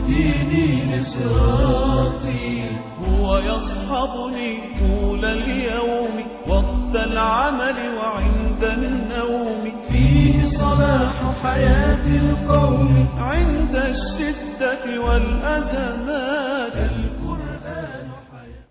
ديني نشاطي هو يصحبني طول اليوم وقت العمل وعند النوم فيه صلاح حياة القوم عند الشدة والأزمات القرآن حياة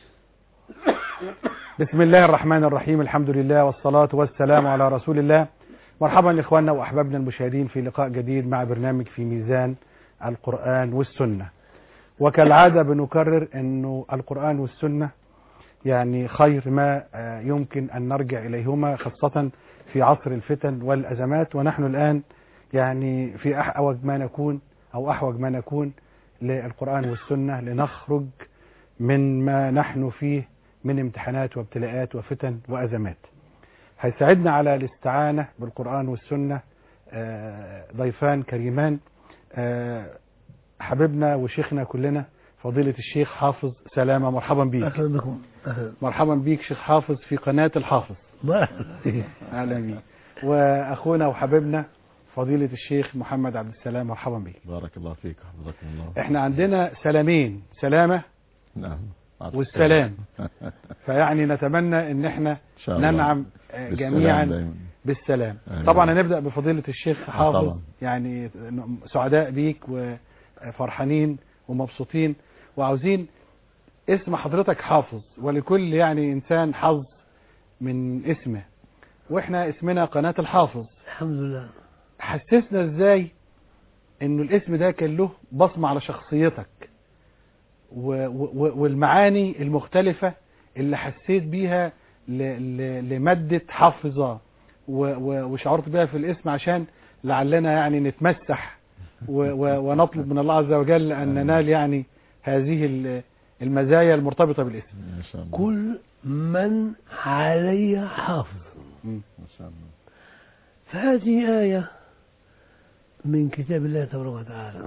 بسم الله الرحمن الرحيم الحمد لله والصلاة والسلام على رسول الله مرحبا إخواننا وأحبابنا المشاهدين في لقاء جديد مع برنامج في ميزان القرآن والسنة وكالعادة بنكرر أنه القرآن والسنة يعني خير ما آه، يمكن أن نرجع إليهما خاصة في عصر الفتن والأزمات ونحن الآن يعني في أحوج ما نكون أو أحوج ما نكون للقرآن والسنة لنخرج من ما نحن فيه من امتحانات وابتلاءات وفتن وأزمات هيساعدنا على الاستعانة بالقرآن والسنة آه، ضيفان كريمان آه، حبيبنا وشيخنا كلنا فضيلة الشيخ حافظ سلامة مرحبا بيك أهلا بكم أهلا مرحبا بيك شيخ حافظ في قناة الحافظ أهلا بيك وأخونا وحبيبنا فضيلة الشيخ محمد عبد السلام مرحبا بيك بارك الله فيك حفظكم الله احنا عندنا سلامين سلامة نعم والسلام فيعني نتمنى ان احنا إن شاء الله. ننعم آه، بالسلام جميعا دايما. بالسلام أيوة. طبعا هنبدأ بفضيلة الشيخ حافظ طبعا. يعني سعداء بيك وفرحانين ومبسوطين وعاوزين اسم حضرتك حافظ ولكل يعني انسان حظ من اسمه واحنا اسمنا قناة الحافظ الحمد لله حسسنا ازاي انه الاسم ده كان له بصمة على شخصيتك و و والمعاني المختلفة اللي حسيت بيها ل ل لمادة حافظة و و وشعرت بيها في الاسم عشان لعلنا يعني نتمسح و و ونطلب من الله عز وجل ان ننال يعني هذه ال- المزايا المرتبطة بالاسم ما شاء الله كل من علي حافظ مم. ما شاء الله فهذه آية من كتاب الله تبارك وتعالى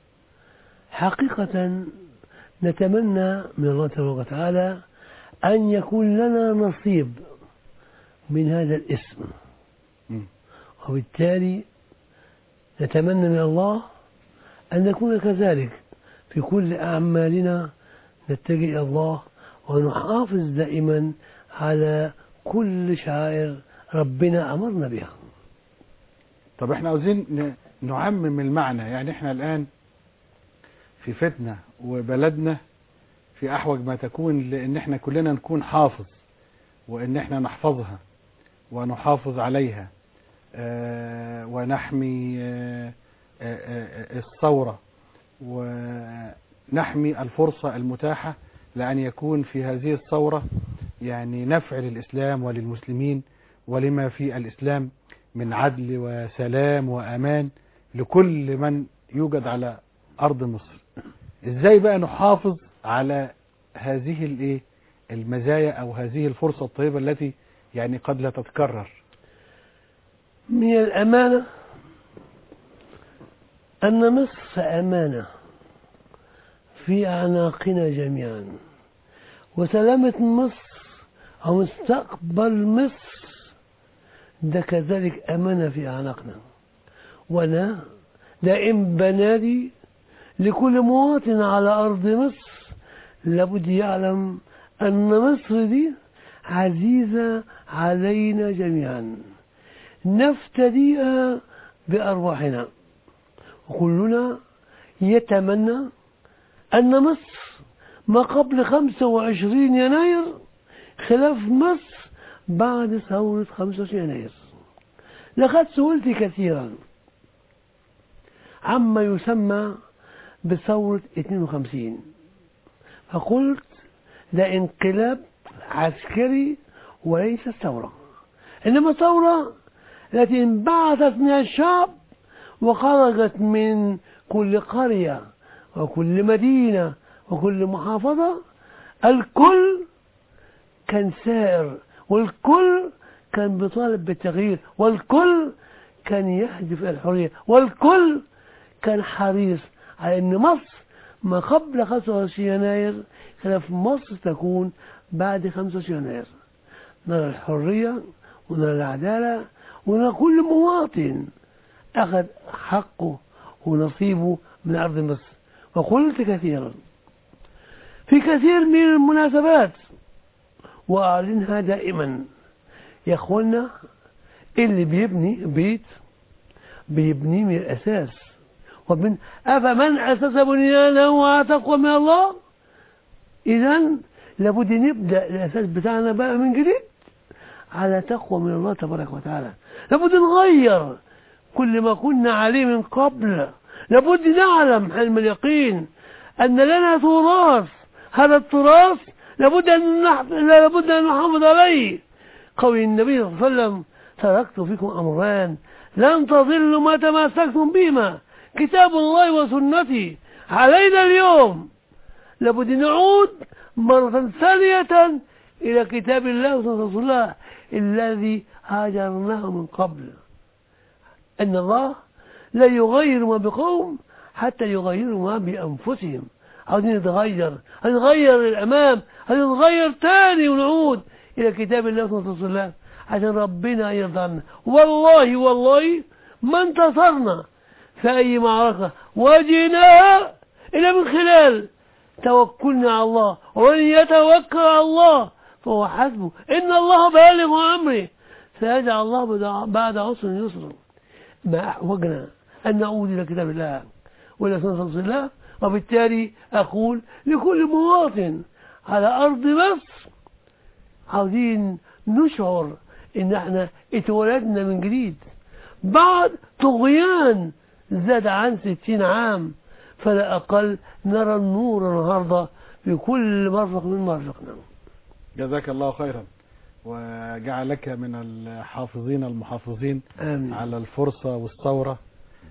حقيقة نتمنى من الله تبارك وتعالى أن يكون لنا نصيب من هذا الاسم مم. وبالتالي نتمنى من الله أن نكون كذلك في كل أعمالنا نتجه إلى الله ونحافظ دائما على كل شعائر ربنا أمرنا بها طب احنا عاوزين ن- نعمم المعنى يعني احنا الآن في فتنة وبلدنا في أحوج ما تكون لأن احنا كلنا نكون حافظ وأن احنا نحفظها ونحافظ عليها آه، ونحمي آه، آه، آه، الثورة ونحمي الفرصة المتاحة لأن يكون في هذه الثورة يعني نفع للإسلام وللمسلمين ولما في الإسلام من عدل وسلام وأمان لكل من يوجد على أرض مصر إزاي بقى نحافظ على هذه الإيه المزايا أو هذه الفرصة الطيبة التي يعني قد لا تتكرر من الأمانة أن مصر أمانة في أعناقنا جميعا وسلامة مصر أو مستقبل مصر ده كذلك أمانة في أعناقنا وأنا دائم بنادي لكل مواطن على أرض مصر لابد يعلم أن مصر دي عزيزة علينا جميعا نفتديها بأرواحنا وكلنا يتمنى أن مصر ما قبل 25 يناير خلاف مصر بعد ثورة 25 يناير لقد سئلت كثيرا عما يسمى بثورة 52 فقلت ده انقلاب عسكري وليس ثورة إنما ثورة التي انبعثت من الشعب وخرجت من كل قرية وكل مدينة وكل محافظة الكل كان سائر والكل كان بيطالب بالتغيير والكل كان يهدف إلى الحرية والكل كان حريص على أن مصر ما قبل 25 يناير خلاف مصر تكون بعد 25 يناير نرى الحرية ونرى العدالة ونرى كل مواطن أخذ حقه ونصيبه من أرض مصر وقلت كثيرا في كثير من المناسبات وأعلنها دائما يا أخوانا اللي بيبني بيت بيبنيه من الأساس ومن أفمن أسس بنيانه على تقوى من الله إذا لابد نبدأ الأساس بتاعنا بقى من جديد على تقوى من الله تبارك وتعالى لابد نغير كل ما كنا عليه من قبل لابد نعلم حلم اليقين أن لنا تراث هذا التراث لابد أن نح... لابد أن نحافظ عليه قول النبي صلى الله عليه وسلم تركت فيكم أمران لن تضلوا ما تمسكتم بهما كتاب الله وسنتي علينا اليوم لابد نعود مرة ثانية إلى كتاب الله وسنة رسول الله الذي هاجرناه من قبل أن الله لا يغير ما بقوم حتى يغيروا ما بأنفسهم عاوزين نتغير هنغير للأمام هنتغير تاني ونعود إلى كتاب الله وسنة رسول الله عشان ربنا يرضى عنا والله والله ما انتصرنا في أي معركة واجهناها إلا من خلال توكلنا على الله ومن يتوكل على الله فهو حسبه إن الله بالغ أمره سيجعل الله بعد- بعد عسر يسرا ما أحوجنا أن نعود إلى كتاب الله وإلى سنة رسول الله وبالتالي أقول لكل مواطن على أرض مصر عاوزين نشعر إن احنا اتولدنا من جديد بعد طغيان زاد عن ستين عام فلا أقل نرى النور النهاردة في كل مرفق من مرفقنا جزاك الله خيرا وجعلك من الحافظين المحافظين آمين على الفرصة والثورة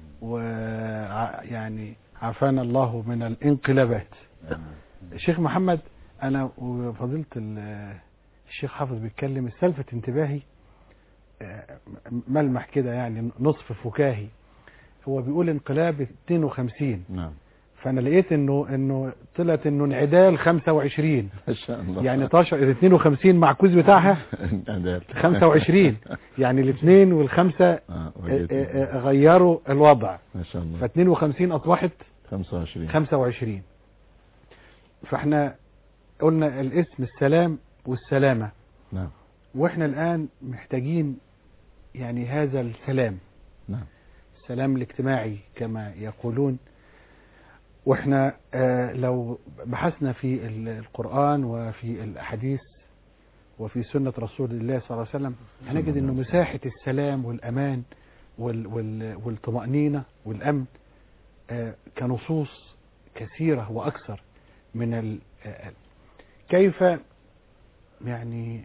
ويعني عافانا الله من الانقلابات الشيخ محمد أنا وفضيلة ال- الشيخ حافظ بيتكلم استلفت انتباهي آه، ملمح كده يعني نصف فكاهي هو بيقول انقلاب 52 نعم فانا لقيت انه انه طلعت انه انعدال 25 ما شاء الله يعني 12 ال 52 معكوس بتاعها أدال. 25 يعني الاثنين والخمسه آه، آه، وجدت. آه، آه، غيروا الوضع ما شاء الله ف 52 اصبحت 25 25 فاحنا قلنا الاسم السلام والسلامه نعم واحنا الان محتاجين يعني هذا السلام نعم السلام الاجتماعي كما يقولون واحنا آه، لو بحثنا في ال- القرآن وفي الأحاديث وفي سنة رسول الله صلى الله عليه وسلم هنجد انه مساحة السلام والأمان وال وال والطمأنينة والأمن آه، كنصوص كثيرة وأكثر من ال آه، كيف يعني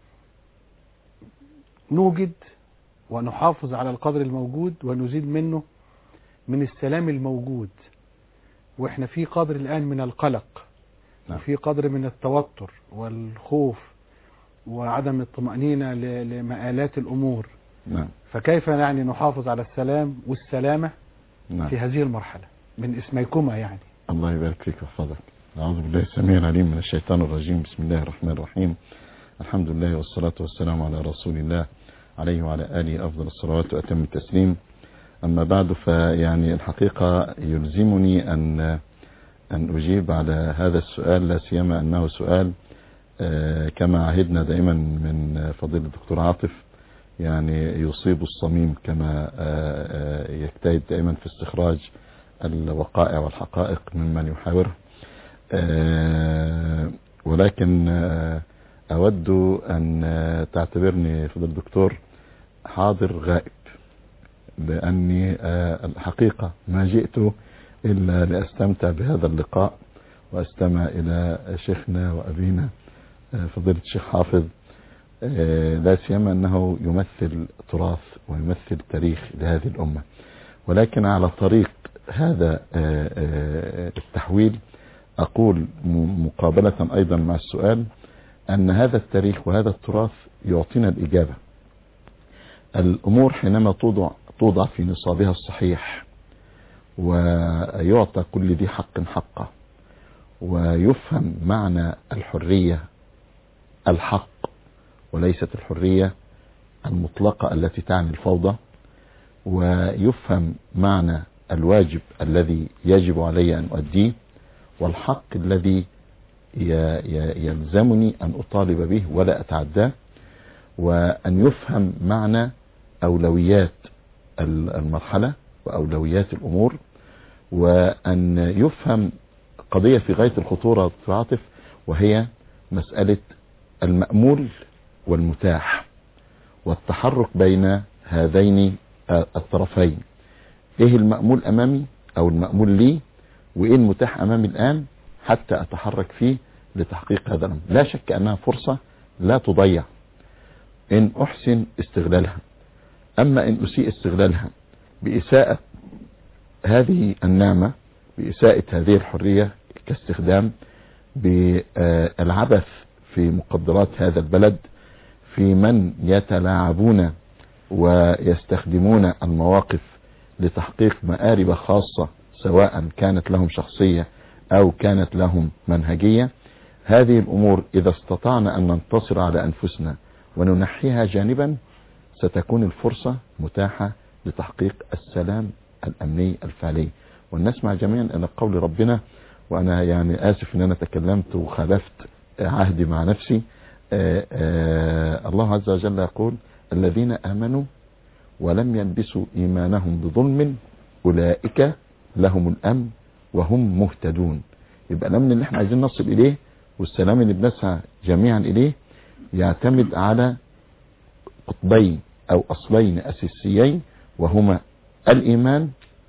نوجد ونحافظ على القدر الموجود ونزيد منه من السلام الموجود واحنا في قدر الآن من القلق نعم. وفي قدر من التوتر والخوف وعدم الطمأنينة ل- لمآلات الأمور نعم فكيف يعني نحافظ على السلام والسلامة نعم في هذه المرحلة من اسميكما يعني الله يبارك فيك ويحفظك أعوذ بالله السميع العليم من الشيطان الرجيم بسم الله الرحمن الرحيم الحمد لله والصلاة والسلام على رسول الله عليه وعلى آله أفضل الصلوات وأتم التسليم أما بعد فيعني الحقيقة يلزمني أن أن أجيب على هذا السؤال لا سيما أنه سؤال آه، كما عهدنا دائما من فضيلة الدكتور عاطف يعني يصيب الصميم كما آه، آه، يجتهد دائما في استخراج الوقائع والحقائق ممن يحاوره آه، ولكن آه، أود أن آه، تعتبرني فضل الدكتور حاضر غائب لأني آه، الحقيقة ما جئت إلا لأستمتع بهذا اللقاء وأستمع إلى شيخنا وأبينا آه، فضيلة الشيخ حافظ آه، لا سيما أنه يمثل تراث ويمثل تاريخ لهذه الأمة ولكن على طريق هذا آه، آه، التحويل أقول م- مقابلة أيضا مع السؤال أن هذا التاريخ وهذا التراث يعطينا الإجابة الأمور حينما توضع توضع في نصابها الصحيح ويعطى كل ذي حق حقه ويفهم معنى الحرية الحق وليست الحرية المطلقة التي تعني الفوضى ويفهم معنى الواجب الذي يجب علي أن أؤديه والحق الذي ي- ي- يلزمني أن أطالب به ولا أتعداه وأن يفهم معنى أولويات ال- المرحلة وأولويات الأمور وأن يفهم قضية في غاية الخطورة في عاطف وهي مسألة المأمول والمتاح والتحرك بين هذين آه، الطرفين ايه المأمول امامي او المأمول لي وايه المتاح امامي الان حتى اتحرك فيه لتحقيق هذا الامر لا شك انها فرصة لا تضيع ان احسن استغلالها اما ان اسيء استغلالها باساءة هذه النعمة باساءة هذه الحرية كاستخدام بالعبث في مقدرات هذا البلد في من يتلاعبون ويستخدمون المواقف لتحقيق مآرب خاصة سواء كانت لهم شخصية أو كانت لهم منهجية هذه الأمور إذا استطعنا أن ننتصر على أنفسنا وننحيها جانبا ستكون الفرصة متاحة لتحقيق السلام الأمني الفعلي ونسمع جميعا إلى قول ربنا وأنا يعني آسف أن أنا تكلمت وخالفت عهدي مع نفسي آه، آه، الله عز وجل يقول الذين آمنوا ولم يلبسوا إيمانهم بظلم أولئك لهم الأمن وهم مهتدون يبقى الأمن اللي احنا عايزين نصل إليه والسلام اللي بنسعى جميعا إليه يعتمد على قطبين أو أصلين أساسيين وهما الإيمان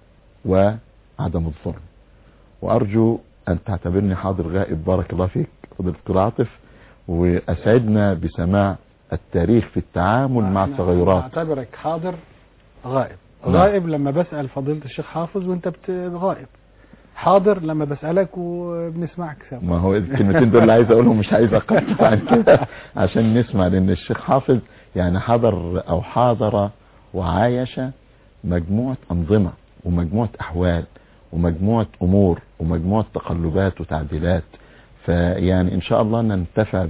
وعدم الظلم وأرجو أن تعتبرني حاضر غائب بارك الله فيك فضيلة الدكتور عاطف وأسعدنا بسماع التاريخ في التعامل مع أنا التغيرات اعتبرك حاضر غائب نعم. غائب لما بسأل فضيلة الشيخ حافظ وانت بت- غائب حاضر لما بسألك وبنسمعك سوا ما هو الكلمتين دول اللي عايز اقولهم مش عايز اقطع عن كده عشان نسمع لان الشيخ حافظ يعني حضر او حاضر وعايش مجموعة انظمة ومجموعة احوال ومجموعة امور ومجموعة تقلبات وتعديلات فيعني ان شاء الله ننتفع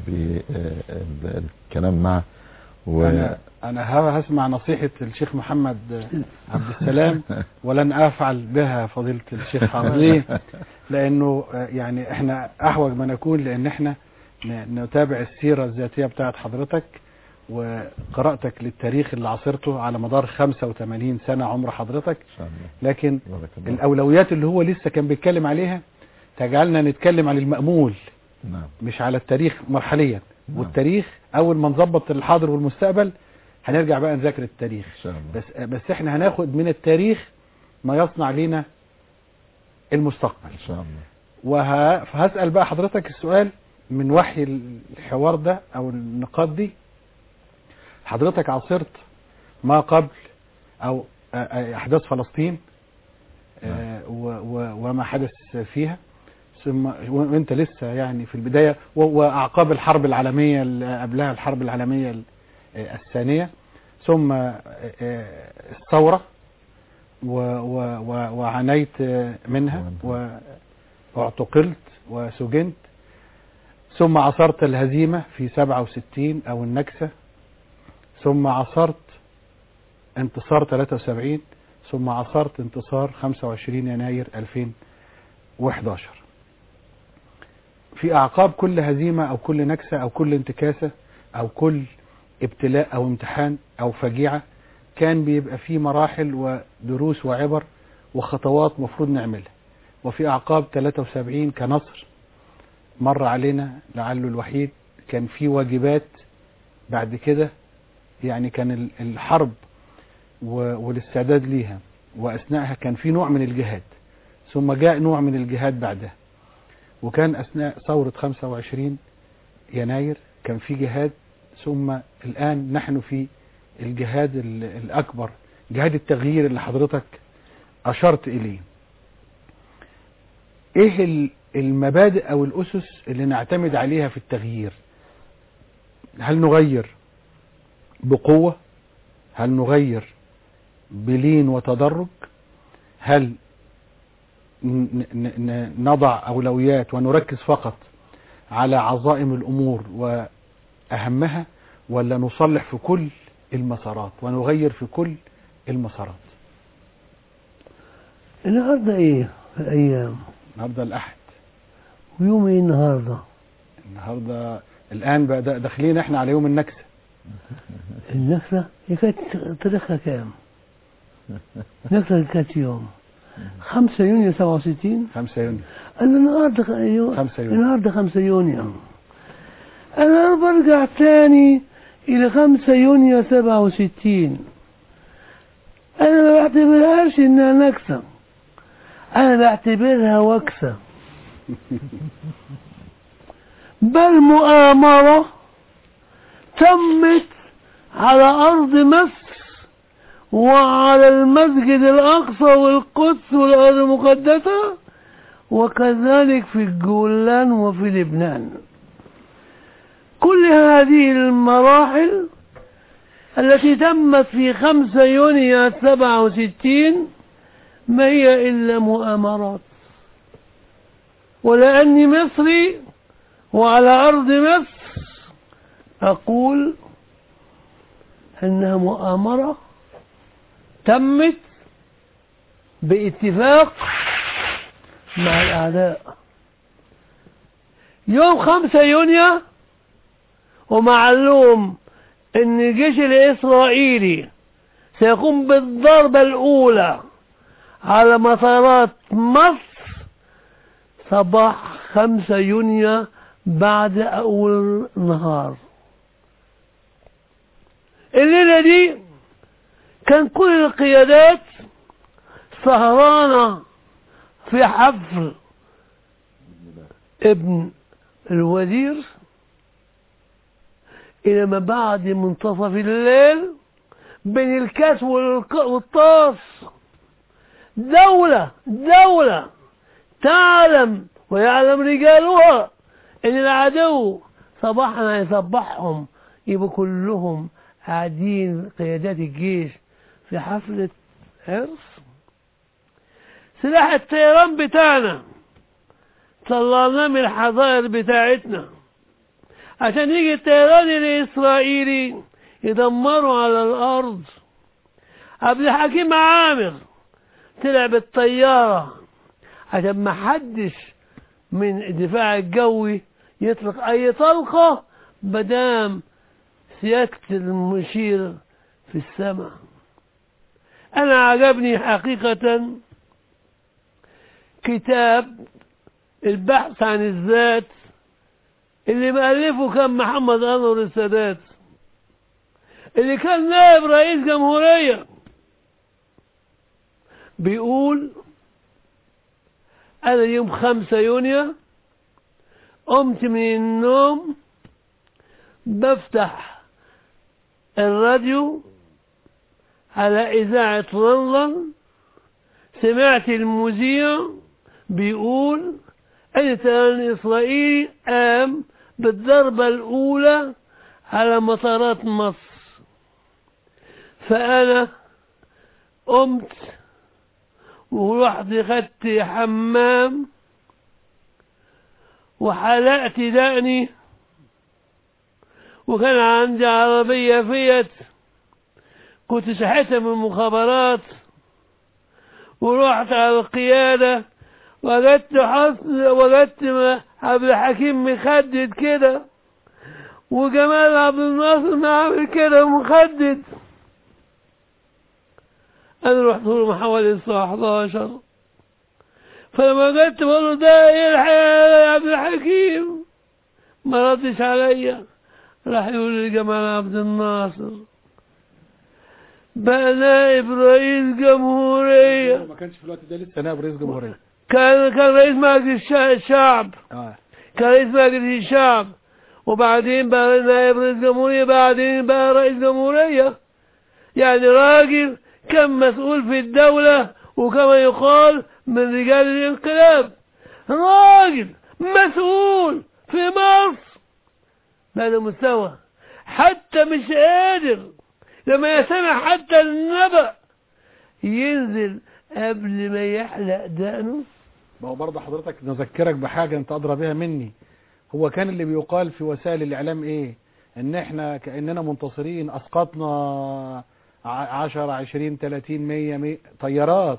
بالكلام معه و... انا انا ه- هسمع نصيحة الشيخ محمد عبد السلام ولن افعل بها فضيلة الشيخ حافظ ليه لانه آه، يعني احنا احوج ما نكون لان احنا ن- نتابع السيرة الذاتية بتاعت حضرتك وقراءتك للتاريخ اللي عاصرته على مدار 85 سنة عمر حضرتك ان شاء الله لكن بارك الله. الاولويات اللي هو لسه كان بيتكلم عليها تجعلنا نتكلم عن المأمول نعم مش على التاريخ مرحليا نعم. والتاريخ اول ما نظبط الحاضر والمستقبل هنرجع بقى نذاكر التاريخ ان شاء الله بس بس احنا هناخد من التاريخ ما يصنع لنا المستقبل ان شاء الله وه... فهسأل بقى حضرتك السؤال من وحي الحوار ده او النقاط دي حضرتك عاصرت ما قبل او آه، آه، احداث فلسطين آه، و... و... وما حدث فيها ثم وانت لسه يعني في البداية و... واعقاب الحرب العالمية اللي قبلها الحرب العالمية ال- آه، الثانية ثم آه، آه، الثورة و... و... و... وعانيت آه، منها و... واعتقلت وسجنت ثم عصرت الهزيمة في 67 أو النكسة ثم عصرت انتصار 73 ثم عصرت انتصار 25 يناير 2011 في أعقاب كل هزيمة أو كل نكسة أو كل انتكاسة أو كل ابتلاء أو امتحان أو فجيعة كان بيبقى فيه مراحل ودروس وعبر وخطوات مفروض نعملها وفي أعقاب 73 كنصر مر علينا لعله الوحيد كان في واجبات بعد كده يعني كان ال- الحرب و- والاستعداد ليها وأثناءها كان في نوع من الجهاد ثم جاء نوع من الجهاد بعدها وكان أثناء ثورة 25 يناير كان في جهاد ثم الآن نحن في الجهاد ال- الأكبر جهاد التغيير اللي حضرتك أشرت إليه ايه ال- المبادئ او الاسس اللي نعتمد عليها في التغيير هل نغير بقوة هل نغير بلين وتدرج هل ن- ن- ن- نضع اولويات ونركز فقط على عظائم الامور واهمها ولا نصلح في كل المسارات ونغير في كل المسارات النهارده ايه في الايام النهارده الاحد ويوم ايه النهارده النهارده الان بقى دا- داخلين احنا على يوم النكسه النكسة هي كانت تاريخها كام؟ النكسة كانت يوم 5 يونيو 67 5 يونيو أنا النهارده خ- يو- خمسة يونيو. النهارده 5 يونيو أنا برجع تاني إلى 5 يونيو 67 أنا ما بعتبرهاش إنها نكسة أنا بعتبرها وكسة بل مؤامرة تمت على أرض مصر وعلى المسجد الأقصى والقدس والأرض المقدسة وكذلك في الجولان وفي لبنان كل هذه المراحل التي تمت في 5 يونيو 67 ما هي إلا مؤامرات ولأني مصري وعلى أرض مصر أقول أنها مؤامرة تمت باتفاق مع الأعداء يوم خمسة يونيو ومعلوم أن الجيش الإسرائيلي سيقوم بالضربة الأولى على مطارات مصر صباح خمسة يونيو بعد أول نهار الليلة دي كان كل القيادات سهرانة في حفل ابن الوزير إلى ما بعد منتصف الليل بين الكاس والك- والطاس دولة دولة تعلم ويعلم رجالها ان العدو صباحنا يصبحهم يبقوا كلهم قاعدين قيادات الجيش في حفلة عرس سلاح الطيران بتاعنا طلعناه من الحظائر بتاعتنا عشان يجي الطيران الإسرائيلي يدمروا على الأرض عبد الحكيم عامر طلع بالطيارة عشان ما حدش من الدفاع الجوي يطلق أي طلقة مدام سيادة المشير في السماء أنا عجبني حقيقة كتاب البحث عن الذات اللي مؤلفه كان محمد أنور السادات اللي كان نائب رئيس جمهورية بيقول أنا يوم خمسة يونيو قمت من النوم بفتح الراديو على إذاعة لندن سمعت المذيع بيقول أن الطيران الإسرائيلي قام بالضربة الأولى على مطارات مصر فأنا قمت ورحت خدت حمام وحلقت دقني وكان عندي عربية فيت كنت شحتها من المخابرات ورحت على القيادة وجدت حسن وجدت م- عبد الحكيم مخدد كده وجمال عبد الناصر معامل كده مخدد انا رحت له حوالي الساعة 11 فلما جيت بقول له ده ايه الحياة يا عبد الحكيم ما ردش عليا راح يقول لي جمال عبد الناصر بقى نائب رئيس جمهورية ما كانش في الوقت ده لسه نائب رئيس جمهوريه كان كان رئيس مجلس الشع- الشعب اه كان رئيس مجلس الشعب وبعدين بقى نائب رئيس جمهورية بعدين بقى رئيس جمهورية يعني راجل كان مسؤول في الدولة وكما يقال من رجال الانقلاب راجل مسؤول في مصر بهذا المستوى حتى مش قادر لما يسمع حتى النبأ ينزل قبل ما يحلق دقنه ما هو برضه حضرتك نذكرك بحاجة انت أدرى بها مني هو كان اللي بيقال في وسائل الإعلام إيه إن إحنا كأننا منتصرين أسقطنا ع- عشرة عشرين تلاتين مية مية طيارات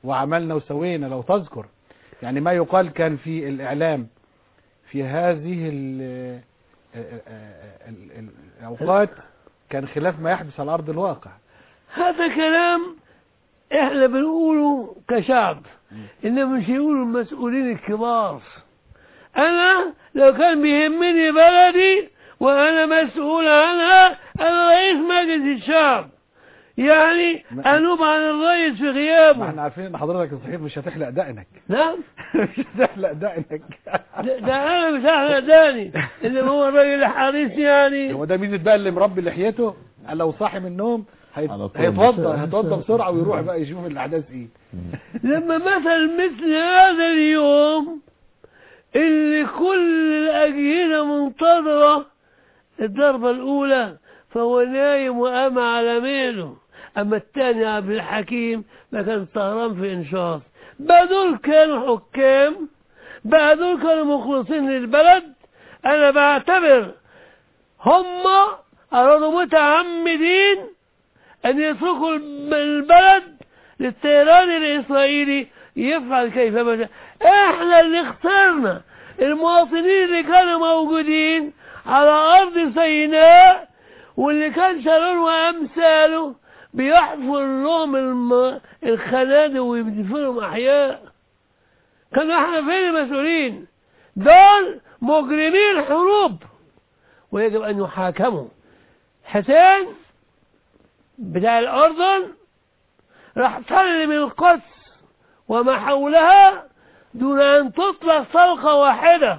وعملنا وسوينا لو تذكر يعني ما يقال كان في الإعلام في هذه ال- ال- ال- الأوقات كان خلاف ما يحدث على أرض الواقع هذا كلام احنا بنقوله كشعب انما مش يقولوا المسؤولين الكبار انا لو كان بيهمني بلدي وانا مسؤول عنها انا رئيس مجلس الشعب يعني ما- انوب عن الرئيس في ما غيابه احنا عارفين ان حضرتك الصحيح مش هتحلق دقنك نعم مش هتحلق دقنك ده, ده انا مش احلى داني انما هو الراجل الحريص يعني هو ده ميزه بقى اللي مربي لحيته قال لو صاحي من النوم هيت- على طول. هيتوضى هيتوضى بسرعه ويروح بقى يشوف الاحداث ايه لما مثل مثل هذا اليوم اللي كل الأجهزة منتظرة الضربة الأولى فهو نايم وقام على ميله أما الثاني عبد الحكيم ما كان سهران في إنشاط بقى دول كانوا حكام بقى دول كانوا مخلصين للبلد أنا بعتبر هم أرادوا متعمدين أن يتركوا الب- البلد للطيران الإسرائيلي يفعل كيفما شاء احنا اللي اخترنا المواطنين اللي كانوا موجودين على أرض سيناء واللي كان شارون وأمثاله بيحفر لهم الم... الخنادق ويدفنهم أحياء كانوا احنا فين المسؤولين دول مجرمين حروب ويجب أن يحاكموا حسين بتاع الأردن راح سلم القدس وما حولها دون أن تطلق طلقة واحدة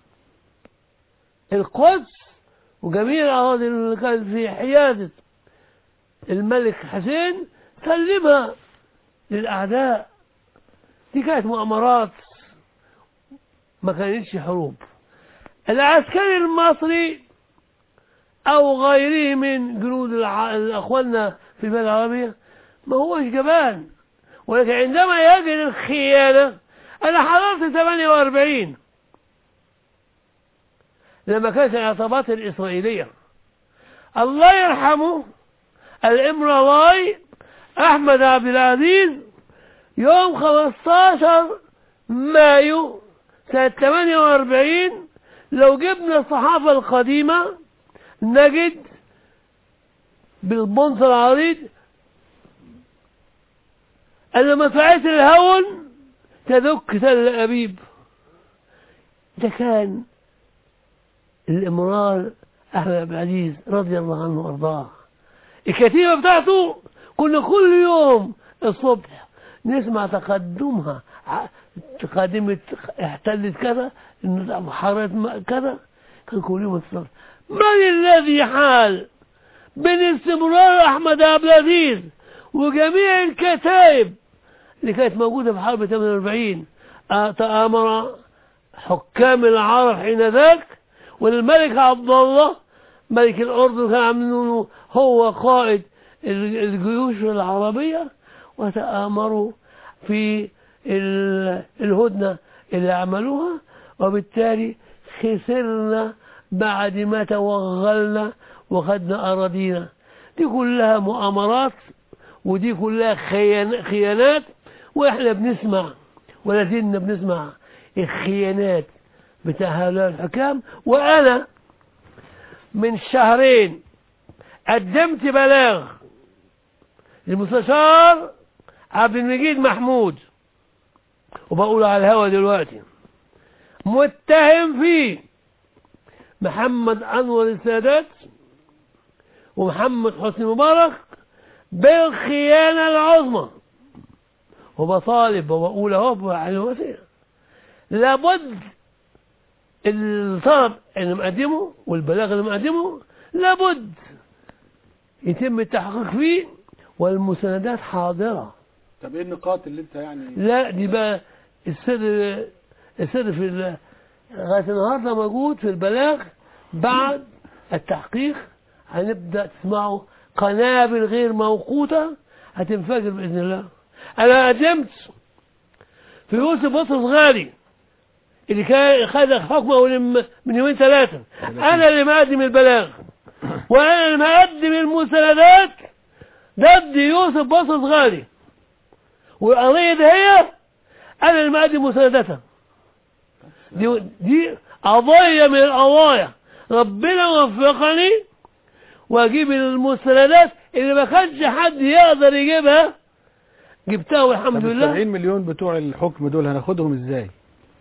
القدس وجميع الأراضي اللي كانت في حيادة الملك حسين سلمها للأعداء دي كانت مؤامرات ما كانتش حروب العسكري المصري أو غيره من جنود الع- الأخواننا في البلاد العربية ما هوش جبان ولكن عندما يجد الخيانة أنا حضرت 48 لما كانت العصابات الإسرائيلية الله يرحمه الإمرواي أحمد عبد العزيز يوم 15 مايو سنة 48 لو جبنا الصحافة القديمة نجد بالبنص العريض أن مطلعية الهون تدك تل أبيب ده كان الإمرار أحمد عبد العزيز رضي الله عنه وأرضاه الكتيبة بتاعته كنا كل يوم الصبح نسمع تقدمها ع- تقدمت احتلت كذا إن حررت م- كذا كان كل يوم اتصال من الذي حال بين استمرار أحمد عبد العزيز وجميع الكتائب اللي كانت موجودة في حرب 48 آه، تآمر حكام العرب حين ذاك والملك عبد الله ملك الأردن كان عاملينه هو قائد ال- الجيوش العربية وتآمروا في ال- الهدنة اللي عملوها وبالتالي خسرنا بعد ما توغلنا وخدنا أراضينا دي كلها مؤامرات ودي كلها خيان خيانات واحنا بنسمع ولا زلنا بنسمع الخيانات بتاع هؤلاء الحكام وانا من شهرين قدمت بلاغ للمستشار عبد المجيد محمود وبقول على الهوا دلوقتي متهم فيه محمد انور السادات ومحمد حسني مبارك بالخيانة العظمى وبطالب وبقول اهو على وسيلة لابد الطلب اللي مقدمه والبلاغ اللي مقدمه لابد يتم التحقيق فيه والمساندات حاضرة طب ايه النقاط اللي انت يعني لا دي بقى السر السر في ال- لغاية النهاردة موجود في البلاغ بعد التحقيق هنبدأ تسمعوا قنابل غير موقوتة هتنفجر بإذن الله أنا قدمت في يوسف بطرس غالي اللي كان خد حكمه من من يومين ثلاثة أنا اللي مقدم البلاغ وأنا اللي مقدم المساندات ضد يوسف بطرس غالي والقضية دي هي أنا اللي مقدم مساندتها دي, دي قضية من القضايا ربنا وفقني واجيب المستندات اللي ما كانش حد يقدر يجيبها جبتها والحمد طب ال لله 70 مليون بتوع الحكم دول هناخدهم ازاي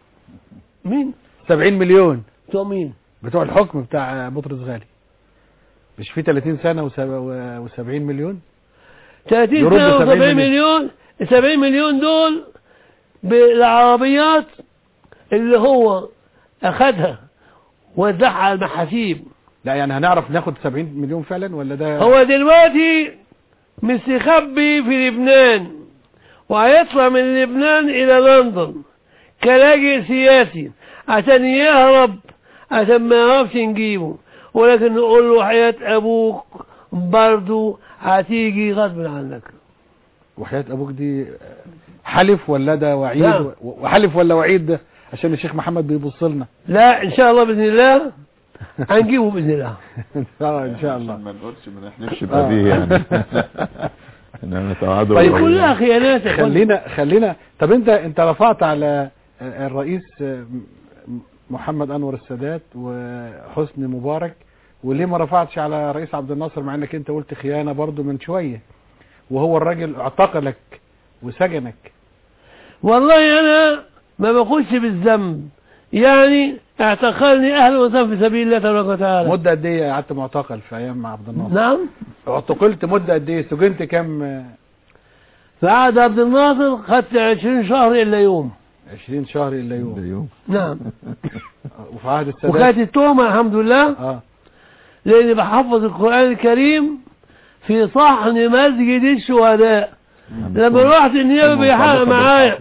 مين 70 مليون بتوع مين بتوع الحكم بتاع بطرس غالي مش في 30 سنة و70 مليون 30 يرد سنة 70 و70 مليون 70 مليون دول بالعربيات اللي هو أخدها وزعها على المحاسيب لا يعني هنعرف ناخد 70 مليون فعلا ولا ده هو دلوقتي مستخبي في لبنان وهيطلع من لبنان إلى لندن كلاجئ سياسي عشان يهرب عشان ما يعرفش نجيبه ولكن نقول له حياة أبوك برضو هتيجي غصب عنك وحياة ابوك دي حلف ولا ده وعيد نعم. و- وحلف ولا وعيد ده عشان الشيخ محمد بيبص لنا لا إن شاء الله بإذن الله هنجيبه بإذن الله اه ان شاء الله ما نقولش ما نحلفش بهذه يعني احنا نتوعده طيب، دي كلها خيانات يا إخوان. خلينا خلينا طب انت انت رفعت على الرئيس محمد انور السادات وحسني مبارك وليه ما رفعتش على رئيس عبد الناصر مع انك انت قلت خيانه برضو من شويه وهو الراجل اعتقلك وسجنك والله أنا ما بقولش بالذنب يعني اعتقلني أهل وسهلا في سبيل الله تبارك وتعالى مده قد ايه قعدت معتقل في ايام مع عبد الناصر نعم اعتقلت مده قد ايه سجنت كام في عهد عبد الناصر خدت 20 شهر إلا يوم 20 شهر الا يوم يوم نعم وفي عهد السادات وكانت التهمة الحمد لله اه لأني بحفظ القرآن الكريم في صحن مسجد الشهداء لما رحت النيابة بيحقق معايا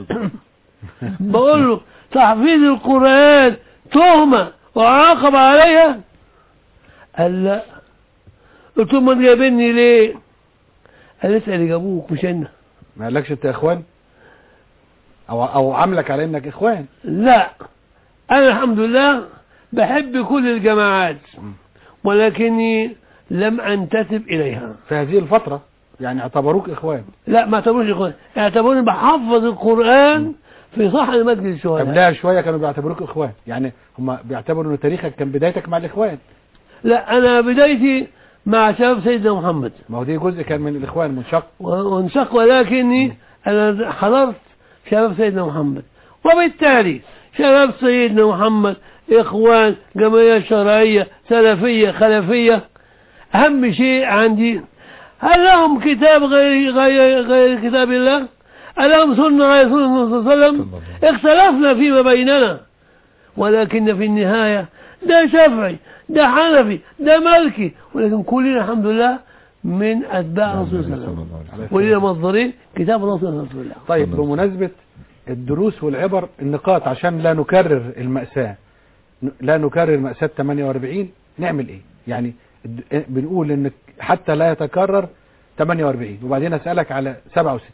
بقول له تحفيظ القرآن تهمة وعاقب عليها قال لا قلت له ما جايبني ليه قال اسأل اللي جابوك مش انا ما قالكش انت اخوان او او عاملك على انك اخوان لا انا الحمد لله بحب كل الجماعات ولكني لم انتسب اليها في هذه الفتره يعني اعتبروك اخوان لا ما اعتبروش اخوان اعتبروني بحفظ القرآن في صحن مسجد الشهداء قبلها شويه كانوا بيعتبروك اخوان يعني هم بيعتبروا ان تاريخك كان بدايتك مع الاخوان لا انا بدايتي مع شباب سيدنا محمد ما هو دي جزء كان من الاخوان منشق و- وانشق ولكني انا حضرت شباب سيدنا محمد وبالتالي شباب سيدنا محمد اخوان جمعيه شرعيه سلفيه خلفيه اهم شيء عندي هل لهم كتاب غير غير غير كتاب الله؟ هل لهم سنه غير سنه النبي صلى الله عليه وسلم؟ اختلفنا فيما بيننا ولكن في النهايه ده شافعي ده حنفي ده مالكي ولكن كلنا الحمد لله من اتباع رسول الله صلى الله عليه وسلم ولنا مصدرين كتاب الله وسنه رسول الله طيب الله. بمناسبه الدروس والعبر النقاط عشان لا نكرر المأساة ن- لا نكرر مأساة 48 نعمل ايه يعني الد- بنقول ان حتى لا يتكرر 48 وبعدين اسألك على 67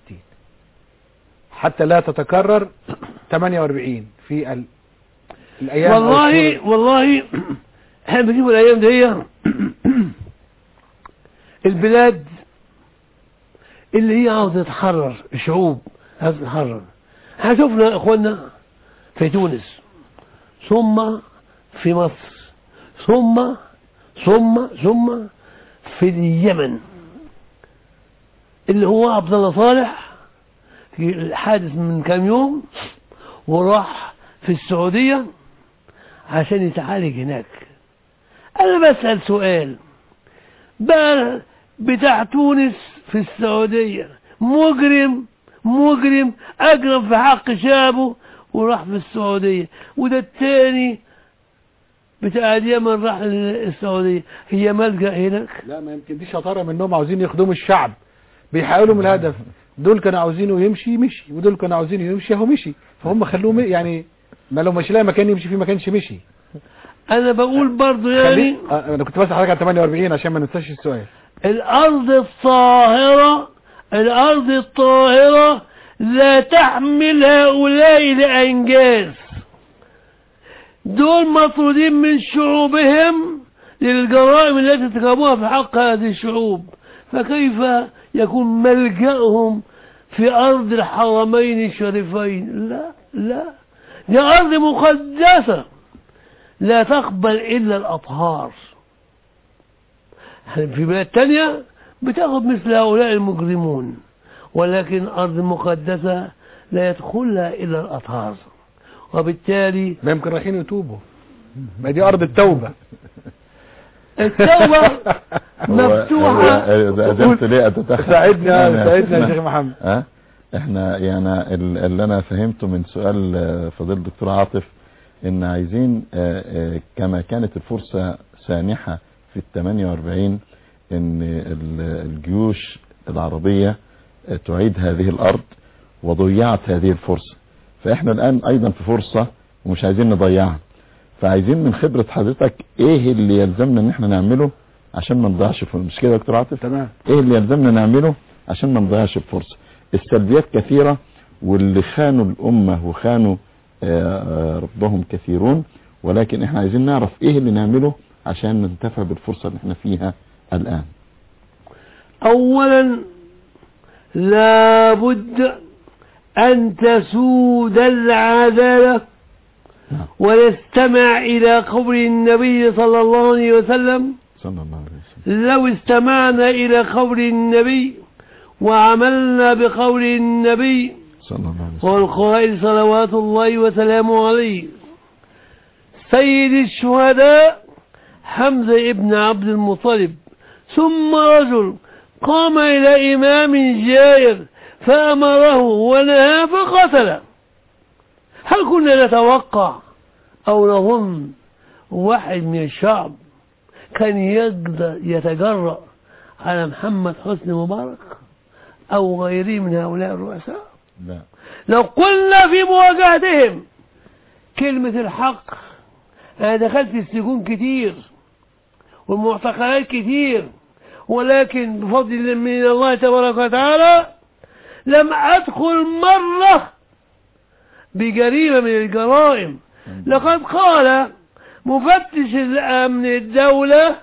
حتى لا تتكرر 48 في ال... الايام أو والله الشهور. والله احنا بنجيب الايام دي البلاد اللي هي عاوزه تتحرر الشعوب عاوزه تتحرر احنا شفنا اخواننا في تونس ثم في مصر ثم ثم ثم في اليمن اللي هو عبد الله صالح في الحادث من كام يوم وراح في السعوديه عشان يتعالج هناك انا بسأل سؤال بقى بتاع تونس في السعودية مجرم مجرم اجرم في حق شعبه وراح في السعودية وده التاني بتاع اليمن راح السعودية هي ملجأ هناك لا ما يمكن دي شطارة منهم عاوزين يخدموا الشعب بيحققوا لهم الهدف دول كانوا عاوزينه يمشي مشي ودول كانوا عاوزينه يمشي اهو مشي فهم خلوه م- يعني ما لو مش لاقي مكان يمشي فيه ما كانش مشي انا بقول برضو يعني خلي... آه، انا كنت بسأل حضرتك على 48 عشان ما ننساش السؤال الأرض الطاهرة الأرض الطاهرة لا تحمل هؤلاء لأنجاز دول مطرودين من شعوبهم للجرائم التي ارتكبوها في حق هذه الشعوب فكيف يكون ملجأهم في أرض الحرمين الشريفين لا لا دي أرض مقدسة لا تقبل إلا الأطهار في بلاد تانية بتاخد مثل هؤلاء المجرمون ولكن أرض مقدسة لا يدخلها إلا الأطهار وبالتالي ما يمكن رايحين يتوبوا ما دي ارض التوبه التوبة هو- مفتوحة هو- إذا قدرت ليه أتدخل ساعدنا يعني ساعدنا يا إحنا- شيخ محمد ها احنا يعني ال- اللي انا فهمته من سؤال آه، فضيلة الدكتور عاطف ان عايزين آه، آه، كما كانت الفرصة سانحة في ال 48 ان ال- الجيوش العربية آه، تعيد هذه الارض وضيعت هذه الفرصة فاحنا الان ايضا في فرصة ومش عايزين نضيعها فعايزين من خبرة حضرتك ايه اللي يلزمنا ان احنا نعمله عشان ما نضيعش الفرصة مش كده يا دكتور عاطف تمام ايه اللي يلزمنا نعمله عشان ما نضيعش الفرصة السلبيات كثيرة واللي خانوا الامة وخانوا آه، آه، ربهم كثيرون ولكن احنا عايزين نعرف ايه اللي نعمله عشان ننتفع بالفرصة اللي احنا فيها الان أولا لابد أن تسود العدالة نعم. ونستمع إلى قول النبي صلى الله عليه وسلم صلى الله عليه وسلم لو استمعنا إلى قول النبي وعملنا بقول النبي صلى الله عليه وسلم والقائل صلوات الله وسلامه عليه سيد الشهداء حمزة ابن عبد المطلب ثم رجل قام إلى إمام جائر فأمره ونهى فقتله هل كنا نتوقع أو نظن واحد من الشعب كان يقدر يتجرأ على محمد حسني مبارك أو غيره من هؤلاء الرؤساء لا لو قلنا في مواجهتهم كلمة الحق أنا دخلت السجون كتير والمعتقلات كتير ولكن بفضل من الله تبارك وتعالى لم أدخل مرة بجريمة من الجرائم لقد قال مفتش الأمن الدولة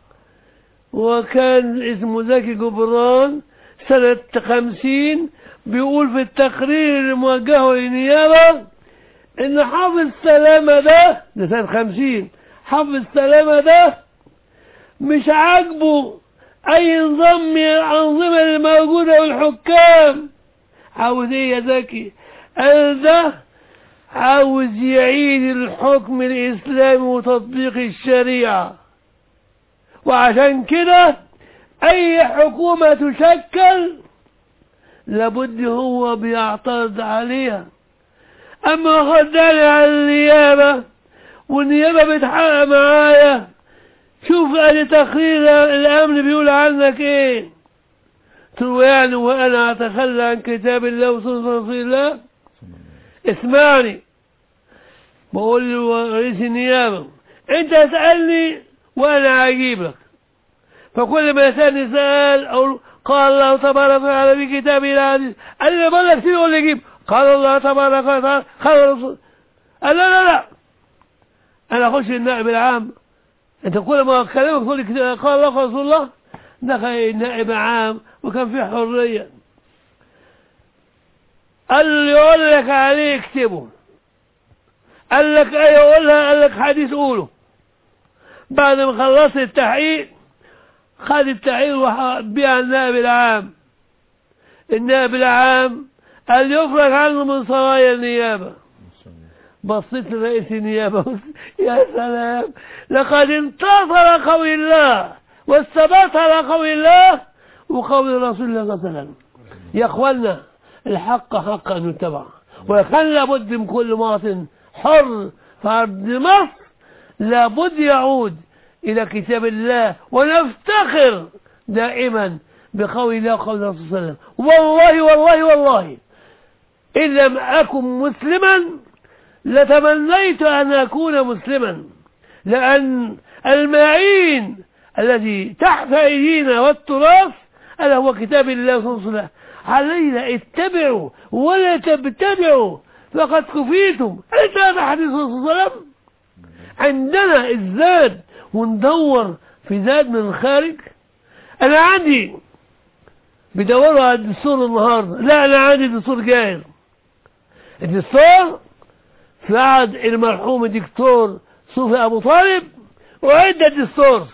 وكان اسمه زكي جبران سنة خمسين بيقول في التقرير اللي موجهه للنيابة إن حافظ سلامة ده ده سنة خمسين حافظ سلامة ده مش عاجبه أي نظام من الأنظمة الموجودة والحكام عاوز إيه يا زكي؟ قال ده عاوز يعيد الحكم الإسلامي وتطبيق الشريعة وعشان كده أي حكومة تشكل لابد هو بيعترض عليها أما خداني على النيابة والنيابة بتحقق معايا شوف ادي تقرير الامن بيقول عنك ايه تقول يعني وانا اتخلى عن كتاب الله وسنة رسول الله اسمعني بقول له رئيس النيابة انت اسألني وانا اجيبك فكل ما يسألني سؤال اقول قال الله تبارك وتعالى في كتابه العزيز قال لي بقول لك سيبه ولا يجيب قال الله تبارك وتعالى قال الرسول قال لا لا لا انا اخش النائب العام انت كل ما اكلمك تقول لي كده قال الله قال رسول الله دخل النائب عام وكان فيه حريه قال اللي يقول لك عليه اكتبه قال لك ايه قولها قال لك حديث قوله بعد ما خلصت التحقيق خد التحقيق وراح بيها النائب العام النائب العام قال يخرج عنه من صرايا النيابه بصيت لرئيس النيابة يا سلام لقد انتصر قول الله والثبات على قول الله وقول رسول الله صلى الله عليه وسلم يا اخوانا الحق حق ان يتبع وكان لابد من كل مواطن حر في ارض مصر لابد يعود الى كتاب الله ونفتخر دائما بقول الله وقول الرسول صلى الله عليه وسلم والله والله والله ان لم اكن مسلما لتمنيت أن أكون مسلما لأن المعين الذي تحت أيدينا والتراث ألا هو كتاب الله وسنة الله علينا اتبعوا ولا تبتدعوا فقد كفيتم أنت هذا حديث الرسول صلى الله عليه وسلم عندنا الزاد وندور في زاد من الخارج أنا عندي بيدوروا على الدستور النهارده لا انا عندي دستور جاهز الدستور في عهد المرحوم الدكتور صوفي ابو طالب وعد الدستور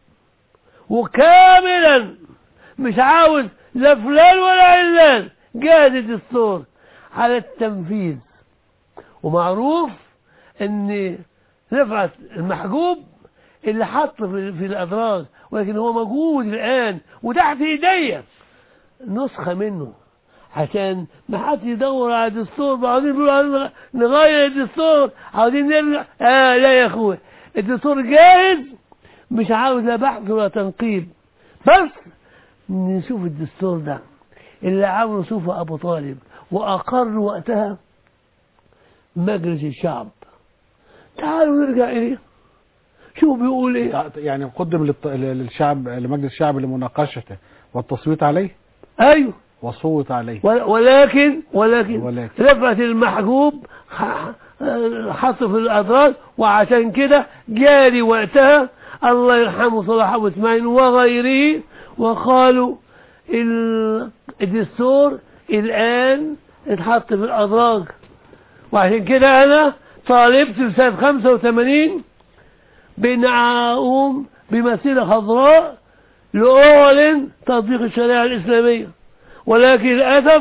وكاملا مش عاوز لا فلان ولا علان جاهز الدستور على التنفيذ ومعروف ان رفعت المحجوب اللي حط في, في الادراج ولكن هو موجود الان وتحت ايديا نسخه منه عشان ما حد يدور على الدستور عاوزين يقولوا عاوزين نغير الدستور عاوزين نرجع اه لا يا اخوي الدستور جاهز مش عاوز لا بحث ولا تنقيب بس نشوف الدستور ده اللي عمله صوفي ابو طالب واقر وقتها مجلس الشعب تعالوا نرجع اليه شوف بيقول ايه يعني قدم للط- للشعب لمجلس الشعب لمناقشته والتصويت عليه ايوه وصوت عليه ول- ولكن ولكن, ولكن. رفعت المحجوب ح- حط في الأدراج وعشان كده جاري وقتها الله يرحمه صلاح أبو إسماعيل وغيره وقالوا ال- الدستور الآن اتحط في الأدراج وعشان كده أنا طالبت في سنة 85 بأن أقوم بمسيرة خضراء لأعلن تطبيق الشريعة الإسلامية ولكن للأسف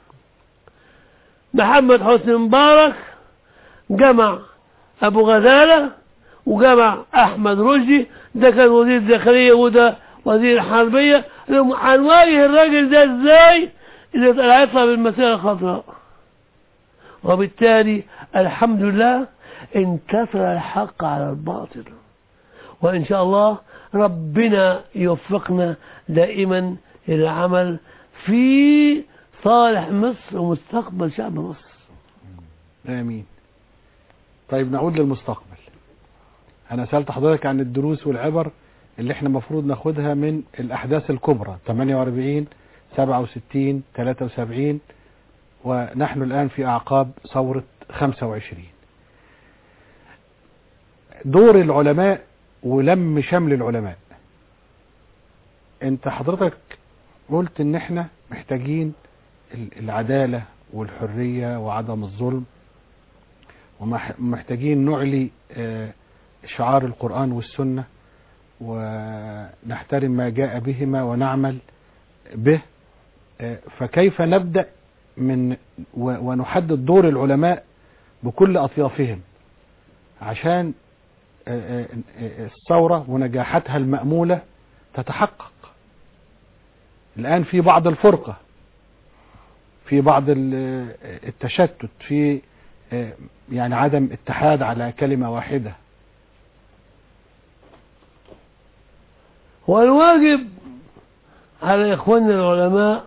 محمد حسني مبارك جمع أبو غزالة وجمع أحمد رشدي ده كان وزير الداخلية وده وزير الحربية لهم هنواجه الراجل ده ازاي اللي هيطلع بالمسيرة الخضراء وبالتالي الحمد لله انتصر الحق على الباطل وإن شاء الله ربنا يوفقنا دائما إلى العمل في صالح مصر ومستقبل شعب مصر امين طيب نعود للمستقبل انا سألت حضرتك عن الدروس والعبر اللي احنا المفروض ناخدها من الاحداث الكبرى 48 67 73 ونحن الان في اعقاب ثورة 25 دور العلماء ولم شمل العلماء انت حضرتك قلت ان احنا محتاجين ال- العدالة والحرية وعدم الظلم ومحتاجين نعلي آه، شعار القرآن والسنة ونحترم ما جاء بهما ونعمل به آه، فكيف نبدأ من و- ونحدد دور العلماء بكل أطيافهم عشان آه، آه، آه، الثورة ونجاحاتها المأمولة تتحقق الآن في بعض الفرقة في بعض ال- التشتت في آه، يعني عدم اتحاد على كلمة واحدة والواجب على إخواننا العلماء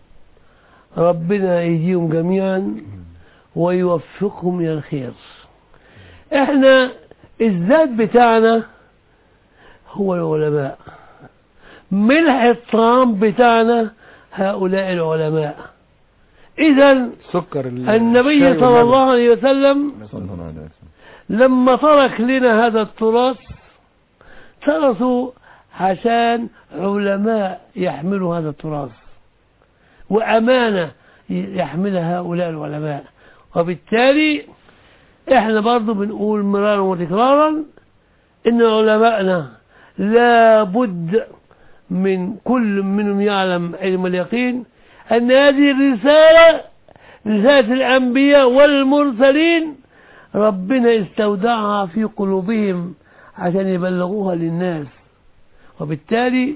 ربنا يهديهم جميعا ويوفقهم إلى الخير احنا الذات بتاعنا هو العلماء ملح الطعام بتاعنا هؤلاء العلماء إذا سكر ال- النبي الشاي صلى واللبن. الله عليه وسلم صلى الله عليه وسلم لما ترك لنا هذا التراث ترثوا عشان علماء يحملوا هذا التراث وأمانة يحملها هؤلاء العلماء وبالتالي احنا برضو بنقول مرارا وتكرارا ان علماءنا لا بد من كل منهم يعلم علم اليقين ان هذه الرسالة رسالة الانبياء والمرسلين ربنا استودعها في قلوبهم عشان يبلغوها للناس وبالتالي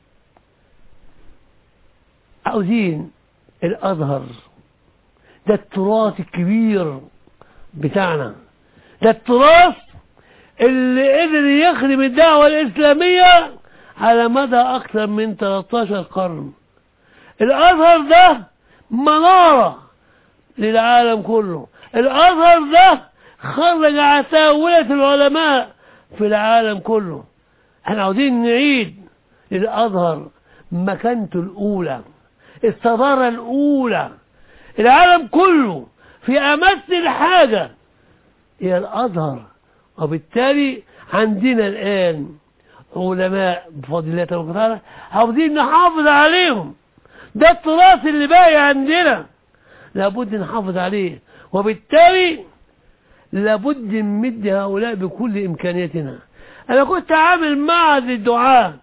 عاوزين الأزهر ده التراث الكبير بتاعنا ده التراث اللي قدر يخدم الدعوة الإسلامية على مدى أكثر من 13 قرن الأزهر ده منارة للعالم كله الأزهر ده خرج عتاولة العلماء في العالم كله احنا عاوزين نعيد للأزهر مكانته الأولى الصدارة الأولى العالم كله في أمس الحاجة إلى الأزهر وبالتالي عندنا الآن علماء بفضل الله تبارك وتعالى عاوزين نحافظ عليهم ده التراث اللي باقي عندنا لابد نحافظ عليه وبالتالي لابد نمد هؤلاء بكل إمكانياتنا أنا كنت عامل معهد للدعاء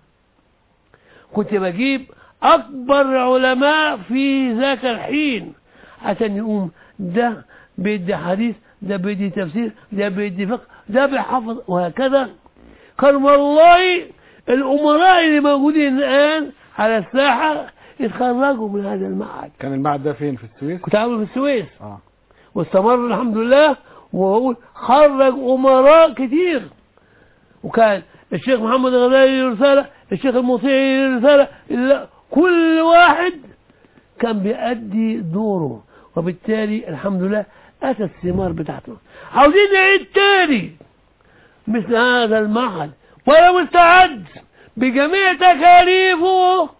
كنت بجيب أكبر علماء في ذاك الحين عشان يقوم ده بيدي حديث ده بيدي تفسير ده بيدي فقه ده بيحفظ وهكذا كان والله الأمراء اللي موجودين الآن على الساحة يتخرجوا من هذا المعهد كان المعهد ده فين في السويس كنت عامل في السويس اه واستمر الحمد لله وهو خرج أمراء كتير وكان الشيخ محمد الغزالي له رسالة الشيخ المطيعي له رسالة لا، كل واحد كان بيأدي دوره وبالتالي الحمد لله أتى الثمار بتاعته عاوزين نعيد تاني مثل هذا المعهد وأنا مستعد بجميع تكاليفه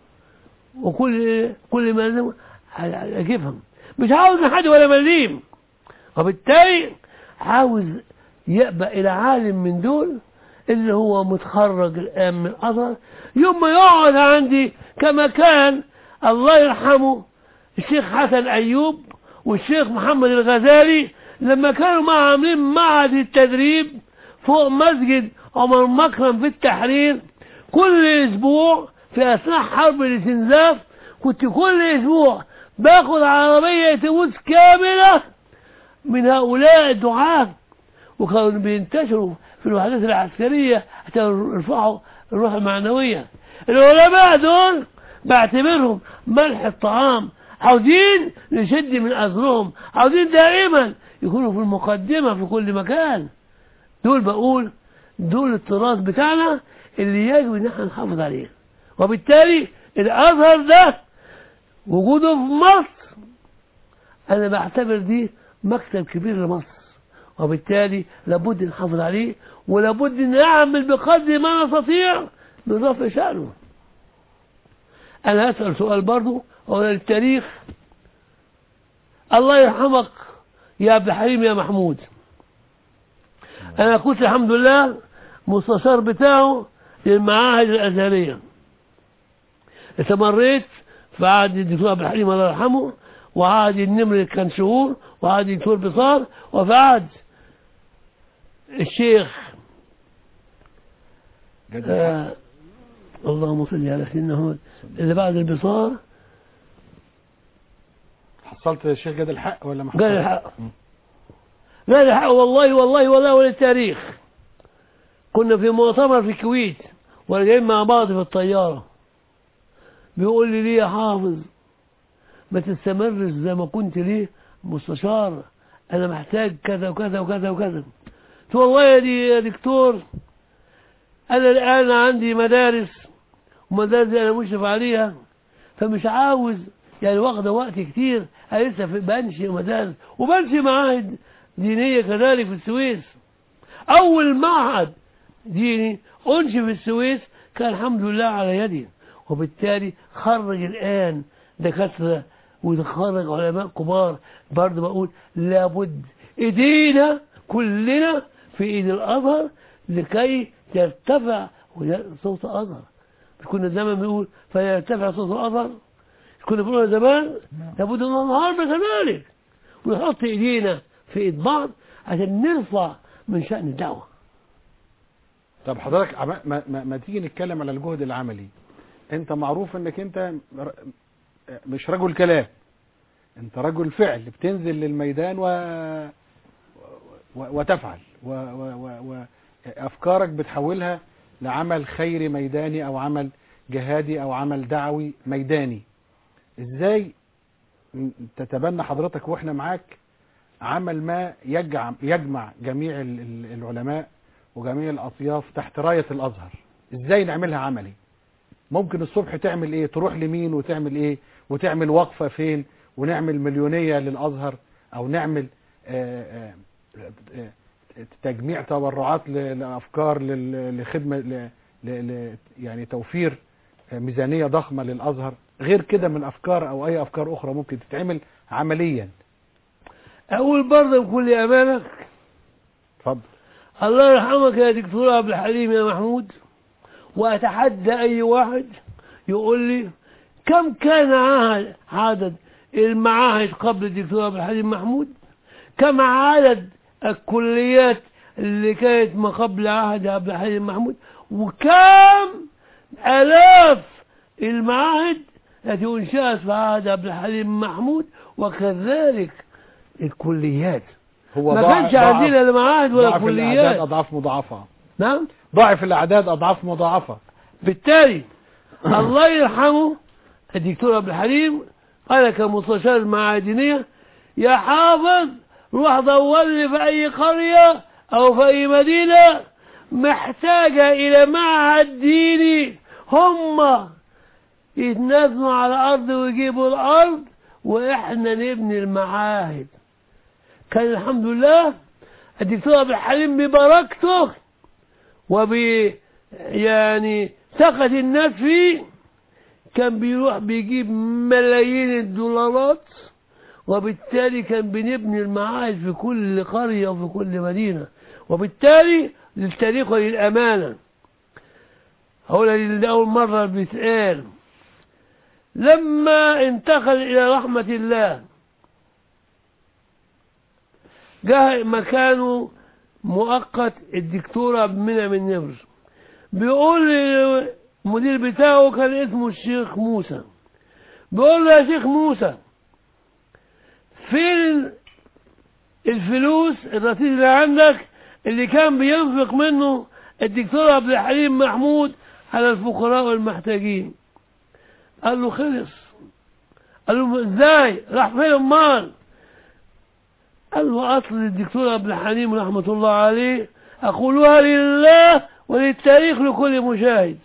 وكل كل ما لازم أجيبهم مش عاوز من حد ولا مليم وبالتالي عاوز يبقى إلى عالم من دول اللي هو متخرج الآن من أزهر يوم ما يقعد عندي كما كان الله يرحمه الشيخ حسن أيوب والشيخ محمد الغزالي لما كانوا مع عاملين معهد التدريب فوق مسجد عمر مكرم في التحرير كل أسبوع في أثناء حرب الاستنزاف كنت كل أسبوع باخد عربية تبوس كاملة من هؤلاء الدعاة وكانوا بينتشروا في الوحدات العسكرية حتى يرفعوا الروح المعنوية العلماء دول بعتبرهم ملح الطعام عاوزين نشد من أزرهم عاوزين دائما يكونوا في المقدمة في كل مكان دول بقول دول التراث بتاعنا اللي يجب ان احنا نحافظ عليه وبالتالي الازهر ده وجوده في مصر انا بعتبر دي مكسب كبير لمصر وبالتالي لابد نحافظ عليه ولابد نعمل بقدر ما نستطيع من رفع شأنه أنا أسأل سؤال برضو هو التاريخ الله يرحمك يا عبد الحليم يا محمود أنا كنت الحمد لله مستشار بتاعه للمعاهد الأزهرية استمريت في عهد الدكتور عبد الحليم الله يرحمه وعهد النمر كان شهور وعهد الدكتور بصار وفي عهد الشيخ جد آه اللهم صل على سيدنا محمد اللي بعد البصار حصلت الشيخ جاد الحق ولا ما قال حصلت؟ الحق قال الحق والله والله والله وللتاريخ كنا في مؤتمر في الكويت وراجعين مع بعض في الطيارة بيقول لي ليه يا حافظ ما تستمرش زي ما كنت ليه مستشار انا محتاج كذا وكذا وكذا وكذا قلت والله يا دي يا دكتور انا الان عندي مدارس ومدارس انا مشرف عليها فمش عاوز يعني واخده وقت كتير انا لسه في- بنشئ مدارس وبنشئ معاهد دينيه كذلك في السويس اول معهد ديني انشئ في السويس كان الحمد لله على يدي وبالتالي خرج الان دكاتره ويخرج علماء كبار برضه بقول لابد ايدينا كلنا في ايد الازهر لكي يرتفع صوت الازهر مش كنا زمان بنقول فيرتفع صوت الازهر مش كنا بنقول زمان لابد ان النهارده كذلك ونحط ايدينا في ايد بعض عشان نرفع من شان الدعوه طب حضرتك عم- ما, ما, ما تيجي نتكلم على الجهد العملي انت معروف انك انت ر- مش رجل كلام انت رجل فعل بتنزل للميدان و... و... وتفعل و... و... و... وافكارك بتحولها لعمل خيري ميداني او عمل جهادي او عمل دعوي ميداني ازاي م- تتبنى حضرتك واحنا معاك عمل ما يجمع يجمع جميع ال- ال- العلماء وجميع الأطياف تحت راية الأزهر ازاي نعملها عملي ممكن الصبح تعمل ايه تروح لمين وتعمل ايه وتعمل وقفة فين ونعمل مليونية للأزهر او نعمل آه، آه، آه، تجميع تبرعات ل- لأفكار لل- لخدمة ل- ل- ل- يعني توفير آه، ميزانية ضخمة للأزهر غير كده من أفكار أو أي أفكار أخرى ممكن تتعمل عمليا اقول برضه بكل امانه اتفضل الله يرحمك يا دكتور عبد الحليم يا محمود واتحدى اي واحد يقول لي كم كان عدد عدد المعاهد قبل الدكتور عبد الحليم محمود كم عدد الكليات اللي كانت ما قبل عهد عبد الحليم محمود وكم آلاف المعاهد التي انشأت في عهد عبد الحليم محمود وكذلك الكليات هو ما ضاع- كانش ضاعف- عندنا لا معاهد ولا ضعف الأعداد كليات أضعاف مضاعفة نعم ضعف الأعداد أضعاف مضاعفة بالتالي الله يرحمه الدكتور عبد الحليم انا كمستشار معادنيه يا حافظ روح دور لي في اي قريه او في اي مدينه محتاجه الى معهد ديني هم يتنازلوا على الارض ويجيبوا الارض واحنا نبني المعاهد كان الحمد لله الدكتور عبد الحليم ببركته وب يعني ثقة الناس فيه كان بيروح بيجيب ملايين الدولارات وبالتالي كان بنبني المعاهد في كل قرية وفي كل مدينة وبالتالي للتاريخ وللأمانة هقولها لأول مرة بيتقال لما انتقل إلى رحمة الله جاء مكانه مؤقت الدكتور عبد المنعم النمر بيقول لي المدير بتاعه كان اسمه الشيخ موسى بيقول له يا شيخ موسى فين الفلوس الرصيد اللي عندك اللي كان بينفق منه الدكتور عبد الحليم محمود على الفقراء والمحتاجين قال له خلص قال له ازاي راح فين امال قال له اصل الدكتور عبد الحليم رحمه الله عليه اقولها لله وللتاريخ لكل مشاهد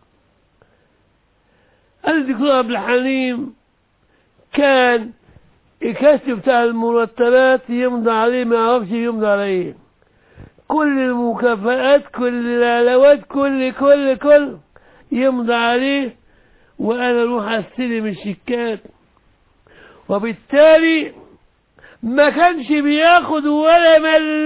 قال الدكتور عبد الحليم كان الكشف بتاع المرتبات يمضي عليه ما يعرفش يمضي على ايه كل المكافآت كل العلاوات كل كل كل يمضي عليه وانا اروح استلم الشيكات وبالتالي ما كانش بياخد ولا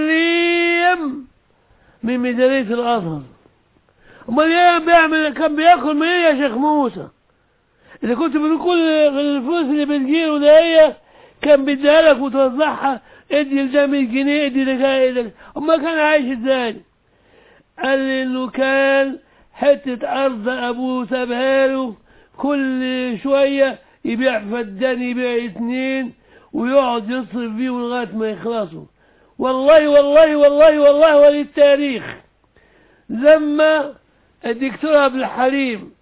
مليم من ميزانية الأزهر امال ايه بيعمل كان بياكل من ايه يا شيخ موسى اذا كنت بتقول كل الفلوس اللي بتجيله ده هي كان بيديها لك وتوزعها ادي لده 100 جنيه ادي لده ادي امال كان عايش ازاي قال لي انه كان حتة ارض ابوه سابها له كل شوية يبيع فدان يبيع اتنين ويقعد يصرف فيهم لغاية ما يخلصوا والله والله والله والله وللتاريخ لما الدكتور عبد الحليم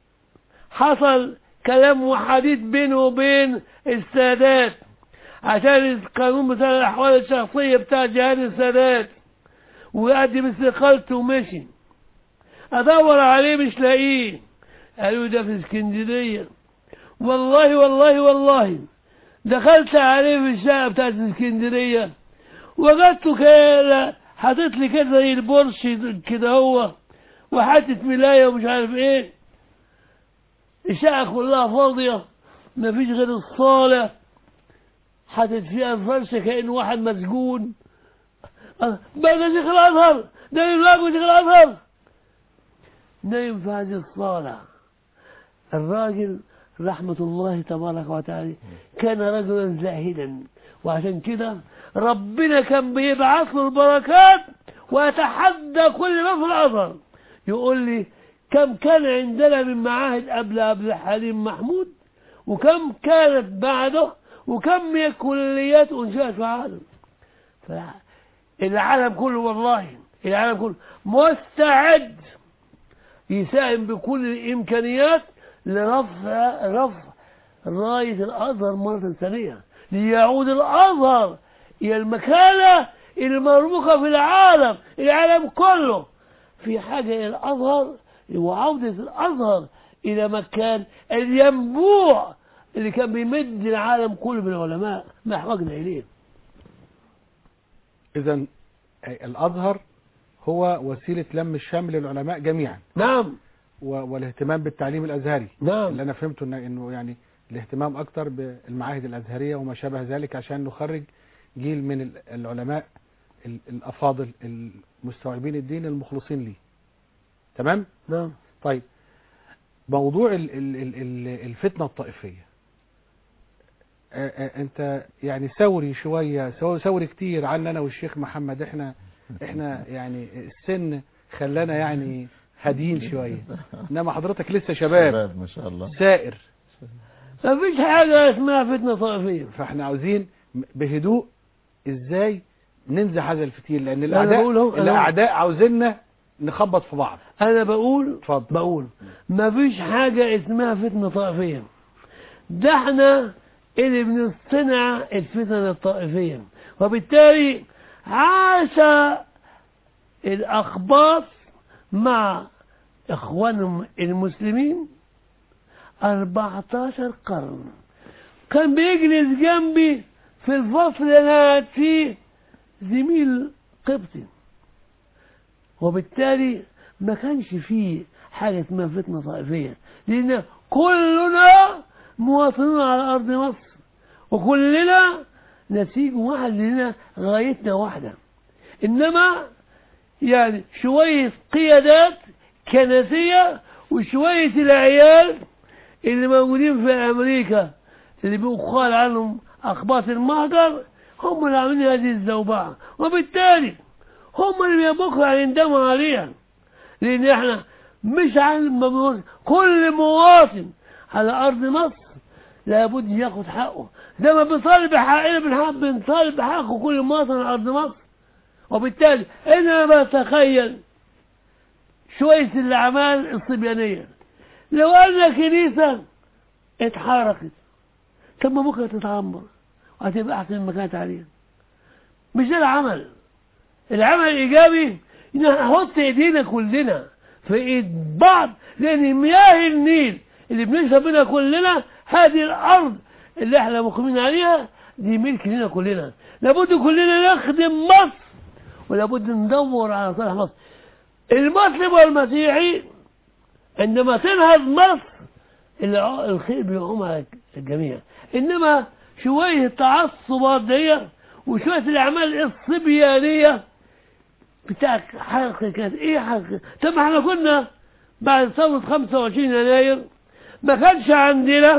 حصل كلام وحديث بينه وبين السادات عشان القانون بتاع الأحوال الشخصية بتاع جهاد السادات وقدم استقالته ومشي أدور عليه مش لاقيه قالوا ده في اسكندرية والله والله والله دخلت عليه في الشقة بتاعت اسكندرية وجدته كده حاطط لي كده زي البورش كده هو وحاطط ملاية ومش عارف ايه الشقة كلها فاضية مفيش غير الصالة حاطط فيها الفرشة كأنه واحد مسجون أه، بقى ده شيخ الأزهر ده يبلاغ شيخ الأزهر نايم في هذه الصالة الراجل رحمة الله تبارك وتعالى كان رجلا زاهدا وعشان كده ربنا كان بيبعث له البركات ويتحدى كل ما في الأزهر يقول لي كم كان عندنا من معاهد قبل عبد الحليم محمود وكم كانت بعده وكم من الكليات انشأت في العالم العالم كله والله العالم كله مستعد يساهم بكل الإمكانيات لرفع رفع راية الأزهر مرة ثانية ليعود الأزهر إلى المكانة المرموقة في العالم العالم كله في حاجة إلى الأزهر وعودة الأزهر إلى مكان الينبوع اللي كان بيمد العالم كله بالعلماء ما احوجنا إليه إذا الأزهر هو وسيلة لم الشمل للعلماء جميعا نعم و- والاهتمام بالتعليم الأزهري نعم اللي أنا فهمته إن- إنه يعني الاهتمام أكتر بالمعاهد الأزهرية وما شابه ذلك عشان نخرج جيل من ال- العلماء ال- الأفاضل المستوعبين الدين المخلصين ليه تمام؟ نعم طيب موضوع ال ال ال ال الفتنة الطائفية آه، آه، انت يعني ثوري شوية ثو- ثوري كتير عن انا والشيخ محمد احنا احنا يعني السن خلانا يعني هادين شوية انما حضرتك لسه شباب شباب ما شاء الله سائر ما فيش حاجة اسمها فتنة طائفية فاحنا عاوزين بهدوء ازاي ننزع هذا الفتيل لان أنا الاعداء بقول أهو، أنا- الاعداء عاوزيننا نخبط في بعض أنا بقول اتفضل بقول ما فيش حاجة اسمها فتنة طائفية ده احنا اللي بنصنع الفتن الطائفية وبالتالي عاش الأخباط مع إخوانهم المسلمين 14 قرن كان بيجلس جنبي في الفصل اللي أنا قاعد فيه زميل قبطي وبالتالي ما كانش فيه حاجة اسمها فتنة طائفية لأن كلنا مواطنون على أرض مصر وكلنا نسيج واحد لنا غايتنا واحدة إنما يعني شوية قيادات كنسية وشوية العيال اللي موجودين في أمريكا اللي بيقال عنهم أخباط المهجر هم اللي عاملين هذه الزوبعة وبالتالي هم اللي بكره هيندموا عليها لان احنا مش عن ما بنقول كل مواطن على ارض مصر لابد ياخد حقه ده ما بنطالب بحقنا بنحق بنطالب بحق كل مواطن على ارض مصر وبالتالي انا بتخيل شوية الاعمال الصبيانية لو ان كنيسة اتحركت طب ما بكره تتعمر وهتبقى احسن من ما كانت عليها مش ده العمل العمل الايجابي ان نحط ايدينا كلنا في ايد بعض لان مياه النيل اللي بنشرب منها كلنا هذه الارض اللي احنا مقيمين عليها دي ملك لنا كلنا لابد كلنا نخدم مصر ولابد ندور على صالح مصر المسلم والمسيحي عندما تنهض مصر الع- الخير بيعم على الجميع انما شويه التعصبات دي وشويه الاعمال الصبيانيه بتاع حركه كانت ايه حركه طب ما احنا كنا بعد ثوره 25 يناير ما كانش عندنا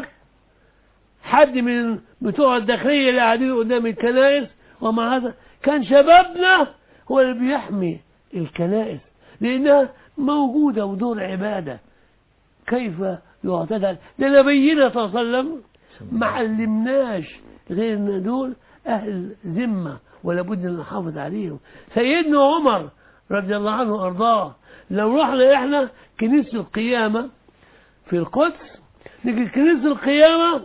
حد من بتوع الداخليه اللي قاعدين قدام الكنائس ومع هذا كان شبابنا هو اللي بيحمي الكنائس لانها موجوده ودور عباده كيف يعتدل ده نبينا صلى الله عليه وسلم ما علمناش غير ان دول اهل ذمه ولا بد ان نحافظ عليهم سيدنا عمر رضي الله عنه وارضاه لو رحنا احنا كنيسه القيامه في القدس نيجي كنيسه القيامه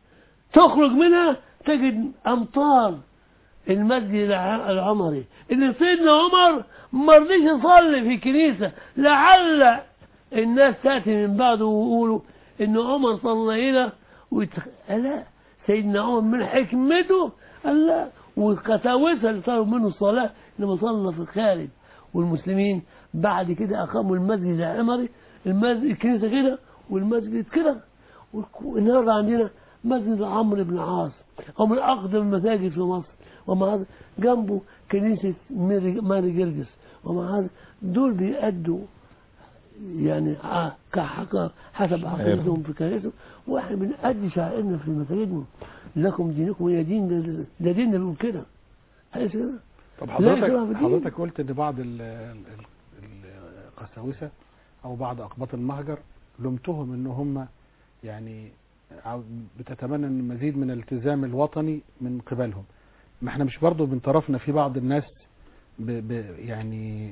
تخرج منها تجد امطار المسجد الع- العمري ان سيدنا عمر ما رضيش يصلي في كنيسه لعل الناس تاتي من بعده ويقولوا ان عمر صلى هنا ويتخ... لا سيدنا عمر من حكمته قال لا والقساوسه اللي صاروا منه الصلاه لما صلى في الخارج والمسلمين بعد كده اقاموا المسجد العمري المسجد الكنيسه كده والمسجد كده والك- النهارده عندنا مسجد عمرو بن العاص هو من اقدم المساجد في مصر ومع هذا جنبه كنيسه ماري ماري جرجس ومع هذا دول بيأدوا يعني ع- كحق- حسب عقيدتهم في كنيستهم واحنا بنأدي شعائرنا في مساجدنا لكم دينكم يا دين ده- ده ديننا بيقول كده أليس كده؟ طب لا حضرتك إكراه في الدين. حضرتك قلت ان بعض ال- ال- ال- القساوسه او بعض اقباط المهجر لمتهم ان هم يعني عاو- بتتمنى ان مزيد من الالتزام الوطني من قبلهم ما احنا مش برضو من طرفنا في بعض الناس ب ب يعني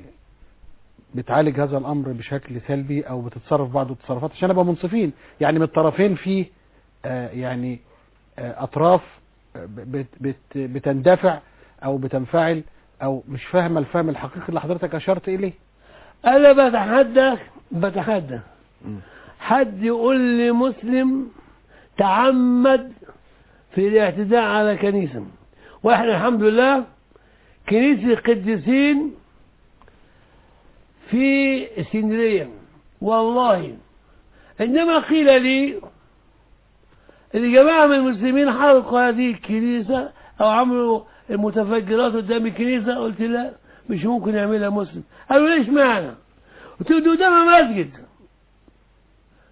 بتعالج هذا الامر بشكل سلبي او بتتصرف بعض التصرفات عشان نبقى منصفين يعني من الطرفين في آه يعني آه اطراف آه، بت بت بتندفع او بتنفعل او مش فاهمه الفهم الحقيقي اللي حضرتك اشرت اليه أنا بتحدى بتحدى حد يقول لي مسلم تعمد في الاعتداء على كنيسة واحنا الحمد لله كنيسة القديسين في اسكندرية والله عندما قيل لي ان جماعة من المسلمين حرقوا هذه الكنيسة او عملوا المتفجرات قدام الكنيسة قلت لا مش ممكن يعملها مسلم قالوا ليش معنى قلت له ده قدامها مسجد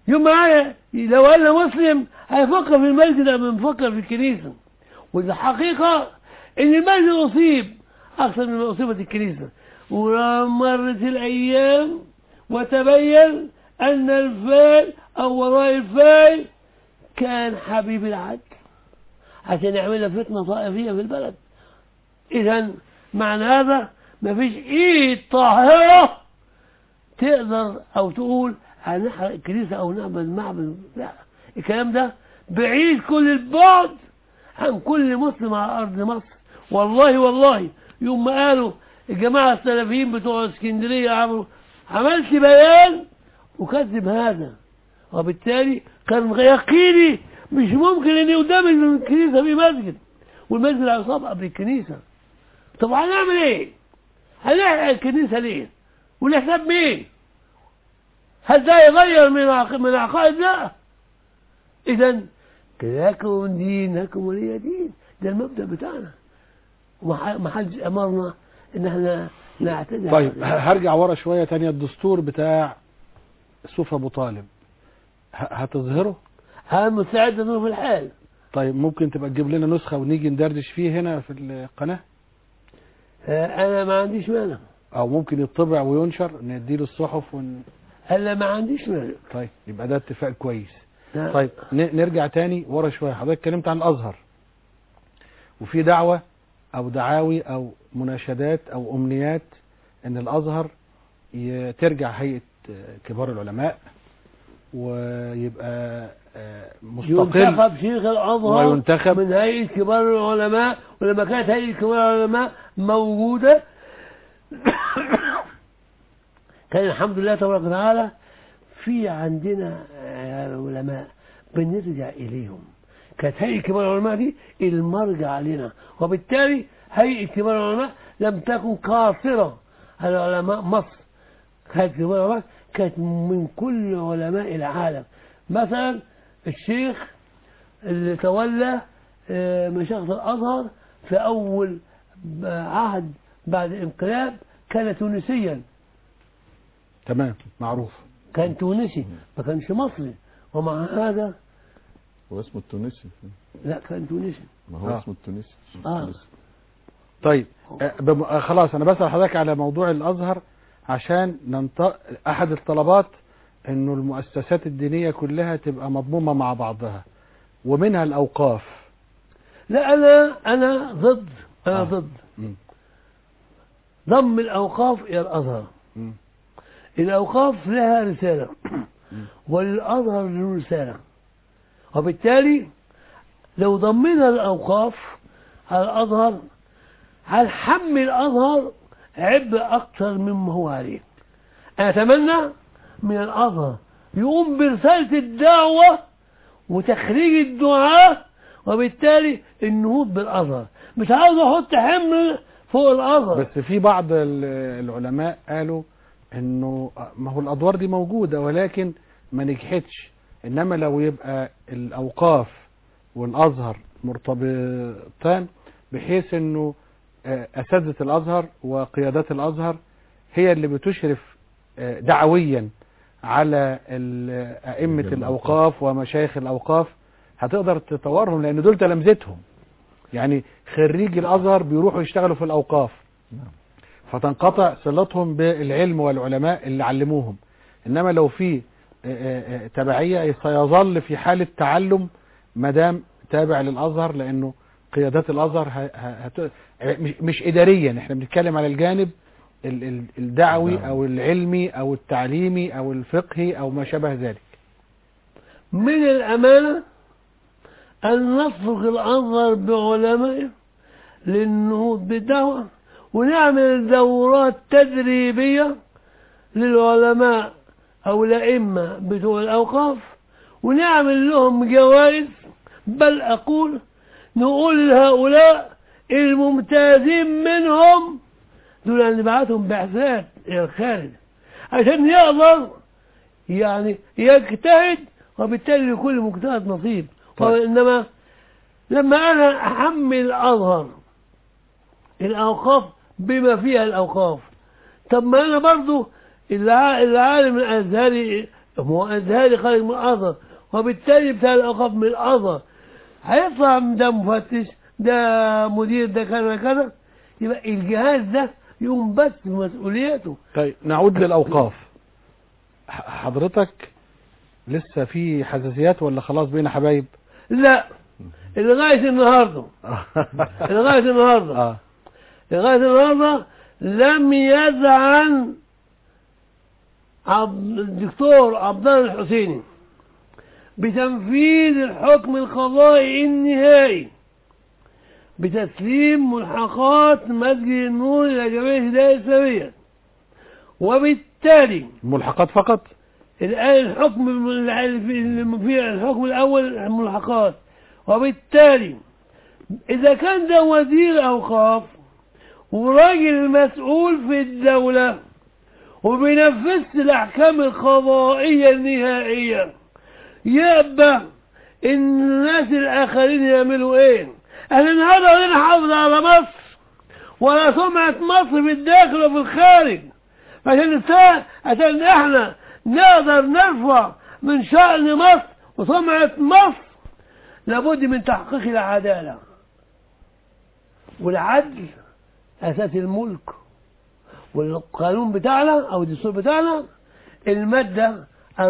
يوم معايا لو انا مسلم هيفكر في المسجد قبل ما يفكر في الكنيسه والحقيقه ان المسجد اصيب اكثر من اصيبت الكنيسه ومرت الايام وتبين ان الفاعل او وراء الفاعل كان حبيب العدل عشان يعمل فتنه طائفيه في البلد اذا معنى هذا مفيش ايد طاهره تقدر او تقول هنحرق الكنيسه او نعمل معبد لا الكلام ده بعيد كل البعد عن كل مسلم على ارض مصر والله والله يوم ما قالوا الجماعه السلفيين بتوع اسكندريه عملوا عملت بيان وكذب هذا وبالتالي كان يقيني مش ممكن ان يدمج من الكنيسه في مسجد والمسجد هيصاب قبل الكنيسه طب هنعمل ايه؟ هنحرق الكنيسه ليه؟ والحساب مين؟ هل ده يغير من عق... من عقائد لا اذا لكم دينكم ولي دين ده المبدا بتاعنا وما ما حدش امرنا ان احنا نعتدي على طيب ده. هرجع ورا شوية تانية الدستور بتاع سوف أبو طالب ه- هتظهره انا مستعد ظروف الحال طيب ممكن تبقى تجيب لنا نسخة ونيجي ندردش فيه هنا في القناة آه، انا ما عنديش مانع أو ممكن يطبع وينشر نديله الصحف ون... انا ما عنديش مانع طيب يبقى ده اتفاق كويس لا. طيب ن- نرجع تاني ورا شوية حضرتك اتكلمت عن الأزهر وفي دعوة أو دعاوي أو مناشدات أو أمنيات إن الأزهر ي- ترجع هيئة آه، كبار العلماء ويبقى آه، مستقل ينتخب شيخ الازهر وينتخب من هيئه كبار العلماء ولما كانت هيئه كبار العلماء موجوده كان الحمد لله تبارك وتعالى في عندنا علماء بنرجع اليهم كانت هيئه كبار العلماء دي المرجع لنا وبالتالي هيئه كبار العلماء لم تكن قاصره على علماء مصر كانت كبار العلماء كانت من كل علماء العالم مثلا الشيخ اللي تولى آه، مشيخة الأزهر في أول عهد بعد الانقلاب كان تونسيا تمام معروف كان تونسي ما كانش مصري ومع هذا هو اسمه التونسي لا كان تونسي ما هو آه. اسمه التونسي آه. التونسي. طيب آه، بم... آه، خلاص انا بسأل حضرتك على موضوع الازهر عشان ننط... احد الطلبات انه المؤسسات الدينية كلها تبقى مضمومة مع بعضها ومنها الاوقاف لا أنا أنا ضد أنا آه. ضد مم. ضم الأوقاف إلى الأزهر مم. الأوقاف لها رسالة وللأزهر له رسالة وبالتالي لو ضمنا الأوقاف على الأزهر هنحمل الأزهر عبء أكثر مما هو عليه أنا أتمنى من الأزهر يقوم برسالة الدعوة وتخريج الدعاء وبالتالي النهوض بالأزهر مش عاوز أحط حمل فوق الأزهر بس في بعض ال- العلماء قالوا انه ما هو الادوار دي موجودة ولكن ما نجحتش انما لو يبقى الاوقاف والازهر مرتبطان بحيث انه آه، اساتذة الازهر وقيادات الازهر هي اللي بتشرف آه، دعويا على ال- ائمة الاوقاف ومشايخ الاوقاف هتقدر تطورهم لان دول تلامذتهم يعني خريجي الازهر بيروحوا يشتغلوا في الاوقاف فتنقطع صلتهم بالعلم والعلماء اللي علموهم انما لو في آه، آه، آه، تبعية سيظل في حالة تعلم مدام تابع للازهر لانه قيادات الازهر ه- ه- هت- مش- مش اداريا احنا بنتكلم على الجانب ال- ال- الدعوي الدعوي. او العلمي او التعليمي او الفقهي او ما شابه ذلك من الأمانة أن نفرق الأزهر بعلمائه للنهوض بالدعوة ونعمل دورات تدريبية للعلماء أو الأئمة بتوع الأوقاف ونعمل لهم جوائز بل أقول نقول لهؤلاء الممتازين منهم دول اللي نبعتهم بعثات إلى الخارج عشان يقدر يعني يجتهد وبالتالي لكل مجتهد نصيب طيب. وإنما لما أنا أحمل الأزهر الأوقاف بما فيها الأوقاف طب ما أنا برضو الع- العالم الأزهري هو هذه خارج من الأزهر وبالتالي بتاع الأوقاف من الأزهر هيطلع ده مفتش ده مدير ده كذا كذا يبقى الجهاز ده يقوم بس بمسؤوليته طيب نعود للأوقاف ح- حضرتك لسه في حساسيات ولا خلاص بينا حبايب لا لغاية النهاردة لغاية النهاردة اه لغاية النهاردة لم يزعل عبد الدكتور عبد الله الحسيني بتنفيذ الحكم القضائي النهائي بتسليم ملحقات مسجد النور إلى جمعية الهداية الإسلامية وبالتالي ملحقات فقط الآن الحكم في في الحكم الأول الملحقات وبالتالي إذا كان ده وزير أوقاف وراجل مسؤول في الدولة وبينفذ الأحكام القضائية النهائية يبقى إن الناس الآخرين يعملوا إيه؟ احنا النهارده عايزين نحافظ على مصر ولا سمعة مصر في الداخل وفي الخارج عشان نسا- عشان احنا نقدر نرفع من شأن مصر وسمعة مصر لابد من تحقيق العدالة والعدل أساس الملك والقانون بتاعنا أو الدستور بتاعنا المادة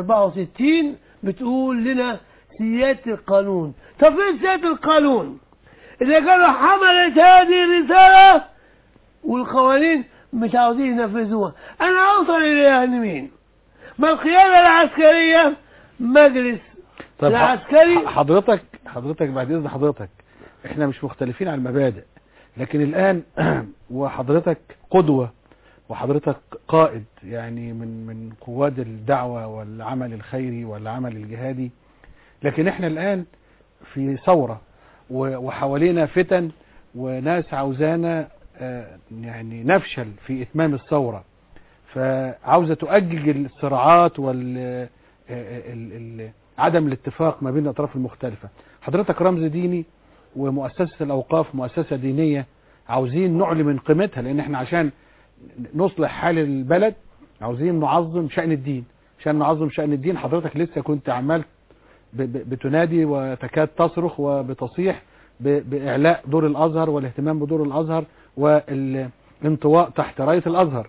64 بتقول لنا سيادة القانون طب فين سيادة القانون إذا كانوا حملت هذه الرسالة والقوانين مش عاوزين ينفذوها أنا أوصل إليها لمين ما القيادة العسكرية مجلس طيب العسكري ح- حضرتك حضرتك بعد اذن حضرتك احنا مش مختلفين على المبادئ لكن الان وحضرتك قدوة وحضرتك قائد يعني من من قواد الدعوة والعمل الخيري والعمل الجهادي لكن احنا الان في ثورة و- وحوالينا فتن وناس عاوزانا آه، يعني نفشل في اتمام الثورة فعاوزة تؤجج الصراعات وال آه، ال- ال- عدم الاتفاق ما بين الاطراف المختلفة حضرتك رمز ديني ومؤسسة الاوقاف مؤسسة دينية عاوزين نعلي من قيمتها لان احنا عشان نصلح حال البلد عاوزين نعظم شأن الدين عشان نعظم شأن الدين حضرتك لسه كنت عمال ب- ب- بتنادي وتكاد تصرخ وبتصيح ب- بإعلاء دور الأزهر والاهتمام بدور الأزهر والانطواء تحت راية الأزهر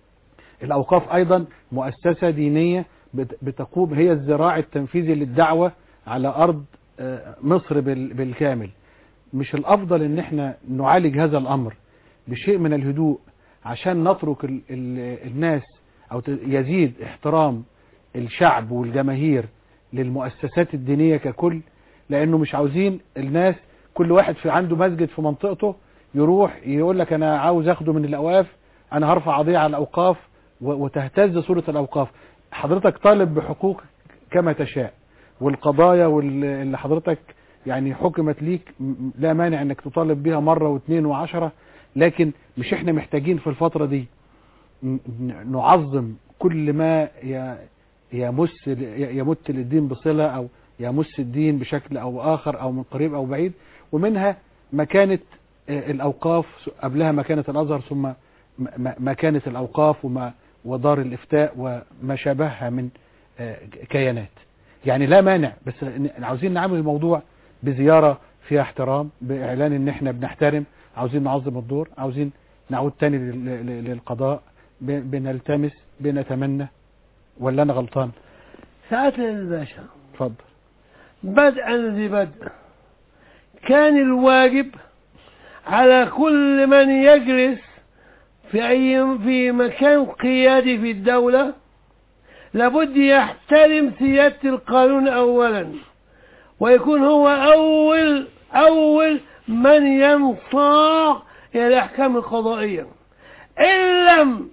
الأوقاف أيضا مؤسسة دينية بت- بتقوم هي الذراع التنفيذي للدعوة على أرض آه، مصر بال- بالكامل مش الأفضل إن احنا نعالج هذا الأمر بشيء من الهدوء عشان نترك ال ال الناس أو ت- يزيد احترام الشعب والجماهير للمؤسسات الدينية ككل لأنه مش عاوزين الناس كل واحد في عنده مسجد في منطقته يروح يقول لك أنا عاوز أخده من الأوقاف أنا هرفع قضية على الأوقاف و- وتهتز صورة الأوقاف حضرتك طالب بحقوق كما تشاء والقضايا واللي اللي حضرتك يعني حكمت ليك م- م- لا مانع انك تطالب بيها مرة واثنين وعشرة لكن مش احنا محتاجين في الفترة دي ن- ن- نعظم كل ما ي- يمس ي- يمت للدين بصلة او يمس الدين بشكل او اخر او من قريب او بعيد ومنها مكانة آه، الاوقاف قبلها مكانة الازهر ثم م- م- مكانة الاوقاف وما ودار الافتاء وما شابهها من آه، كيانات يعني لا مانع بس ن- عاوزين نعمل الموضوع بزيارة فيها احترام باعلان ان احنا بنحترم عاوزين نعظم الدور عاوزين نعود تاني لل- لل- للقضاء ب- بنلتمس بنتمنى ولا انا غلطان ساعات الباشا اتفضل بدءا لبدء كان الواجب على كل من يجلس في أي في مكان قيادي في الدولة لابد يحترم سيادة القانون أولا ويكون هو أول أول من ينصاع إلى الأحكام القضائية إن لم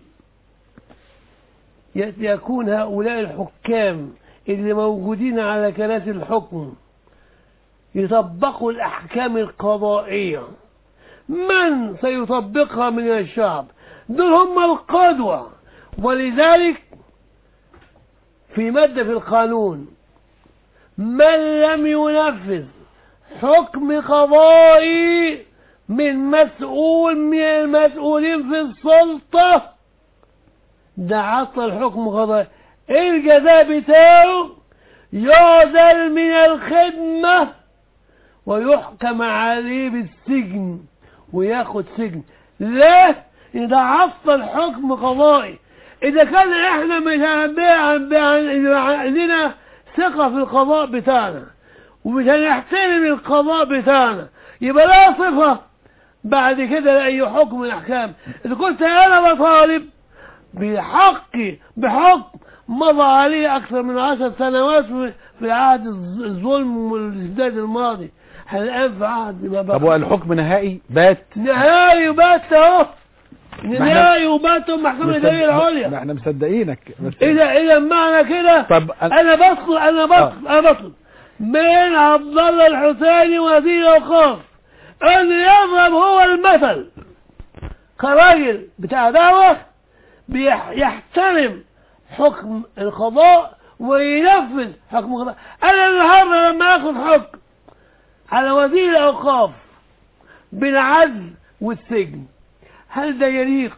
ي- يكون هؤلاء الحكام اللي موجودين على كراسي الحكم يطبقوا الأحكام القضائية من سيطبقها من الشعب دول هم القدوة ولذلك في مادة في القانون من لم ينفذ حكم قضائي من مسؤول من المسؤولين في السلطة ده عطل حكم قضائي الجزاء بتاعه يعزل من الخدمة ويحكم عليه بالسجن وياخد سجن ليه؟ إذا عطل حكم قضائي إذا كان إحنا مش عندنا ثقة في القضاء بتاعنا ومش هنحترم القضاء بتاعنا يبقى لا صفة بعد كده لأي حكم من الأحكام إذا كنت أنا بطالب بحقي بحكم مضى عليه أكثر من عشر سنوات في- في عهد الظ- الظلم والازداد الماضي احنا الآن في عهد ما طب بقى والحكم نهائي بات نهائي وبات أهو احنا- نهائي وبات محكمة مصدق- الدولة ما العليا احنا مصدقينك بس إذا إذا معنى كده طب أنا- انا بطلب انا بطلب انا بطلب من عبد الله الحسيني وزير الاوقاف ان يضرب هو المثل كراجل بتاع دعوه بيح- يحترم حكم القضاء وينفذ حكم القضاء انا النهارده لما اخذ حكم على وزير الاوقاف بالعزل والسجن هل ده يليق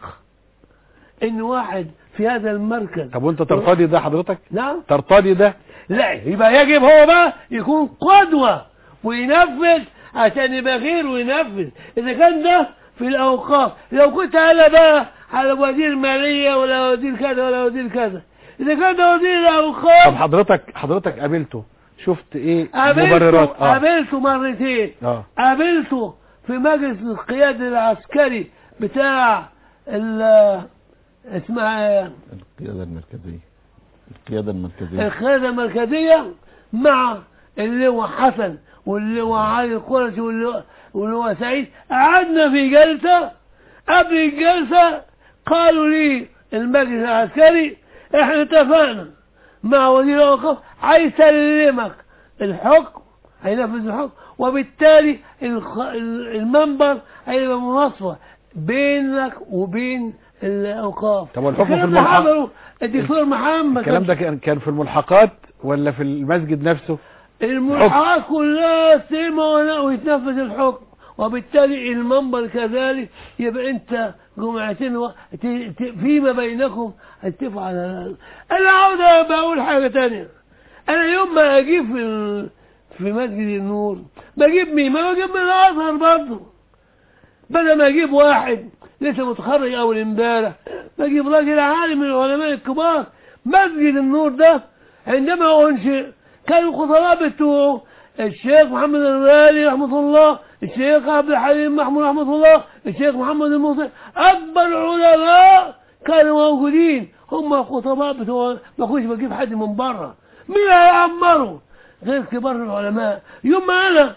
ان واحد في هذا المركز طب وانت ترتضي ده حضرتك نعم ترتضي ده لا يبقى يجب هو بقى يكون قدوة وينفذ عشان يبقى غير وينفذ إذا كان ده في الأوقاف لو كنت أنا بقى على وزير مالية ولا وزير كذا ولا وزير كذا إذا كان ده وزير طب الأوقاف حضرتك حضرتك قابلته شفت ايه قابلته مبررات اه قابلته مرتين اه قابلته في مجلس القيادة العسكري بتاع ال اسمها إيه؟ القيادة المركزية القيادة المركزية القيادة المركزية مع اللواء حسن واللواء علي القرشي واللواء, واللواء سعيد قعدنا في جلسة قبل الجلسة قالوا لي المجلس العسكري احنا اتفقنا مع وزير الاوقاف هيسلمك الحكم هينفذ الحكم وبالتالي الخ- المنبر هيبقى مناصفة بينك وبين الاوقاف طب والحكم في الكلام ده الملحق- عمله الدكتور محمد الكلام ده كان كان في الملحقات ولا في المسجد نفسه الملحقات كلها سمعوا ويتنفذ الحكم وبالتالي المنبر كذلك يبقى انت جمعتين و... ت... ت... فيما بينكم اتفقوا على انا عاوز بقول حاجه تانية انا يوم ما اجيب في ال... في مسجد النور بجيب مين ما بجيب من الازهر برضه بدل ما اجيب واحد لسه متخرج اول امبارح بجيب راجل عالم من العلماء الكبار مسجد النور ده عندما انشئ كان الخطباء بتوعه الشيخ محمد الغالي رحمه الله الشيخ عبد الحليم محمود رحمه الله الشيخ محمد الموسى اكبر علماء كانوا موجودين هم الخطباء بتوع ما كنتش بجيب حد من بره مين هيعمروا غير كبار العلماء يوم ما انا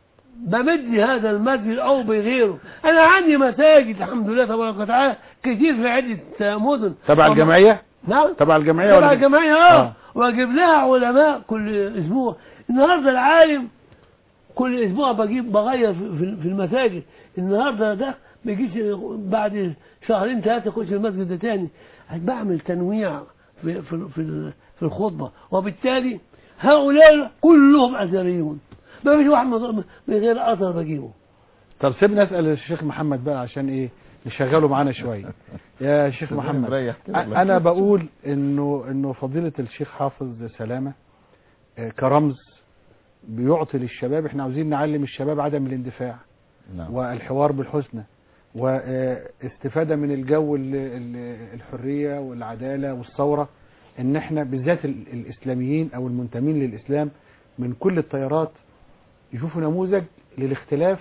بمد هذا المسجد او بغيره انا عندي مساجد الحمد لله تبارك وتعالى كتير في عده مدن تبع وم- الجمعيه نعم تبع الجمعيه تبع ولا الجمعيه آه. اه واجيب لها علماء كل اسبوع النهارده العالم كل اسبوع بجيب بغير في في- في المساجد النهارده ده ما يجيش بعد شهرين ثلاثه يخش المسجد ده تاني بعمل تنويع في في في, في الخطبه وبالتالي هؤلاء كلهم اثريون ما فيش واحد من من غير اثر بجيبه طب سيبنا اسال الشيخ محمد بقى عشان ايه نشغله معانا شويه يا شيخ محمد مريح كده أ- انا بقول انه انه فضيله الشيخ حافظ سلامه آه، كرمز بيعطي للشباب احنا عاوزين نعلم الشباب عدم الاندفاع نعم والحوار بالحسنى واستفادة من الجو ال- ال- الحرية والعدالة والثورة ان احنا بالذات ال- الاسلاميين او المنتمين للاسلام من كل التيارات يشوفوا نموذج للاختلاف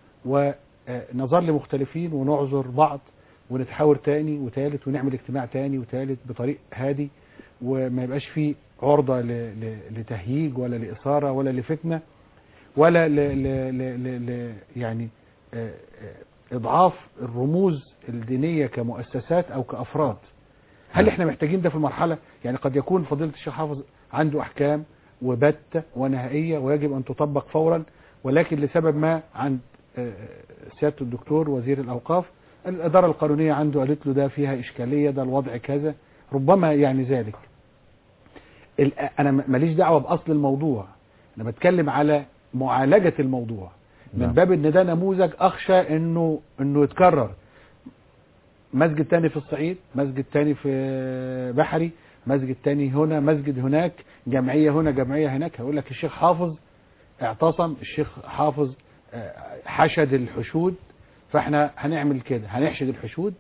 ونظر لمختلفين ونعذر بعض ونتحاور تاني وتالت ونعمل اجتماع تاني وتالت بطريق هادي وما يبقاش فيه عرضة ل- ل- لتهييج ولا لإثارة ولا لفتنة ولا ل ل ل ل ل يعني آه، آه، إضعاف الرموز الدينية كمؤسسات أو كأفراد هل احنا محتاجين ده في المرحلة يعني قد يكون فضيلة الشيخ حافظ عنده أحكام وبتة ونهائية ويجب أن تطبق فورا ولكن لسبب ما عند آه، سيادة الدكتور وزير الأوقاف الإدارة القانونية عنده قالت له ده فيها إشكالية ده الوضع كذا ربما يعني ذلك ال- أنا م- ماليش دعوة بأصل الموضوع أنا بتكلم على معالجة الموضوع من نعم. باب ان ده نموذج اخشى انه انه يتكرر مسجد تاني في الصعيد مسجد تاني في بحري مسجد تاني هنا مسجد هناك جمعية هنا جمعية هناك هيقول لك الشيخ حافظ اعتصم الشيخ حافظ آه، حشد الحشود فاحنا هنعمل كده هنحشد الحشود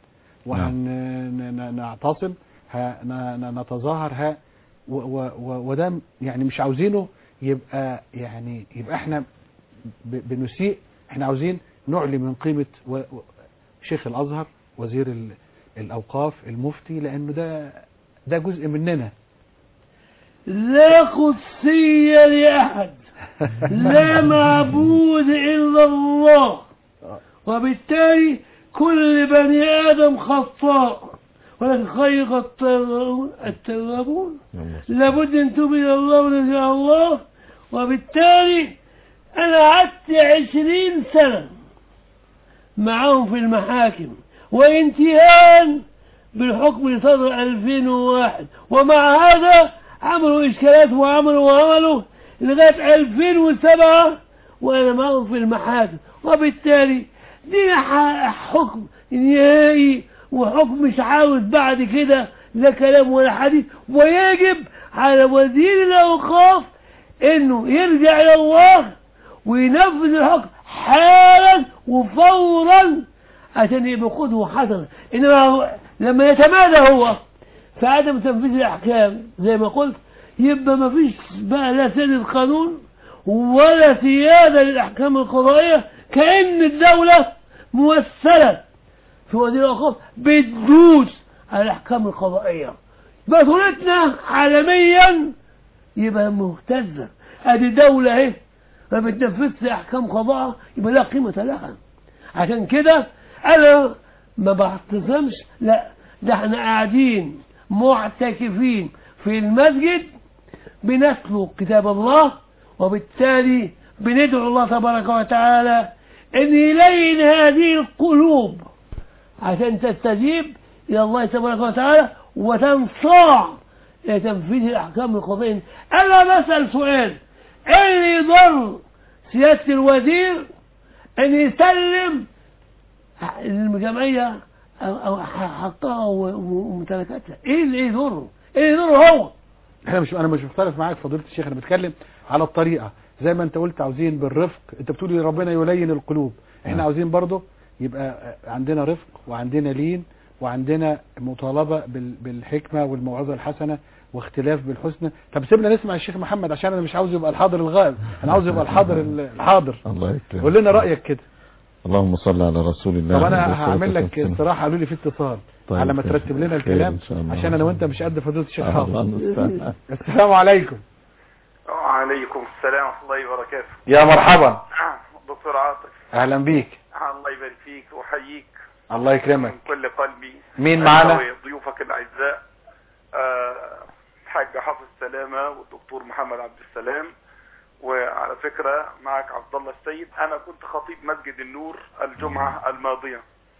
وهنعتصم نتظاهر ها و- و- و- وده يعني مش عاوزينه يبقى يعني يبقى احنا ب- بنسيء احنا عاوزين نعلي من قيمة و- و- شيخ الازهر وزير ال- الاوقاف المفتي لانه ده ده جزء مننا لا قدسية لأحد لا معبود إلا الله وبالتالي كل بني آدم خطاء ولكن خير التوابون التوابون لابد ان تؤمن الى الله ونرجع الله وبالتالي انا قعدت عشرين سنة معاهم في المحاكم وانتهاء بالحكم اللي صدر 2001 ومع هذا عملوا اشكالات وعملوا وعملوا لغاية 2007 وانا معاهم في المحاكم وبالتالي دي ح- حكم نهائي وحكم مش عاوز بعد كده لا كلام ولا حديث ويجب على وزير الاوقاف انه يرجع الى الله وينفذ الحكم حالا وفورا عشان يبقى قدوة حسنة انما هو لما يتمادى هو في عدم تنفيذ الاحكام زي ما قلت يبقى ما فيش بقى لا سيادة قانون ولا سيادة للاحكام القضائية كأن الدولة ممثلة في وزير الاوقاف بتدوس على الاحكام القضائية يبقى دولتنا عالميا يبقى مهتزة ادي دولة اهي ما بتنفذش احكام قضاء يبقى لا قيمة لها عشان كده انا ما بعتصمش لا ده احنا قاعدين معتكفين في المسجد بنتلو كتاب الله وبالتالي بندعو الله تبارك وتعالى ان يلين هذه القلوب عشان تستجيب الى الله تبارك وتعالى وتنصاع الى تنفيذ الاحكام القضائيه انا بسال سؤال ايه اللي يضر سياده الوزير ان يسلم الجمعيه أو أو حقها وممتلكاتها ايه اللي يضره ايه اللي يضره هو احنا مش انا مش مختلف معاك فضيله الشيخ انا بتكلم على الطريقه زي ما انت قلت عاوزين بالرفق انت بتقولي ربنا يلين القلوب احنا آه. عاوزين برضه يبقى عندنا رفق وعندنا لين وعندنا مطالبه بال- بالحكمه والموعظه الحسنه واختلاف بالحسنى طب سيبنا نسمع الشيخ محمد عشان انا مش عاوز يبقى الحاضر الغائب انا عاوز يبقى الحاضر ال- الحاضر الله قول يكرمك لنا رايك كده اللهم صل على رسول الله طب انا عليه الصلاة هعمل لك والسلام. استراحه قالوا لي في اتصال طيب على ما خير. ترتب لنا خير الكلام إن شاء الله. عشان انا وانت مش قد فضيله الشيخ الله حافظ المستعان. السلام عليكم وعليكم السلام ورحمة الله وبركاته يا مرحبا دكتور عاطف اهلا بيك الله يبارك فيك وأحييك الله يكرمك من كل قلبي مين معانا؟ أنت وضيوفك الأعزاء آه، الحاج حافظ سلامة والدكتور محمد عبد السلام وعلى فكرة معك عبد الله السيد أنا كنت خطيب مسجد النور الجمعة الماضية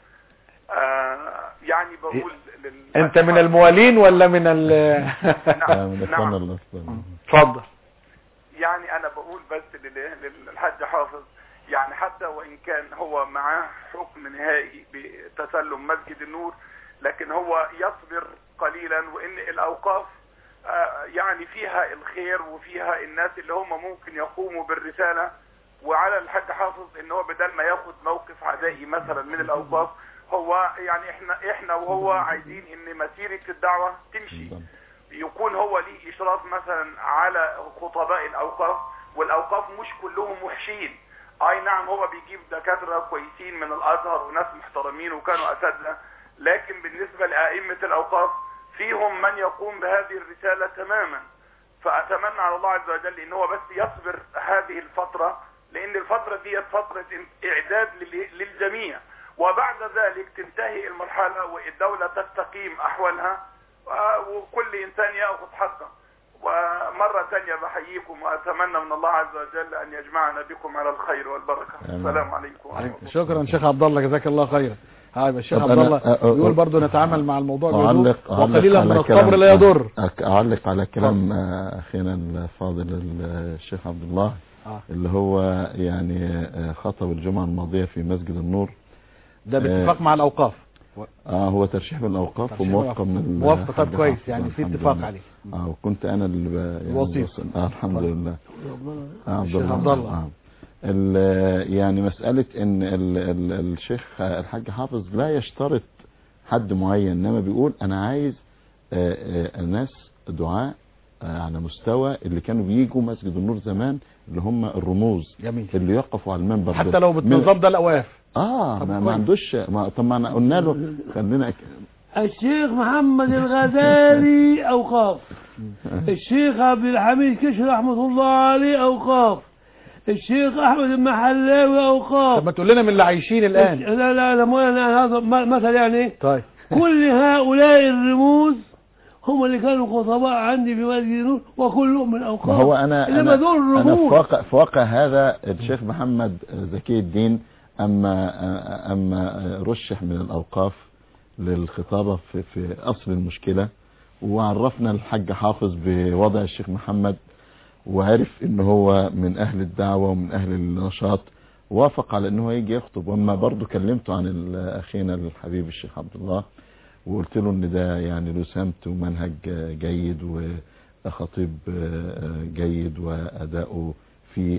آه، يعني بقول لل... انت من الموالين ولا من ال آه، من نعم. إخواننا الأفضل. اتفضل يعني انا بقول بس لل- للحاج حافظ يعني حتى وان كان هو معاه حكم نهائي بتسلم مسجد النور لكن هو يصبر قليلا وان الاوقاف آه، يعني فيها الخير وفيها الناس اللي هم ممكن يقوموا بالرسالة وعلى الحاج حافظ ان هو بدل ما ياخد موقف عدائي مثلا من الاوقاف هو يعني احنا احنا وهو عايزين ان مسيرة الدعوة تمشي يكون هو ليه اشراف مثلا على خطباء الاوقاف والاوقاف مش كلهم وحشين اي نعم هو بيجيب دكاتره كويسين من الازهر وناس محترمين وكانوا اساتذه لكن بالنسبه لائمه الاوقاف فيهم من يقوم بهذه الرساله تماما فاتمنى على الله عز وجل ان هو بس يصبر هذه الفتره لان الفتره دي فتره اعداد لل- للجميع وبعد ذلك تنتهي المرحله والدوله تستقيم احوالها وكل انسان ياخذ حقه ومره ثانيه بحييكم واتمنى من الله عز وجل ان يجمعنا بكم على الخير والبركه آمين. السلام عليكم ورحمه الله شكرا شيخ عبد الله جزاك الله خيرا ها يبقى الشيخ طب عبد أنا الله أ- أ- يقول برضه نتعامل مع الموضوع بهدوء أعلق أعلق وقليلا على من الصبر كلام- لا يضر أك- أعلق على كلام آه، أخينا الفاضل الشيخ عبد الله آه. اللي هو يعني آه، خطب الجمعة الماضية في مسجد النور ده باتفاق مع الاوقاف اه هو ترشيح من الاوقاف ترشيح وموافقه من ال- موافقة طب الحاج كويس حافظ. يعني في الحمد اتفاق لله. عليه اه وكنت انا اللي ب- يعني الوسيط. بوصل. اه الحمد لله آه عبد الشيخ الله عبد الله. آه. ال- يعني مسألة ان ال ال الشيخ الحاج حافظ لا يشترط حد معين انما بيقول انا عايز آه، آه، ناس دعاء آه، على مستوى اللي كانوا بيجوا مسجد النور زمان اللي هم الرموز جميل اللي يقفوا على المنبر حتى ده. لو من- بالنظام ده الاواف اه طب ما, كويس. ما عندوش ما طب ما أنا قلنا له خلينا الشيخ محمد الغزالي أوقاف الشيخ عبد الحميد كشر رحمة الله عليه أوقاف الشيخ أحمد المحلاوي طب أوقاف ما تقول لنا من اللي عايشين الان لا لا لا مو أنا هذا م- مثل يعني طيب كل هؤلاء الرموز هم اللي كانوا خطباء عندي في مسجد النور وكلهم من أوقاف ما هو انا إنما انا, دول أنا في رموز واقع في واقع هذا الشيخ محمد زكي الدين اما اما رشح من الاوقاف للخطابه في في اصل المشكله وعرفنا الحاج حافظ بوضع الشيخ محمد وعرف ان هو من اهل الدعوه ومن اهل النشاط وافق على ان هو يجي يخطب واما برضه كلمته عن ال- اخينا الحبيب الشيخ عبد الله وقلت له ان ده يعني له سمت ومنهج جيد وخطيب جيد واداؤه في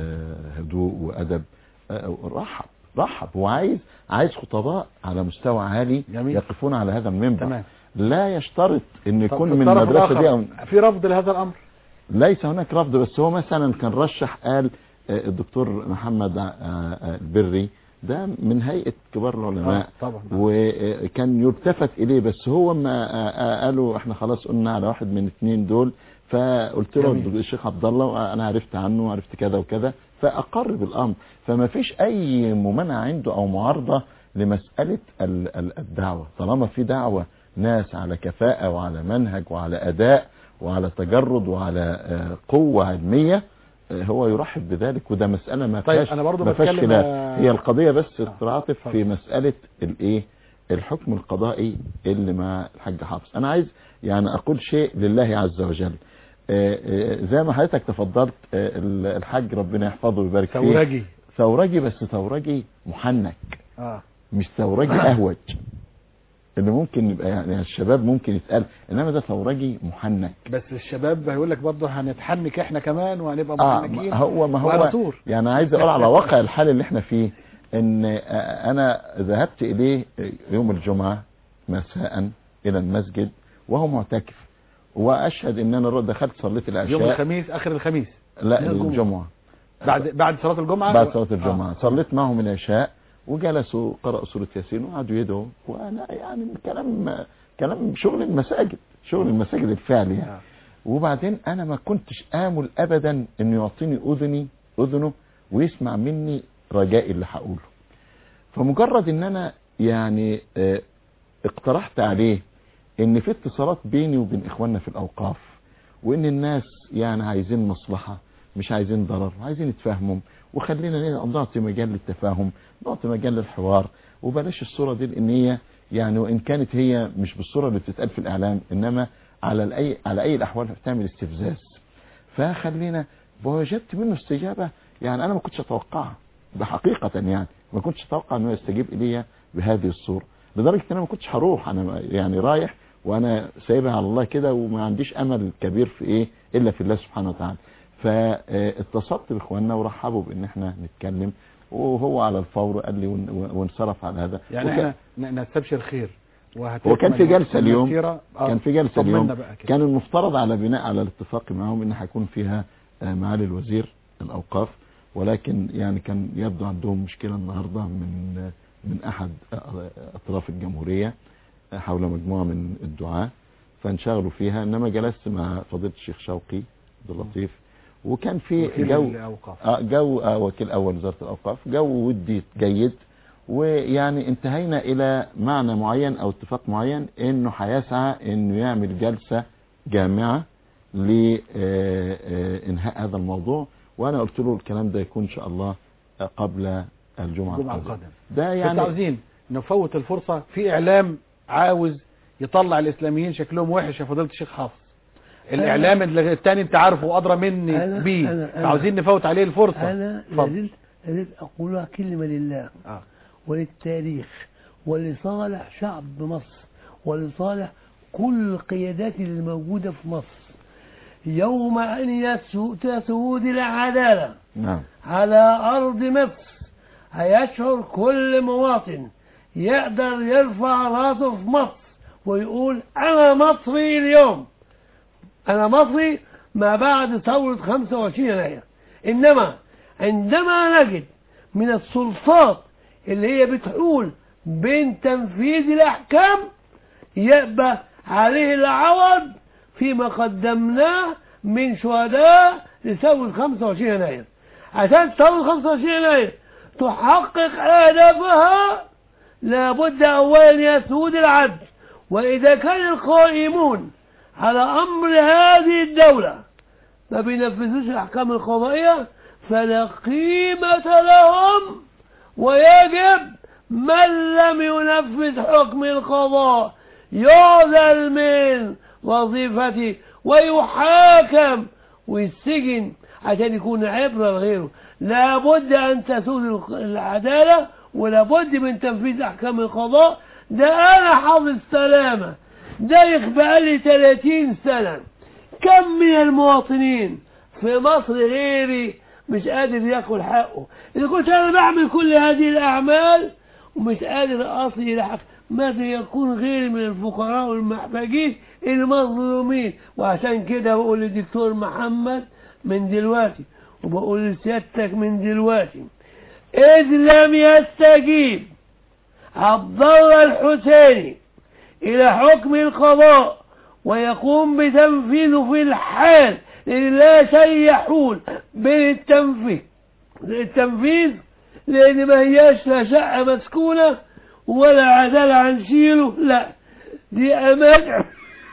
هدوء وادب رحب رحب هو عايز عايز خطباء على مستوى عالي جميل. يقفون على هذا المنبر تمام لا يشترط ان طب يكون في من الطرف المدرسه دي الآخر، او في رفض لهذا الامر ليس هناك رفض بس هو مثلا كان رشح قال آه، الدكتور محمد آه، آه، البري ده من هيئة كبار العلماء آه، طبعا وكان يلتفت إليه بس هو ما آه، آه، قالوا احنا خلاص قلنا على واحد من اثنين دول فقلت له جميل. الشيخ عبد الله انا عرفت عنه وعرفت كذا وكذا فاقر بالامر فما فيش اي ممانعه عنده او معارضه لمساله ال- ال- الدعوه طالما في دعوه ناس على كفاءه وعلى منهج وعلى اداء وعلى تجرد وعلى آه، قوه علميه آه، هو يرحب بذلك وده مساله ما طيب، فيهاش أنا برضو ما فيهاش بتكلم، خلاف آه، هي القضيه بس آه، دكتور عاطف اتفضل. في مساله الايه الحكم القضائي اللي مع الحاج حافظ انا عايز يعني اقول شيء لله عز وجل آه، آه، زي ما حضرتك تفضلت آه، الحاج ربنا يحفظه ويبارك فيه ثورجي ثورجي بس ثورجي محنك اه مش ثورجي اهوج اللي ممكن يبقى يعني الشباب ممكن يتقال انما ده ثورجي محنك بس الشباب هيقول لك برضه هنتحنك احنا كمان وهنبقى اه محنكين ما هو ما وعلى هو طول يعني عايز اقول على واقع الحال اللي احنا فيه ان آه، انا ذهبت اليه يوم الجمعة مساء الى المسجد وهو معتكف واشهد ان انا دخلت صليت يوم العشاء الخميس اخر الخميس لا لا، الجمعة. الجمعة بعد بعد صلاه الجمعه بعد صلاة الجمعة آه. صليت معهم العشاء وجلسوا قرأوا سورة ياسين وقعدوا يدعوا وانا يعني كلام كلام شغل المساجد شغل المساجد الفعلي يعني آه. وبعدين انا ما كنتش امل ابدا انه يعطيني اذني اذنه ويسمع مني رجائي اللي هقوله فمجرد ان انا يعني آه، اقترحت عليه ان في اتصالات بيني وبين اخواننا في الاوقاف وان الناس يعني عايزين مصلحة مش عايزين ضرر عايزين يتفاهموا وخلينا نعطي مجال للتفاهم نعطي مجال للحوار وبلاش الصورة دي لان هي يعني وان كانت هي مش بالصورة اللي بتتقال في الاعلام انما على الاي على اي الاحوال بتعمل استفزاز فخلينا ووجدت منه استجابة يعني انا ما كنتش اتوقعها ده حقيقة يعني ما كنتش اتوقع انه يستجيب الي بهذه الصورة لدرجة ان انا ما كنتش هروح انا يعني رايح وانا سايبها على الله كده وما عنديش امل كبير في ايه الا في الله سبحانه وتعالى فاتصلت باخواننا ورحبوا بان احنا نتكلم وهو على الفور قال لي ون- وانصرف على هذا يعني وكان- احنا ن- نستبشر خير هو كان في جلسة اليوم المسيرة. آه. كان في جلسة طمنا اليوم بقى كده. كان المفترض على بناء على الاتفاق معهم ان هيكون فيها آه، معالي الوزير الاوقاف ولكن يعني كان يبدو عندهم مشكلة النهاردة من آه، من احد آه، اطراف الجمهورية آه، حول مجموعة من الدعاة فانشغلوا فيها انما جلست مع فضيلة الشيخ شوقي عبد اللطيف وكان في وكيل جو الأوقاف. آه، جو آه، وكيل اول وزارة الاوقاف جو ودي جيد ويعني انتهينا الى معنى معين او اتفاق معين انه هيسعى انه يعمل جلسة جامعة لانهاء هذا الموضوع وانا قلت له الكلام ده يكون ان شاء الله آه، قبل الجمعة الجمعة القادمة القادمة ده يعني يعني عاوزين نفوت الفرصة في اعلام عاوز يطلع الاسلاميين شكلهم وحش يا فضيلة الشيخ حافظ الاعلام اللي التاني انت عارفه وادرى مني أنا- بيه أنا- أنا- عاوزين نفوت عليه الفرصة أنا اتفضل. لازلت لازلت أقولها كلمة لله آه. وللتاريخ ولصالح شعب مصر ولصالح كل القيادات اللي موجودة في مصر يوم أن يسو- تسود العدالة نعم على أرض مصر هيشعر كل مواطن يقدر يرفع راسه في مصر ويقول أنا مصري اليوم أنا مصري ما بعد ثورة 25 يناير إنما عندما نجد من السلطات اللي هي بتحول بين تنفيذ الأحكام يأبى عليه العوض فيما قدمناه من شهداء لثورة 25 يناير عشان ثورة 25 يناير تحقق هدفها لابد أولا يسود العدل وإذا كان القائمون على أمر هذه الدولة ما بينفذوش الأحكام القضائية فلا قيمة لهم ويجب من لم ينفذ حكم القضاء يعزل من وظيفته ويحاكم ويسجن عشان يكون عبرة لغيره لابد أن تسود العدالة ولابد من تنفيذ أحكام القضاء ده أنا حافظ سلامة ده يخبأ لي 30 سنة كم من المواطنين في مصر غيري مش قادر ياكل حقه إذا كنت أنا بعمل كل هذه الأعمال ومش قادر أصل إلى حق ماذا يكون غيري من الفقراء والمحتاجين المظلومين وعشان كده بقول للدكتور محمد من دلوقتي وبقول لسيادتك من دلوقتي إذ لم يستجيب عبد الله الحسيني إلى حكم القضاء ويقوم بتنفيذه في الحال لأن لا شيء يحول بين التنفيذ التنفيذ لأن ما هياش لا شقة مسكونة ولا عدالة عن شيله لا دي أماكن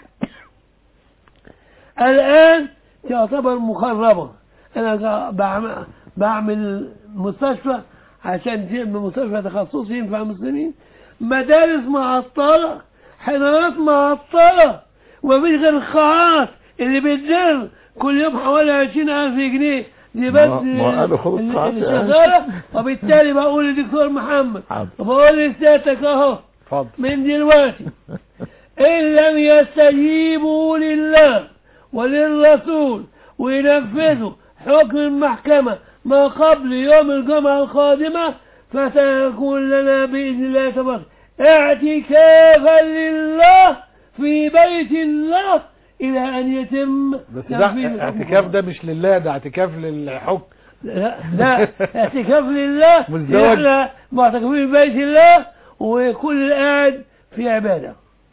الآن تعتبر مخربة أنا بعمل, بعمل مستشفى عشان تعمل مستشفى تخصصي ينفع المسلمين مدارس معطلة حضارات معطلة ومفيش غير القاعات اللي بتدر كل يوم حوالي عشرين ألف جنيه دي بس ما- ما قالوا خدوا اللي القاعات اللي يعني. شغالة وبالتالي بقول للدكتور محمد حاضر. وبقول لسيادتك اهو اتفضل من دلوقتي إن لم يستجيبوا لله وللرسول وينفذوا حكم المحكمة ما قبل يوم الجمعة القادمة فسيكون لنا بإذن الله تبارك اعتكافا لله في بيت الله إلى أن يتم بس تنفيذ ده الحكم. اعتكاف ده مش لله ده اعتكاف للحكم لا لا اعتكاف لله والزواج. احنا معتكفين في بيت الله وكل قاعد في عبادة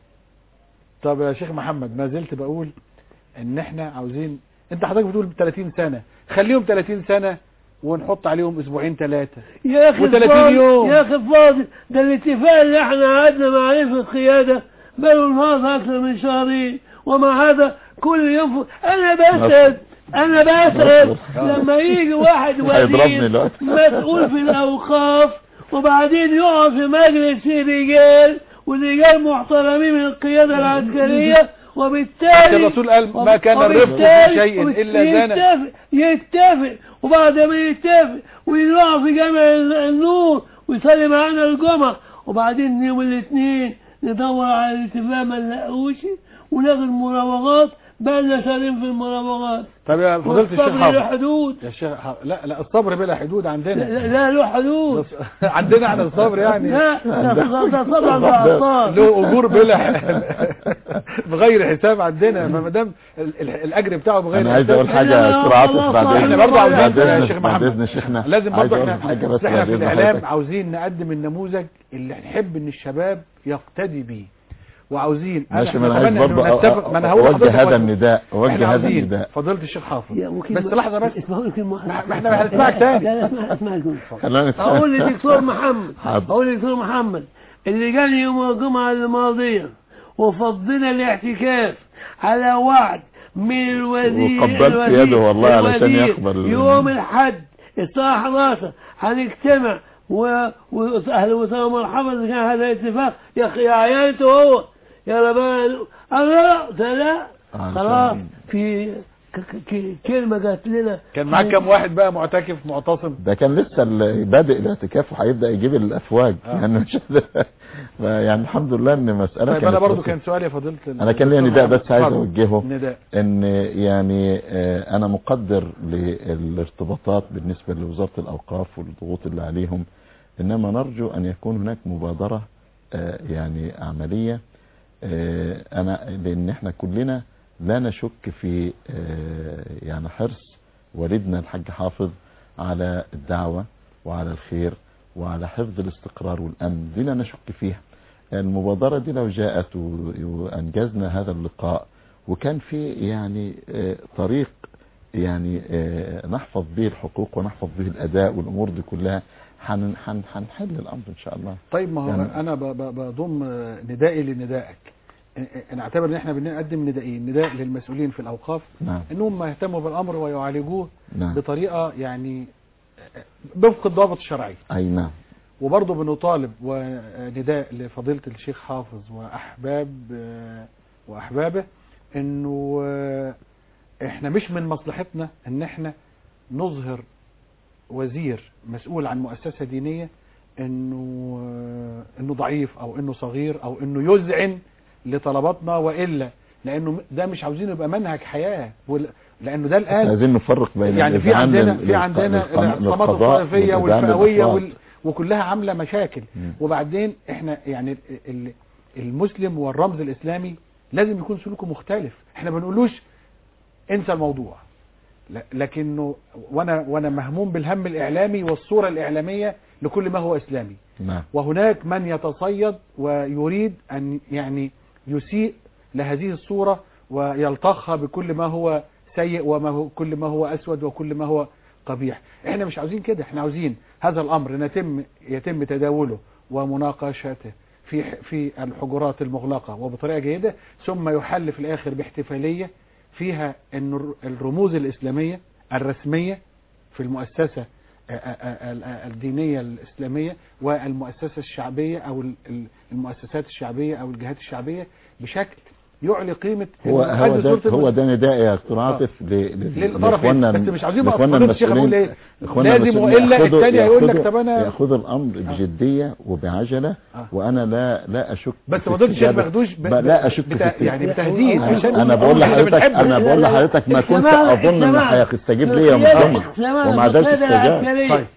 طب يا شيخ محمد ما زلت بقول ان احنا عاوزين انت حضرتك بتقول 30 سنة خليهم 30 سنة ونحط عليهم اسبوعين ثلاثة يا اخي و30 الفاضل- يوم. يا اخي الفاضل ده الاتفاق اللي احنا قعدنا مع عليه في القيادة بقوا النهارده اكثر من شهرين ومع هذا كل يوم ف- انا بسأل انا بسأل لما يجي واحد هيضربني وزير دلوقتي. مسؤول في الاوقاف وبعدين يقع في مجلس فيه رجال ورجال محترمين من القيادة العسكرية وبالتالي الرسول قال ما كان الرفق في وبالتالي- شيء إلا زانه. يتفق يتفق وبعد ما يتفق ويروح في جامع النور ويصلي معانا الجمعة وبعدين يوم الاثنين ندور على الاتفاق ما نلاقوش وناخد المراوغات بقى لنا شهرين في المراوغات طب يا فضيلة الشيخ والصبر له حافظ حدود يا شيخ حافظ لا لا الصبر بلا حدود لا, عندنا لا, لا له حدود بس- عندنا احنا الصبر يعني لا ده ده صبر بعطار له اجور بلا بغير حساب عندنا فما دام ال- ال- الاجر بتاعه بغير انا عايز حساب اقول حاجة لا، لا، استراعات خلاص، بعد احنا اذن برضه عاوزين بعد يا اذن شيخ بعد محمد. اذن شيخنا لازم عايز برضه اقول احنا حاجة بس احنا بعد في اذن الاعلام حضرتك. عاوزين نقدم النموذج اللي نحب ان الشباب يقتدي بيه وعاوزين أنا ماشي ما انا عايز أتمنى إنه برضه نتفق- ما انا هقول اوجه لحضرتك هذا وجه. النداء احنا اوجه هذا عاوزين النداء فضيلة الشيخ حافظ يا ممكن بس لحظة بس اسمعوا لي كلمة واحدة. ما احنا هنسمعك تاني. لا لا اسمع اسمع الكلمة. خلينا نسمع. اقول للدكتور محمد حاضر. اقول للدكتور محمد اللي جاني يوم الجمعة الماضية وفضنا الاعتكاف على وعد من الوزير وقبلت الوزير- يده والله علشان الوزير يقبل. يوم الحد الساعة 11 هنجتمع و- واهلا وسهلا ومرحبا اذا كان هذا اتفاق يا اخي يا عيالته هو يا ربان الله لا لا علشان- خلاص في ك- ك- كلمة قالت لنا كان معاك كام واحد بقى معتكف معتصم ده كان لسه ال- بادئ الاعتكاف وهيبدا يجيب الافواج آه. يعني مش يعني الحمد لله ان مساله طيب انا كانت برضو بسيطة. كان سؤالي يا فضيله ال- انا كان ليا نداء بس عايز اتفضل. اوجهه نداء ان يعني آه، انا مقدر للارتباطات بالنسبه لوزاره الاوقاف والضغوط اللي عليهم انما نرجو ان يكون هناك مبادره آه، يعني عمليه آه، انا لان احنا كلنا لا نشك في آه، يعني حرص والدنا الحاج حافظ على الدعوه وعلى الخير وعلى حفظ الاستقرار والامن دي لا نشك فيها المبادرة دي لو جاءت و- وأنجزنا هذا اللقاء وكان في يعني آه، طريق يعني آه، نحفظ به الحقوق ونحفظ به الأداء والأمور دي كلها هن- هن- هنحل الأمر إن شاء الله طيب ما هو يعني- انا ب- ب- بضم ندائي لندائك نعتبر ان احنا بنقدم ندائين نداء للمسؤولين في الاوقاف نعم انهم يهتموا بالامر ويعالجوه نعم بطريقه يعني بوفق الضوابط الشرعيه أي نعم وبرضه بنطالب ونداء لفضيلة الشيخ حافظ وأحباب وأحبابه إنه إحنا مش من مصلحتنا إن إحنا نظهر وزير مسؤول عن مؤسسة دينية إنه إنه ضعيف أو إنه صغير أو إنه يذعن لطلباتنا وإلا لأنه ده مش عاوزين يبقى منهج حياة وال- لأنه ده الآن عايزين نفرق بين يعني في الإذعان عندنا لل- في عندنا للق- الاعتصامات للقضاء الطائفيه والإذعان والفئويه للأفراد. وال... وكلها عامله مشاكل مم. وبعدين احنا يعني ال- ال- المسلم والرمز الاسلامي لازم يكون سلوكه مختلف احنا ما بنقولوش انسى الموضوع ل- لكنه وانا وانا مهموم بالهم الاعلامي والصوره الاعلاميه لكل ما هو اسلامي نعم وهناك من يتصيد ويريد أن يعني يسيء لهذه الصورة ويلطخها بكل ما هو سيء وما هو كل ما هو أسود وكل ما هو قبيح احنا مش عاوزين كده احنا عاوزين هذا الأمر نتم يتم تداوله ومناقشته في في الحجرات المغلقة وبطريقة جيدة ثم يحل في الآخر باحتفالية فيها أن الر- الرموز الإسلامية الرسمية في المؤسسة آه، آه، آه، الدينية الإسلامية والمؤسسة الشعبية أو ال- ال- المؤسسات الشعبية أو الجهات الشعبية بشكل يعلي قيمة هو إنه هو يحدد ده صورة هو الم- ده نداء يا دكتور عاطف ل- ل- للطرفين لإخواننا- بس مش عاوزين بقى لإخواننا فضيلة الشيخ المسؤولين- أقول إيه إخواننا لازم المسؤولين وإلا يأخذوا- التاني هيقول لك يأخذوا- طب أنا يأخذوا الأمر بجدية وبعجلة آه. وأنا لا لا أشك بس في فضيلة الشيخ استجابة- ماخدوش ب- ب- لا أشك بتا- في يعني لا، بتهديد أنا- عشان انا بقول إحنا لحضرتك بنحب- انا بقول لا، لا، لحضرتك ما كنت الجماعة- اظن ان الجماعة- هيستجيب لي يوم القيادة- الجمعه الجماعة ومع ذلك القيادة استجاب العسكرية. طيب.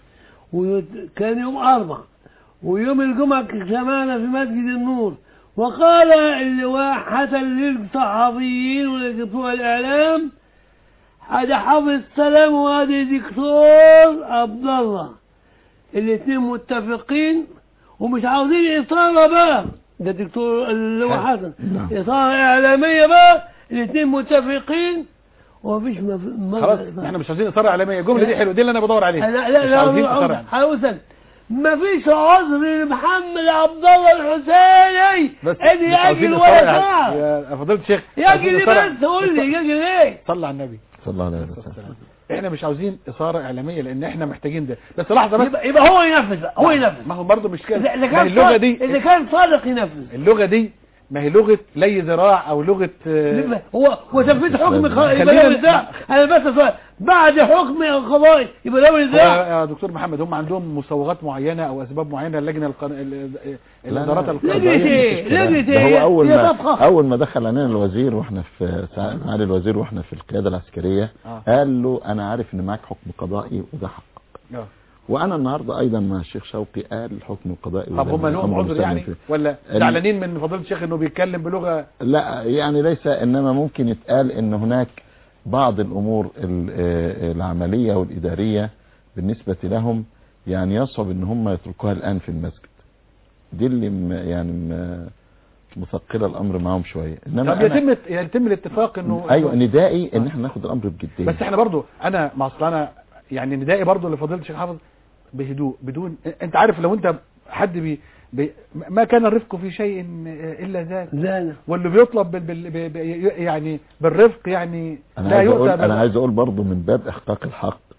وكان يوم أربع ويوم الجمعة جمعنا في مسجد النور وقال اللواء حسن للصحفيين ولبتوع الإعلام هذا حافظ السلام وهذا دكتور عبد الله الاثنين متفقين ومش عاوزين إثارة بقى ده دكتور اللواء حسن نعم. إثارة إعلامية بقى الاثنين متفقين ومفيش ما ما- خلاص احنا مش عاوزين اثاره اعلاميه الجمله دي حلوه دي اللي انا بدور عليها لا لا مش لا عاوزين لا اثاره إعلامية. حوسن ما فيش عذر لمحمد عبد الله الحسيني بس ان مش عاوزين يجي إثارة ولا إعلامية. ساعه يا فضيله الشيخ يجي عاوزين لي إثارة- بس قول لي يجي ليه صلى على النبي صلى الله عليه وسلم احنا مش عاوزين اثاره اعلاميه لان احنا محتاجين ده بس لحظه بس يبقى, يبقى هو ينفذ بقى هو ينفذ ما هو برضه مش كده اذا إذا ما كان هي اللغه صادق- دي اذا كان صادق ينفذ اللغه دي ما هي لغه لي ذراع او لغه آه، يبقى هو وتنفيذ حكم خ- يبقى خلينا- له نزاع انا بس سؤال بعد حكم قضائي يبقى له هو نزاع يا دكتور محمد هم عندهم مصوغات معينه او اسباب معينه اللجنه القن... ال- ال- لا، الادارات لا. القضائيه لجنة ايه؟ مفيش كلام. لجنة ده ايه؟ هو اول هي ما طبخة. اول ما دخل علينا الوزير واحنا في سع- معالي الوزير واحنا في القياده العسكريه آه. قال له انا عارف ان معاك حكم قضائي وده حقك آه. وانا النهارده ايضا مع الشيخ شوقي قال الحكم القضائي طب وده هم لهم أمر عذر مسلم يعني فيه. ولا ال- زعلانين من فضيله الشيخ انه بيتكلم بلغه لا يعني ليس انما ممكن يتقال ان هناك بعض الامور ال- آه، العمليه والاداريه بالنسبه لهم يعني يصعب ان هم يتركوها الان في المسجد دي اللي م- يعني م- مثقله الامر معاهم شويه انما طب أنا- يتم يتم الاتفاق انه ايوه ندائي ان احنا ناخد الامر بجديه بس احنا برضو انا ما اصل انا يعني ندائي برضو لفضيله الشيخ حافظ بهدوء بدون انت عارف لو انت حد بي, بي ما كان الرفق في شيء الا ذاك لا لا واللي بيطلب بال بال ب- ب- يعني بالرفق يعني انا لا عايز اقول يؤتى انا بال- عايز اقول برضه من باب احقاق الحق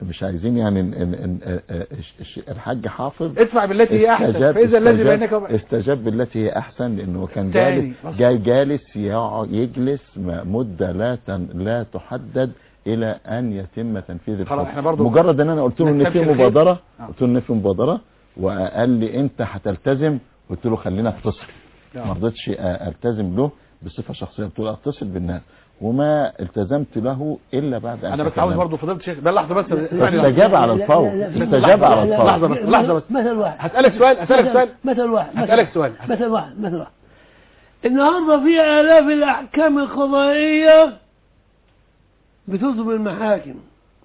مش عايزين يعني ن- ن- ن- آه، الش- الش- الحاج حافظ ادفع بالتي هي احسن استجاب فاذا الذي استجاب, بينك وب- استجاب بالتي هي احسن لانه كان تاني. جالس مصر. جاي جالس يقعد- يجلس م- مده لا تن لا تحدد الى ان يتم تنفيذ خلاص، الحكم احنا برضو مجرد ان انا قلت له ان نكتبش في الخير. مبادره آه. قلت له ان في مبادره وقال لي انت هتلتزم قلت له خلينا اتصل آه. ما رضيتش أ- التزم له بصفه شخصيه قلت له اتصل بالناس وما التزمت له الا بعد ان انا بس عاوز تكلمت. برضه فضيله الشيخ ده لحظه بس استجاب على الفور لا، لا، لا، استجاب على لا، الفور لحظة بس، لحظة بس. مثل واحد هسألك سؤال هسألك مثل- سؤال مثل واحد مثل- هسألك سؤال. مثل واحد مثل واحد النهارده في آلاف الأحكام القضائية بتصدر من المحاكم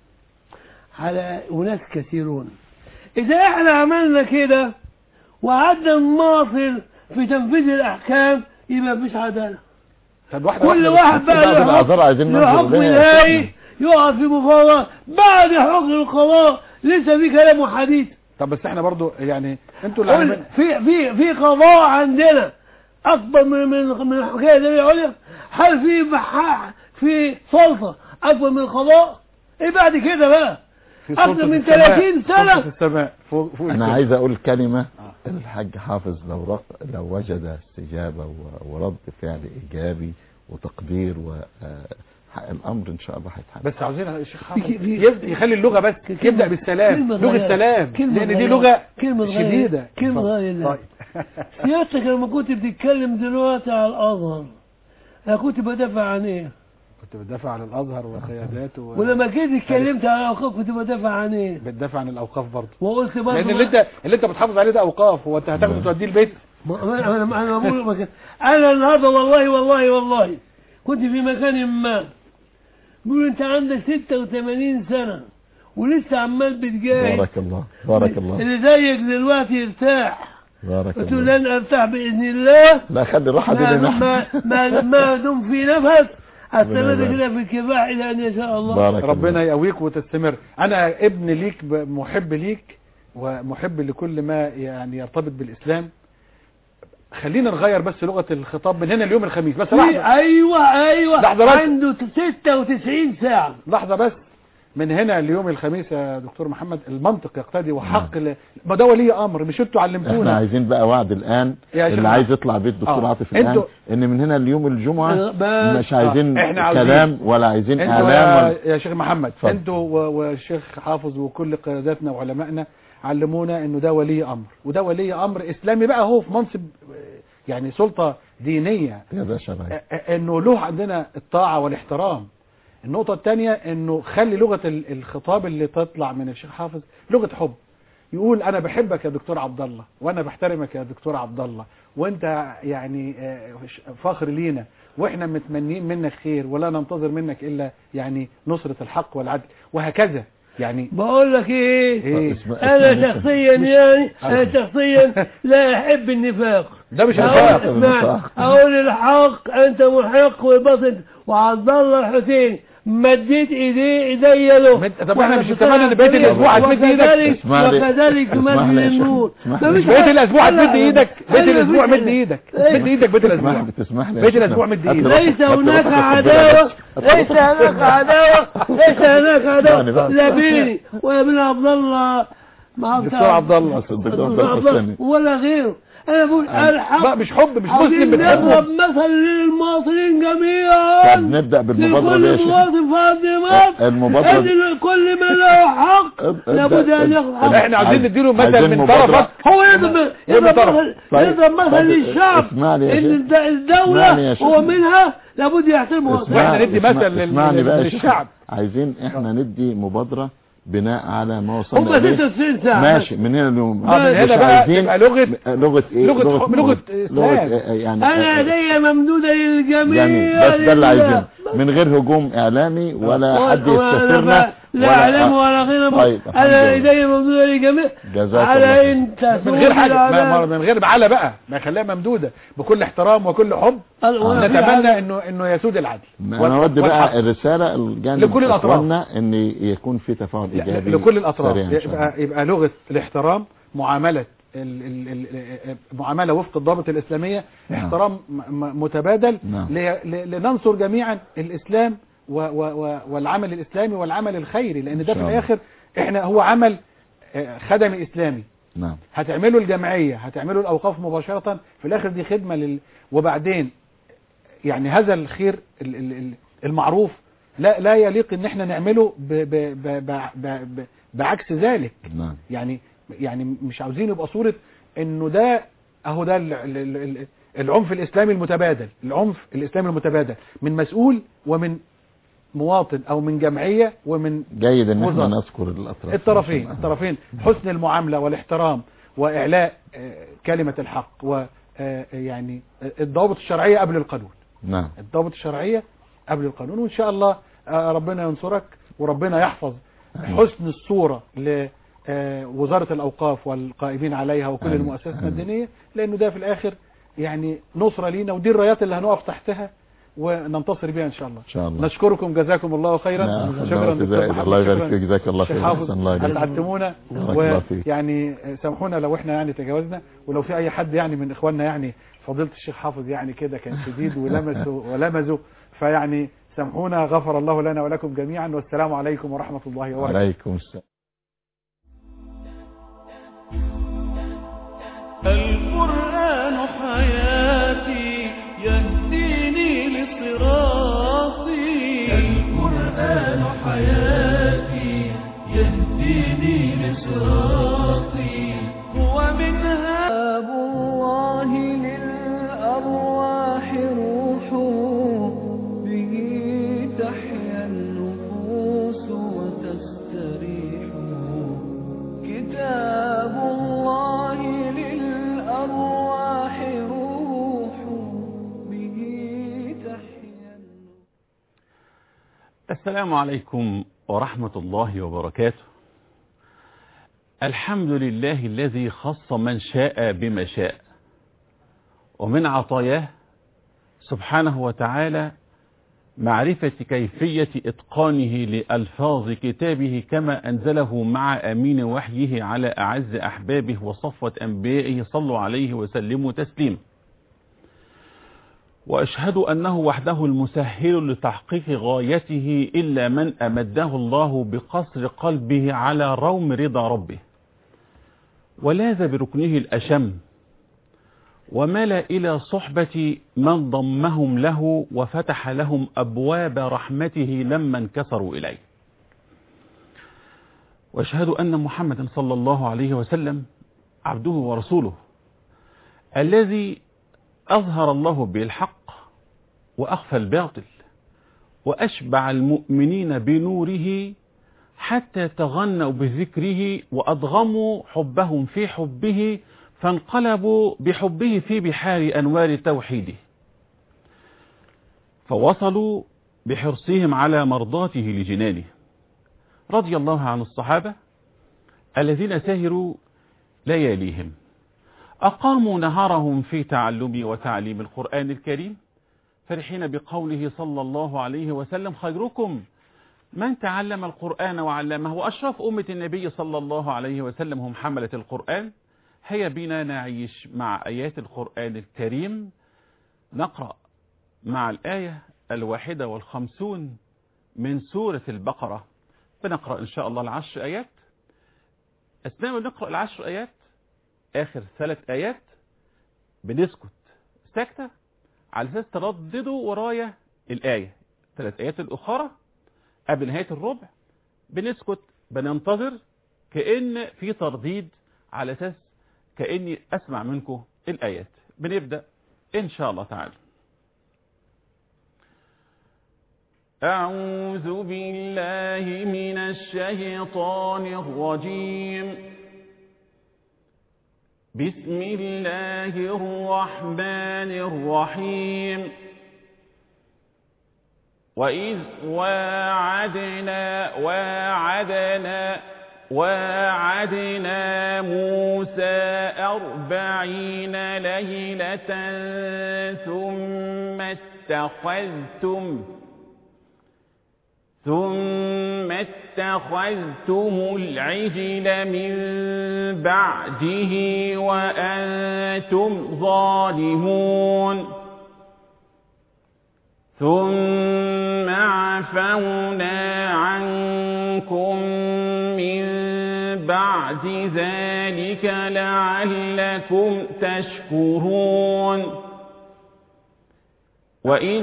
على أناس كثيرون إذا إحنا عملنا كده وقعدنا نماطل في تنفيذ الأحكام يبقى مفيش عدالة طب واحده كل واحدة واحد بعض بقى له الأعذار عايزين له ننظر حكم إليها يا نهائي شيخنا. يقع في مفاوضات بعد حكم القضاء لسه في كلام وحديث طب بس احنا برضه يعني انتوا اللي قل عاملين في في في قضاء عندنا اكبر من من من الحكايه الدوليه العليا هل في بحاح في سلطه اكبر من القضاء ايه بعد كده بقى في أكثر سلطة من السماء، 30 سنة. سلطة السماء فوق فوق انا الكل. عايز اقول كلمة الحاج حافظ لو رق... لو وجد استجابة و... ورد فعل ايجابي وتقدير و آه، الامر ان شاء الله هيتحل بس عاوزين الشيخ حافظ في- في- يبدأ يخلي اللغة بس كلمة- يبدأ بالسلام كلمة لغة صغيرة. سلام كلمة لأن دي صغيرة. لغة كلمة صغيرة. شديدة كلمة اتفضل. صغيرة. طيب. سيادتك لما كنت بتتكلم دلوقتي على الازهر انا كنت بدافع عن ايه كنت بتدافع عن الأزهر وقياداته و... ولما جيت اتكلمت على الاوقاف كنت بدافع عن ايه بتدافع عن الأوقاف برضه وقلت برضه لأن اللي أنت اللي أنت بتحافظ عليه ده أوقاف هو أنت هتاخده توديه البيت ما- انا انا انا بقول ما كان- انا النهارده والله والله والله كنت في مكان ما بيقول انت عندك 86 سنه ولسه عمال بتجاهد بارك الله بارك الله اللي زيك دلوقتي يرتاح بارك قلت له الله لن ارتاح باذن الله لا خلي الراحة دي ما لنا ما احنا. ما, ما دم في نفس استمر ربنا كده في الكفاح الى ان يشاء الله بارك ربنا الله يقويك وتستمر أنا ابن ليك ب- محب ليك ومحب لكل ما يعني يرتبط بالإسلام خلينا نغير بس لغة الخطاب من هنا اليوم الخميس بس في- لحظة ايوه ايوه لحظة بس. عنده 96 ساعه لحظة بس من هنا اليوم الخميس يا دكتور محمد المنطق يقتضي وحق ل... ما ده ولي امر مش انتوا احنا علمتونا عايزين بقى وعد الان يا شيخ اللي عايز يطلع بيت دكتور آه. عاطف الان انتوا- ان من هنا اليوم الجمعة بس. مش عايزين آه. احنا عاوزين- كلام ولا عايزين انتوا اعلام يا, ولا يا شيخ محمد اتفضل. انتوا و- والشيخ حافظ وكل قياداتنا وعلمائنا علمونا انه ده ولي امر وده ولي امر اسلامي بقى هو في منصب آه، يعني سلطة دينية يا باشا بقى. آه، آه، انه له عندنا الطاعة والاحترام النقطة الثانية انه خلي لغة ال- الخطاب اللي تطلع من الشيخ حافظ لغة حب يقول انا بحبك يا دكتور عبد الله وانا بحترمك يا دكتور عبد الله وانت يعني آه، فخر لينا واحنا متمنين منك خير ولا ننتظر منك الا يعني نصرة الحق والعدل وهكذا يعني بقول لك ايه ايه اسمع- انا اسمع- شخصيا يعني انا شخصيا لا احب النفاق ده مش اقول نفاق النفاق. اسمع اقول الحق انت محق والباطل وعبد الله الحسين مديت ايديه ايديا له مد- طب احنا مش اتفقنا ان بقية الاسبوع هتمد ايدك وكذلك اسمح لي- وكذلك اسمح تمد لي يا شيخ. النور اسمح لي. مفيش مش بقية الاسبوع حاجة. هتمد ايدك بقية أيوة، الاسبوع مفيش مد حاجة. ايدك أيوة. مد ايدك بقية تسمح الاسبوع لي تسمح لي يا بقية شيخنا. الأسبوع مد هات إيدك. راسك- ليس هات هناك راسك ربنا عداوة بس. هات ليس راسك. هناك عداوة ليس هناك يعني عداوة بقى. لا بيني ولا بين عبد الله مع دكتور عبد الله بس الدكتور عبد الله الحسيني. ولا غيره انا بقول لا الحق مش حب مش عاوزين مسلم نضرب بتحبه مثل للمواطنين جميعا طب نبدأ بالمبادرة دي يا لكل شيخ مواطن في ارض مصر المبادرة دي- إن كل من له حق اب- لابد ان اب- ياخذ اب- حقه احنا عايزين عايز- نديله مثل عايزين من مبادرة. طرفك هو يضرب يضرب طرف. مثل طيب. يضرب مثل طب للشعب اسمعني يا ان شيخ. الد- الدولة اسمعني يا شيخ. هو منها لابد يحترمه اسمع- واحنا ندي اسمع- مثل لل- اسمعني بقى يا شيخ. للشعب. عايزين احنا ندي مبادرة بناء على ما هم وصلنا اليه 96 ساعة ماشي من هنا اليوم اه من مش هنا بقى عايزين- تبقى لغة لغة ايه لغة حب- لغة لغة إسلام. آه، يعني انا آه، يدي ممدودة للجميع جميل بس ده اللي لله. عايزينه من غير هجوم اعلامي ولا حد وأنا يستثيرنا لا اعلم ولا غير طيب، الحمد انا لله. يدي ممدودة للجميع جزاك على الله انت من غير حاجة ما- ما- من من غير بعلى بقى ما يخليها ممدودة بكل احترام وكل حب نتمنى انه انه يسود العدل انا اود والحق. بقى الرسالة الجانب لكل الأطراف. إخواننا ان يكون في تفاعل ايجابي لكل الاطراف سريع إن شاء الله. يبقى يبقى لغه الاحترام معامله ال ال ال معامله وفق الضابط الاسلاميه نعم. احترام م- م- متبادل نعم. ل- ل- لننصر جميعا الاسلام و و و والعمل الاسلامي والعمل الخيري لان إن ده شاء في الله. الاخر احنا هو عمل آه، خدمي اسلامي نعم هتعملوا الجمعية هتعملوا الأوقاف مباشرة في الآخر دي خدمة لل... وبعدين يعني هذا الخير ال- ال- ال- المعروف لا لا يليق ان احنا نعمله ب... ب... ب... ب... ب... ب... بعكس ذلك نعم يعني يعني مش عاوزين يبقى صورة انه ده اهو ده ال- ال- ال- ال- العنف الاسلامي المتبادل العنف الاسلامي المتبادل من مسؤول ومن مواطن او من جمعية ومن جيد ان احنا وزارة. نذكر الاطراف الطرفين عشان- الطرفين حسن المعاملة والاحترام وإعلاء آه، كلمة الحق ويعني الضوابط الشرعية قبل القانون نعم الضوابط الشرعية قبل القانون وإن شاء الله آه، ربنا ينصرك وربنا يحفظ حسن الصورة لوزارة الأوقاف والقائمين عليها وكل آمين. المؤسسات آمين. المدنية لأنه ده في الآخر يعني نصرة لينا ودي الرايات اللي هنقف تحتها وننتصر بها إن شاء الله ان شاء الله نشكركم جزاكم الله خيرا نعم، شكرا الله دكتور يجزاك- محمد، الله يبارك شكراً. فيك جزاك الله شيخ خير حافظ أحسن الله إليك. اسعدتمونا بارك الله فيك. ويعني سامحونا لو احنا يعني تجاوزنا ولو في اي حد يعني من اخواننا يعني فضيله الشيخ حافظ يعني كده كان شديد ولمسه ولمزه فيعني سامحونا غفر الله لنا ولكم جميعا والسلام عليكم ورحمه الله وبركاته عليكم السلام القرآن حياتي يهديني لصراطي القرآن حياتي يهديني لصراطي هو منها باب الله للأرواح روح به تحيا النفوس وتستريح كتاب الله للأرواح روح به تحيا النفوس السلام عليكم ورحمة الله وبركاته الحمد لله الذي خص من شاء بما شاء ومن عطاياه سبحانه وتعالى معرفة كيفية إتقانه لألفاظ كتابه كما أنزله مع أمين وحيه على أعز أحبابه وصفوة أنبيائه صلوا عليه وسلموا تسليما وأشهد أنه وحده المسهل لتحقيق غايته إلا من أمده الله بقصر قلبه على روم رضا ربه ولاذ بركنه الأشم ومال إلى صحبة من ضمهم له وفتح لهم أبواب رحمته لما انكسروا إليه واشهد أن محمدا صلى الله عليه وسلم عبده ورسوله الذي أظهر الله به الحق وأخفى الباطل وأشبع المؤمنين بنوره حتى تغنوا بذكره وأضغموا حبهم في حبه فانقلبوا بحبه في بحار أنوار توحيده فوصلوا بحرصهم على مرضاته لجنانه رضي الله عن الصحابة الذين سهروا لياليهم أقاموا نهارهم في تعلم وتعليم القرآن الكريم فرحين بقوله صلى الله عليه وسلم خيركم من تعلم القرآن وعلمه وأشرف أمة النبي صلى الله عليه وسلم هم حملة القرآن هيا بنا نعيش مع آيات القرآن الكريم نقرأ مع الآية الواحدة والخمسون من سورة البقرة بنقرأ إن شاء الله العشر آيات أثناء ما نقرأ العشر آيات آخر ثلاث آيات بنسكت ساكتة على أساس ترددوا ورايا الآية ثلاث آيات الأخرى قبل نهاية الربع بنسكت بننتظر كأن في ترديد على أساس كأني أسمع منكم الآيات بنبدأ إن شاء الله تعالى أعوذ بالله من الشيطان الرجيم بسم الله الرحمن الرحيم وإذ واعدنا واعدنا واعدنا موسى أربعين ليلة ثم اتخذتم ثم اتخذتم العجل من بعده وأنتم ظالمون ثم عفونا عنكم من بعد ذلك لعلكم تشكرون وإذ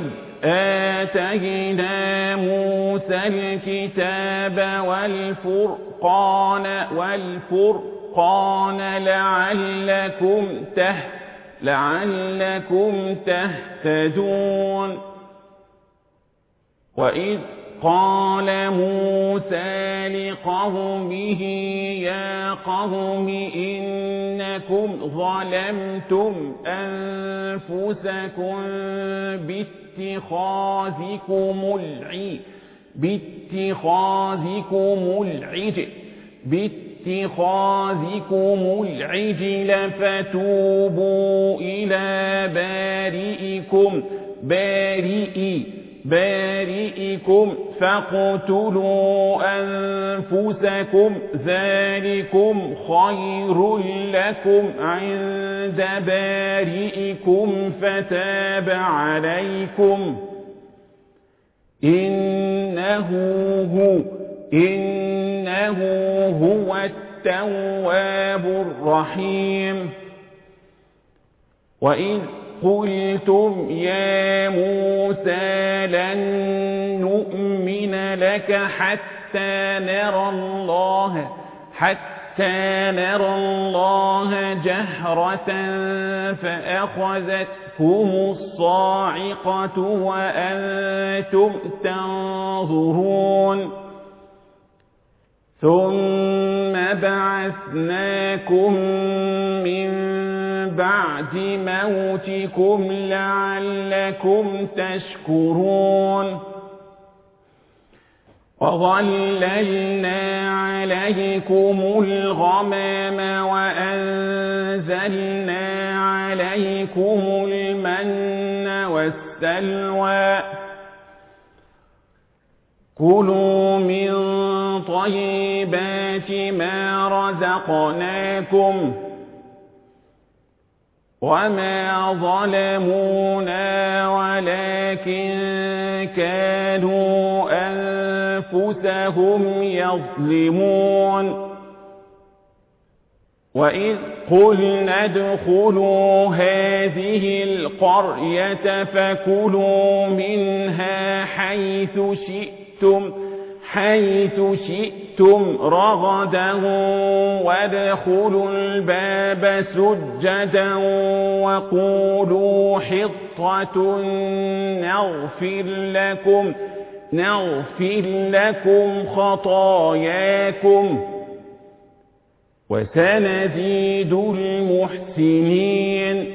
آتينا موسى الكتاب والفرقان والفرقان لعلكم ته لعلكم تهتدون وإذ قال موسى لقومه يا قوم إنكم ظلمتم أنفسكم باتخاذكم العي باتخاذكم العجل باتخاذكم العجل فتوبوا إلى بارئكم بارئي بارئكم فاقتلوا أنفسكم ذلكم خير لكم عند بارئكم فتاب عليكم إنه هو إنه هو التواب الرحيم وإذ قلتم يا موسى لن نؤمن لك حتى نرى الله حتى نرى الله جهرة فأخذتكم الصاعقة وأنتم تنظرون ثم بعثناكم من بعد موتكم لعلكم تشكرون وظللنا عليكم الغمام وأنزلنا عليكم المن والسلوى كلوا من طيبات ما رزقناكم وما ظلمونا ولكن كانوا أنفسهم يظلمون وإذ قلنا ادخلوا هذه القرية فكلوا منها حيث شئتم حيث شئتم رغدا وادخلوا الباب سجدا وقولوا حطة نغفر لكم نغفر لكم خطاياكم وسنزيد المحسنين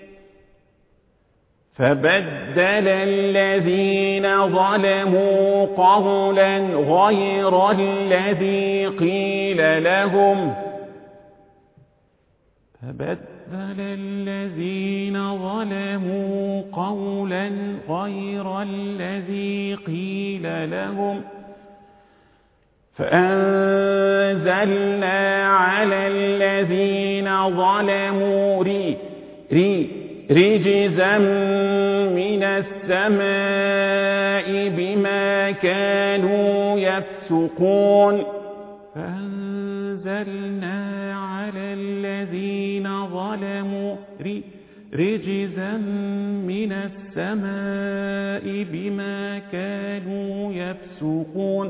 فبدل الذين ظلموا قولا غير الذي قيل لهم فبدل الذين ظلموا قولا غير الذي قيل لهم فأنزلنا على الذين ظلموا ري ري رجزا من السماء بما كانوا يفسقون فأنزلنا على الذين ظلموا رجزا من السماء بما كانوا يفسقون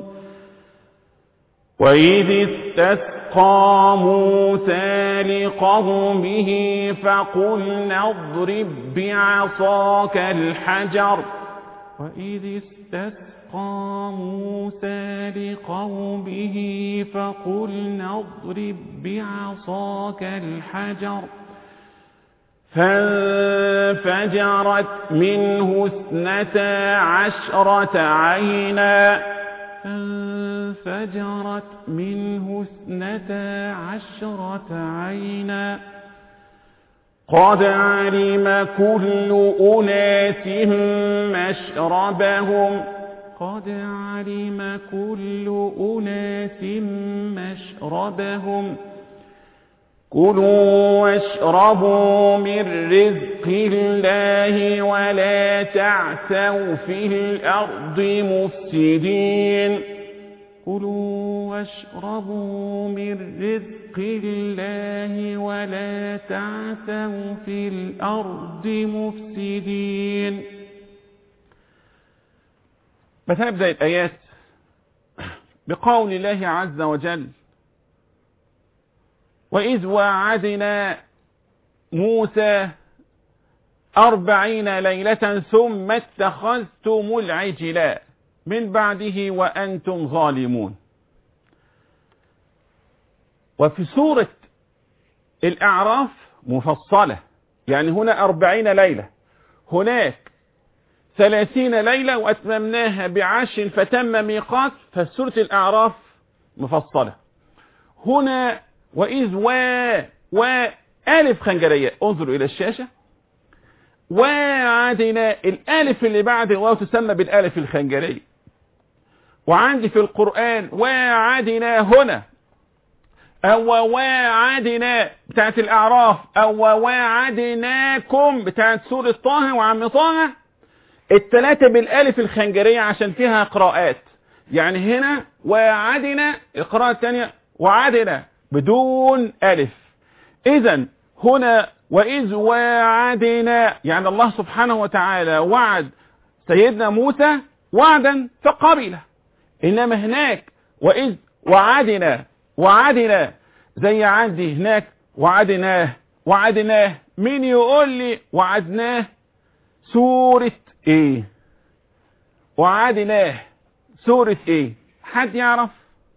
وإذ استسقى موسى لقومه فقلنا اضرب بعصاك الحجر وإذ استسقى موسى لقومه فقلنا اضرب بعصاك الحجر فانفجرت منه اثنتا عشرة عينا فانفجرت منه اثنتا عشرة عينا قد علم كل أناس مشربهم قد علم كل أناس مشربهم كلوا واشربوا من رزق الله ولا تعثوا في الأرض مفسدين كلوا واشربوا من رزق الله ولا تعثوا في الأرض مفسدين فسنبدأ الآيات بقول الله عز وجل وإذ وعدنا موسى أربعين ليلة ثم اتخذتم العجل من بعده وأنتم ظالمون وفي سورة الأعراف مفصلة يعني هنا أربعين ليلة هناك ثلاثين ليلة وأتممناها بعش فتم ميقات فسورة الأعراف مفصلة هنا وإذ و وألف خنجرية انظروا إلى الشاشة وعدنا الألف اللي بعد الواو تسمى بالألف الخنجرية وعندي في القرآن وعدنا هنا أو وعدنا بتاعت الأعراف أو وعدناكم بتاعت سورة طه وعم طه التلاتة بالألف الخنجرية عشان فيها قراءات يعني هنا وعدنا القراءة الثانية وعدنا بدون ألف إذا هنا وإذ وعدنا يعني الله سبحانه وتعالى وعد سيدنا موسى وعدا فقبله إنما هناك وإذ وعدنا وعدنا زي عندي هناك وعدناه وعدناه مين يقول لي وعدناه سورة ايه وعدناه سورة ايه حد يعرف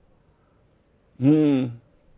مم.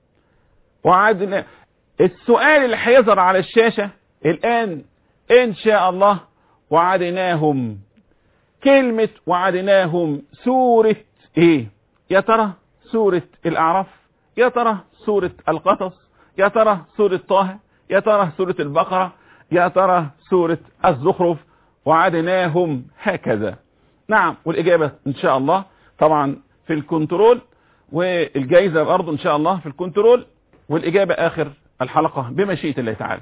وعدنا السؤال اللي هيظهر على الشاشة الآن إن شاء الله وعدناهم كلمة وعدناهم سورة إيه يا ترى سورة الأعراف يا ترى سورة القصص يا ترى سورة طه يا ترى سورة البقرة يا ترى سورة الزخرف وعدناهم هكذا نعم والإجابة إن شاء الله طبعا في الكنترول والجائزة برضه إن شاء الله في الكنترول والإجابة آخر الحلقة بمشيئة الله تعالى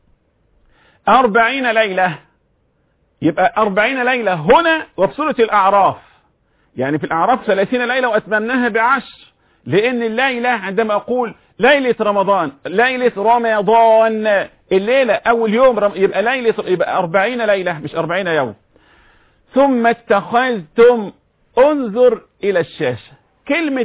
أربعين ليلة يبقى أربعين ليلة هنا وفي سورة الأعراف يعني في الأعراف ثلاثين ليلة وأتممناها بعشر لأن الليلة عندما أقول ليلة رمضان ليلة رمضان الليلة أول يوم رم... يبقى ليلة يبقى أربعين ليلة مش أربعين يوم ثم اتخذتم انظر إلى الشاشة كلمة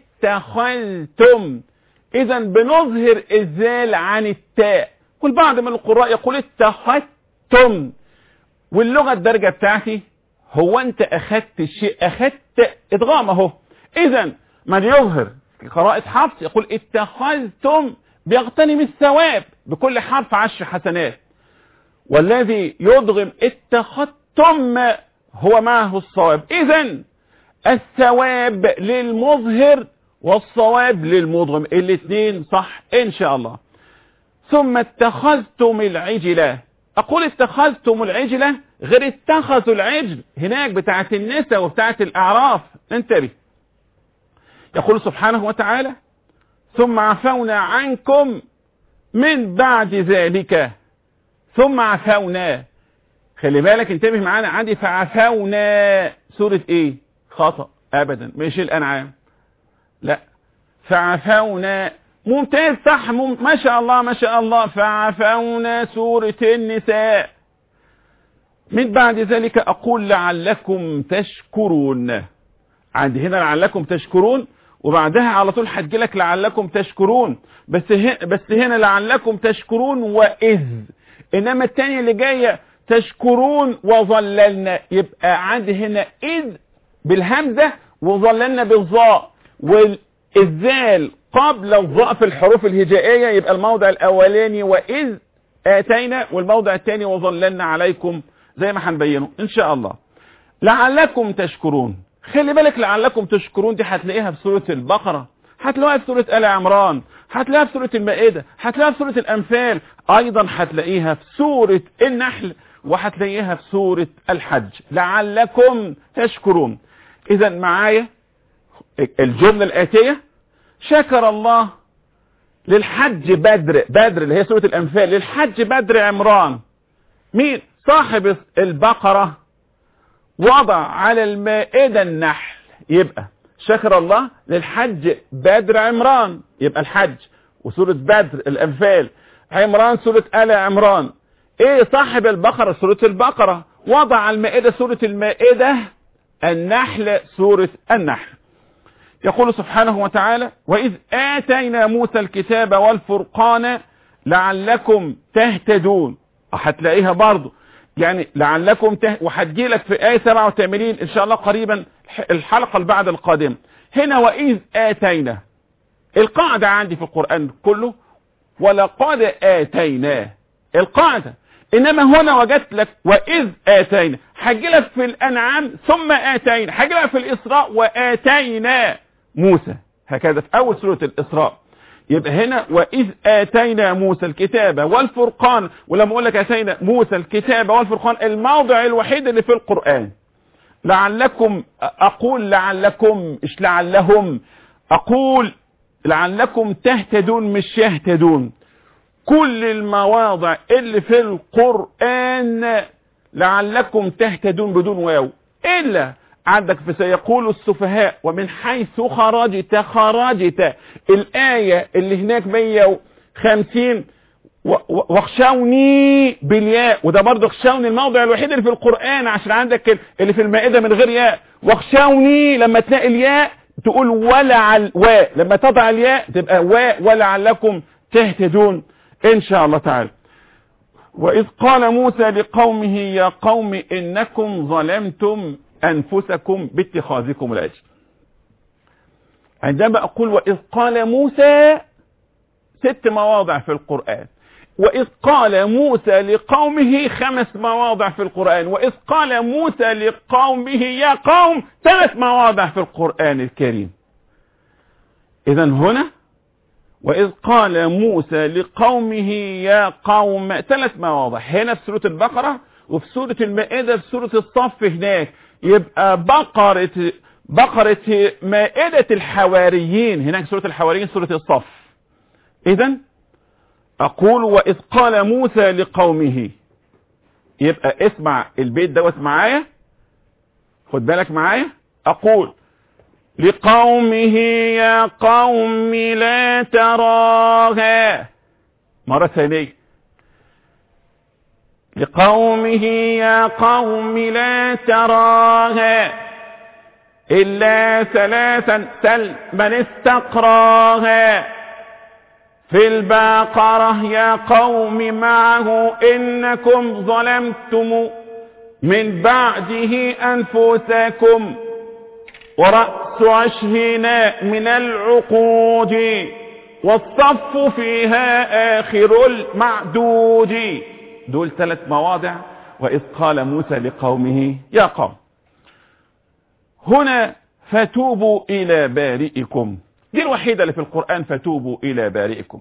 اتخذتم إذا بنظهر الذال عن التاء والبعض من القراء يقول اتخذتم واللغة الدرجة بتاعتي هو أنت أخذت الشيء أخذت إدغام أهو إذا من يظهر قراءة حفص يقول اتخذتم بيغتنم الثواب بكل حرف عشر حسنات والذي يدغم اتخذتم هو معه الصواب إذا الثواب للمظهر والصواب للمضغم الاثنين صح ان شاء الله ثم اتخذتم العجلة اقول اتخذتم العجلة غير اتخذوا العجل هناك بتاعت النساء وبتاعت الاعراف انتبه يقول سبحانه وتعالى ثم عفونا عنكم من بعد ذلك ثم عفونا خلي بالك انتبه معانا عندي فعفونا سورة ايه خطأ ابدا مش الانعام لا فعفونا ممتاز صح مم... ما شاء الله ما شاء الله فعفونا سورة النساء من بعد ذلك أقول لعلكم تشكرون عندي هنا لعلكم تشكرون وبعدها على طول هتجيلك لعلكم تشكرون بس هنا بس هنا لعلكم تشكرون وإذ إنما التانية اللي جاية تشكرون وظللنا يبقى عندي هنا إذ بالهمزة وظللنا بالظاء والذال قبل الظاء في الحروف الهجائية يبقى الموضع الأولاني وإذ آتينا والموضع الثاني وظللنا عليكم زي ما هنبينه إن شاء الله لعلكم تشكرون خلي بالك لعلكم تشكرون دي هتلاقيها في سورة البقرة هتلاقيها في سورة آل عمران هتلاقيها في سورة المائدة هتلاقيها في سورة الأنفال أيضا هتلاقيها في سورة النحل وهتلاقيها في سورة الحج لعلكم تشكرون إذا معايا الجملة الآتية شكر الله للحج بدر بدر اللي هي سورة الأنفال للحج بدر عمران مين صاحب البقرة وضع على المائدة النحل يبقى شكر الله للحج بدر عمران يبقى الحج وسورة بدر الأنفال عمران سورة آل عمران ايه صاحب البقرة سورة البقرة وضع المائدة سورة المائدة النحل سورة النحل يقول سبحانه وتعالى وإذ آتينا موسى الكتاب والفرقان لعلكم تهتدون هتلاقيها برضو يعني لعلكم ته... وهتجي لك في آية 87 إن شاء الله قريبا الحلقة اللي بعد القادمة هنا وإذ آتينا القاعدة عندي في القرآن كله ولقد آتيناه القاعدة إنما هنا وجدت لك وإذ آتينا هجي لك في الأنعام ثم آتينا هجي لك في الإسراء وآتينا موسى هكذا في أول سورة الإسراء يبقى هنا وإذ آتينا موسى الكتاب والفرقان ولما أقول لك آتينا موسى الكتاب والفرقان الموضع الوحيد اللي في القرآن لعلكم أقول لعلكم مش لعلهم أقول لعلكم تهتدون مش يهتدون كل المواضع اللي في القرآن لعلكم تهتدون بدون واو إلا عندك في سيقول السفهاء ومن حيث خرجت خرجت الآية اللي هناك 150 واخشوني بالياء وده برضه اخشوني الموضع الوحيد اللي في القرآن عشان عندك اللي في المائدة من غير ياء واخشوني لما تلاقي الياء تقول ولعل و لما تضع الياء تبقى و ولعلكم تهتدون ان شاء الله تعالى واذ قال موسى لقومه يا قوم انكم ظلمتم انفسكم باتخاذكم العجل عندما اقول واذ قال موسى ست مواضع في القرآن وإذ قال موسى لقومه خمس مواضع في القرآن وإذ قال موسى لقومه يا قوم ثلاث مواضع في القرآن الكريم إذا هنا وإذ قال موسى لقومه يا قوم ثلاث مواضع هنا في سورة البقرة وفي سورة المائدة في سورة الصف هناك يبقى بقرة بقرة مائدة الحواريين هناك سورة الحواريين سورة الصف إذا أقول وإذ قال موسى لقومه يبقى اسمع البيت دوت معايا خد بالك معايا أقول لقومه يا قوم لا تراها مرة ثانية لقومه يا قوم لا تراها إلا ثلاثا سل من استقراها في البقرة يا قوم معه إنكم ظلمتم من بعده أنفسكم ورأس عشرنا من العقود والصف فيها آخر المعدود دول ثلاث مواضع وإذ قال موسى لقومه يا قوم هنا فتوبوا إلى بارئكم دي الوحيدة اللي في القرآن فتوبوا إلى بارئكم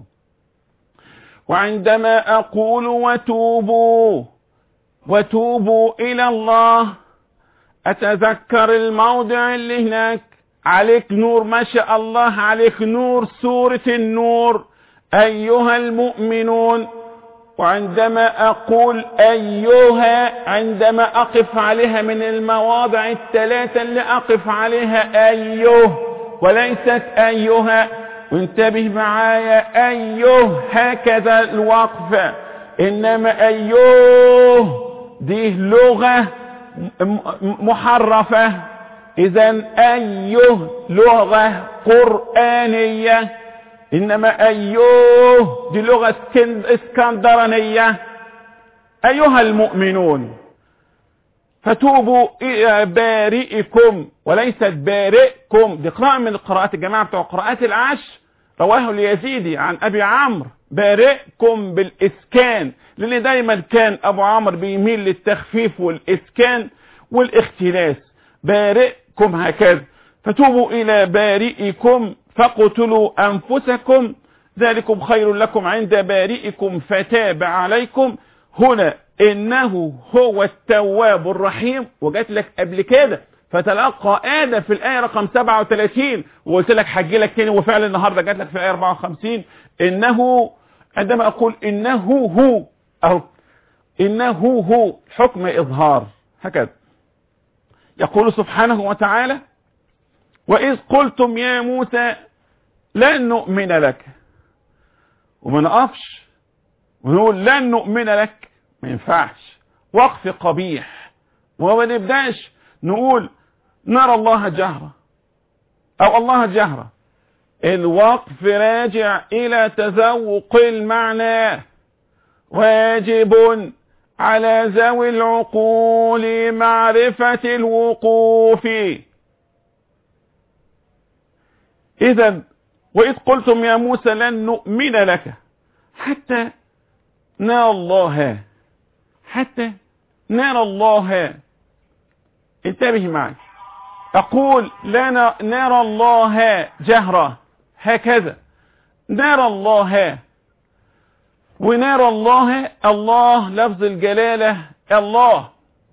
وعندما أقول وتوبوا وتوبوا إلى الله أتذكر الموضع اللي هناك عليك نور ما شاء الله عليك نور سورة النور أيها المؤمنون وعندما أقول أيها عندما أقف عليها من المواضع الثلاثة اللي أقف عليها أيه وليست أيها وانتبه معايا أيه هكذا الوقفة إنما أيه دي لغة محرفة إذا أيه لغة قرآنية إنما أيوه دي لغة اسكندرانية أيها المؤمنون فتوبوا إلى بارئكم وليست بارئكم دي قراءة من القراءات الجماعة بتوع قراءات العشر رواه اليزيدي عن أبي عمرو بارئكم بالإسكان لأن دايما كان أبو عمرو بيميل للتخفيف والإسكان والاختلاس بارئكم هكذا فتوبوا إلى بارئكم فاقتلوا أنفسكم ذلكم خير لكم عند بارئكم فتاب عليكم هنا إنه هو التواب الرحيم وجات لك قبل كده فتلقى آدم في الآية رقم 37 وقلت لك حجي لك تاني وفعلا النهاردة جات لك في الآية 54 إنه عندما أقول إنه هو أو إنه هو حكم إظهار هكذا يقول سبحانه وتعالى وإذ قلتم يا موسى لن نؤمن لك وما نقفش ونقول لن نؤمن لك ما ينفعش وقف قبيح وما نبداش نقول نرى الله جهرة او الله جهرة الوقف راجع الى تذوق المعنى واجب على ذوي العقول معرفة الوقوف اذا واذ قلتم يا موسى لن نؤمن لك حتى نرى الله حتى نرى الله انتبه معي اقول لا نرى الله جهرة هكذا نرى الله ونرى الله الله لفظ الجلالة الله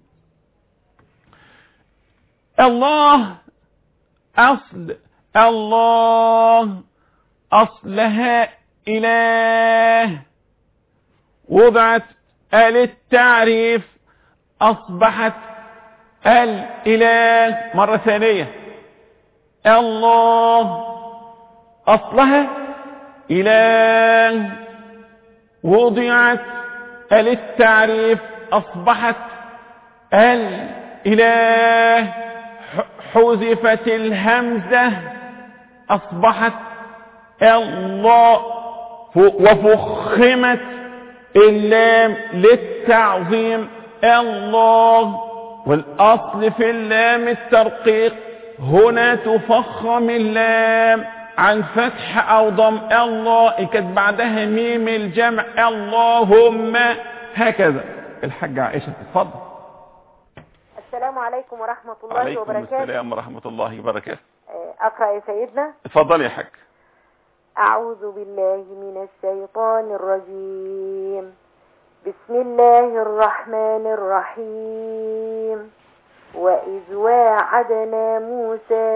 الله اصل الله اصلها اله وضعت آل التعريف أصبحت الإله مرة ثانية الله أصلها إله وضعت آل التعريف أصبحت الإله حذفت الهمزة أصبحت الله وفخمت اللام للتعظيم الله والأصل في اللام الترقيق هنا تفخم اللام عن فتح أو ضم الله كانت بعدها ميم الجمع اللهم هكذا الحاجة عائشة اتفضل السلام عليكم ورحمة الله عليكم وبركاته السلام ورحمة الله وبركاته آه، أقرأ يا سيدنا اتفضل يا حاج أعوذ بالله من الشيطان الرجيم بسم الله الرحمن الرحيم وإذ واعدنا موسى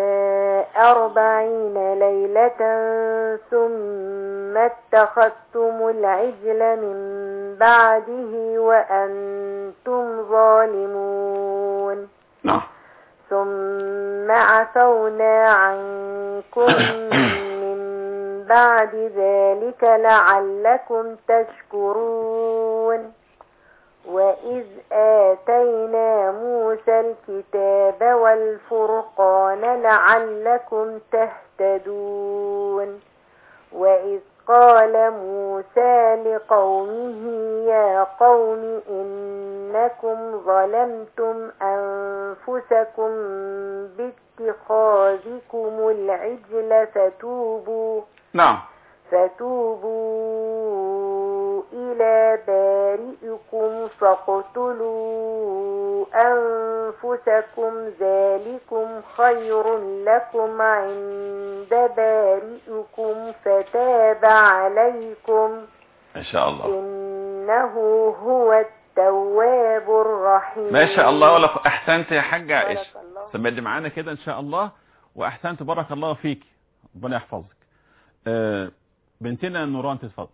أربعين ليلة ثم اتخذتم العجل من بعده وأنتم ظالمون نعم ثم عفونا عنكم من بعد ذلك لعلكم تشكرون وإذ آتينا موسى الكتاب والفرقان لعلكم تهتدون وإذ قال موسى لقومه يا قوم إنكم ظلمتم أنفسكم باتخاذكم العجل فتوبوا نعم فتوبوا إلى بارئكم فاقتلوا أنفسكم ذلكم خير لكم عند بارئكم فتاب عليكم ما شاء الله إنه هو التواب الرحيم ما شاء الله ولا احسنت يا حاج بارك عائشة الله. تمد معانا كده ان شاء الله واحسنت بارك الله فيك ربنا يحفظك آه، بنتنا نوران تتفضل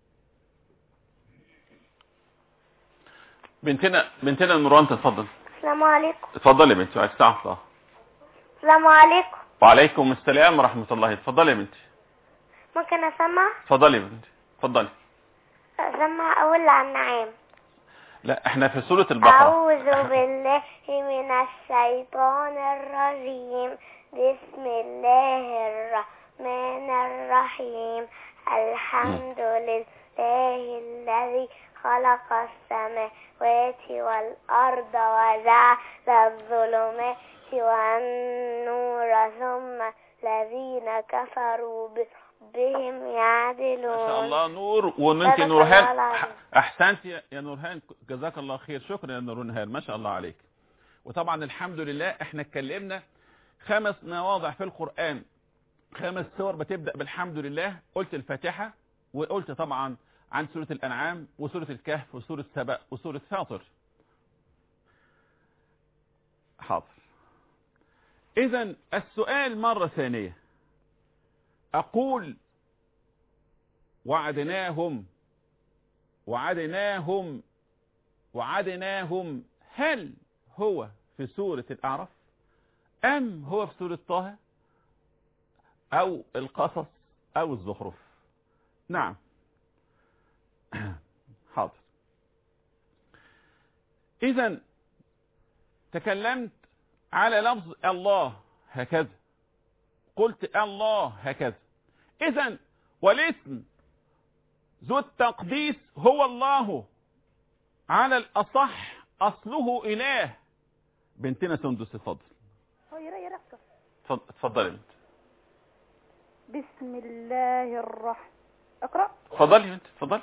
بنتنا بنتنا نوران تتفضل السلام عليكم اتفضلي يا بنتي عايز تعرف اه. السلام عليكم وعليكم السلام ورحمة الله اتفضلي يا بنتي ممكن اسمع اتفضلي يا بنتي اتفضلي اسمع اول عن نعيم لا احنا في سورة البقرة اعوذ بالله من الشيطان الرجيم بسم الله الرحمن الرحيم الحمد لله الذي خلق السماوات والأرض وجعل الظلمات والنور ثم الذين كفروا بربهم يعدلون ما شاء الله نور وانت بارك نورهان الله العظيم. ح- احسنت يا يا نورهان جزاك الله خير شكرا يا نورهان ما شاء الله عليك وطبعا الحمد لله احنا اتكلمنا خمس مواضع في القرآن خمس سور بتبدأ بالحمد لله قلت الفاتحة وقلت طبعا عن سورة الأنعام وسورة الكهف وسورة سبأ وسورة فاطر حاضر إذا السؤال مرة ثانية أقول وعدناهم وعدناهم وعدناهم هل هو في سورة الأعراف أم هو في سورة طه أو القصص أو الزخرف نعم حاضر إذا تكلمت على لفظ الله هكذا قلت الله هكذا إذا والاسم ذو التقديس هو الله على الأصح أصله إله بنتنا سندس اتفضل اتفضل- اتفضلي انت بسم الله الرحمن اقرأ اتفضلي انت اتفضلي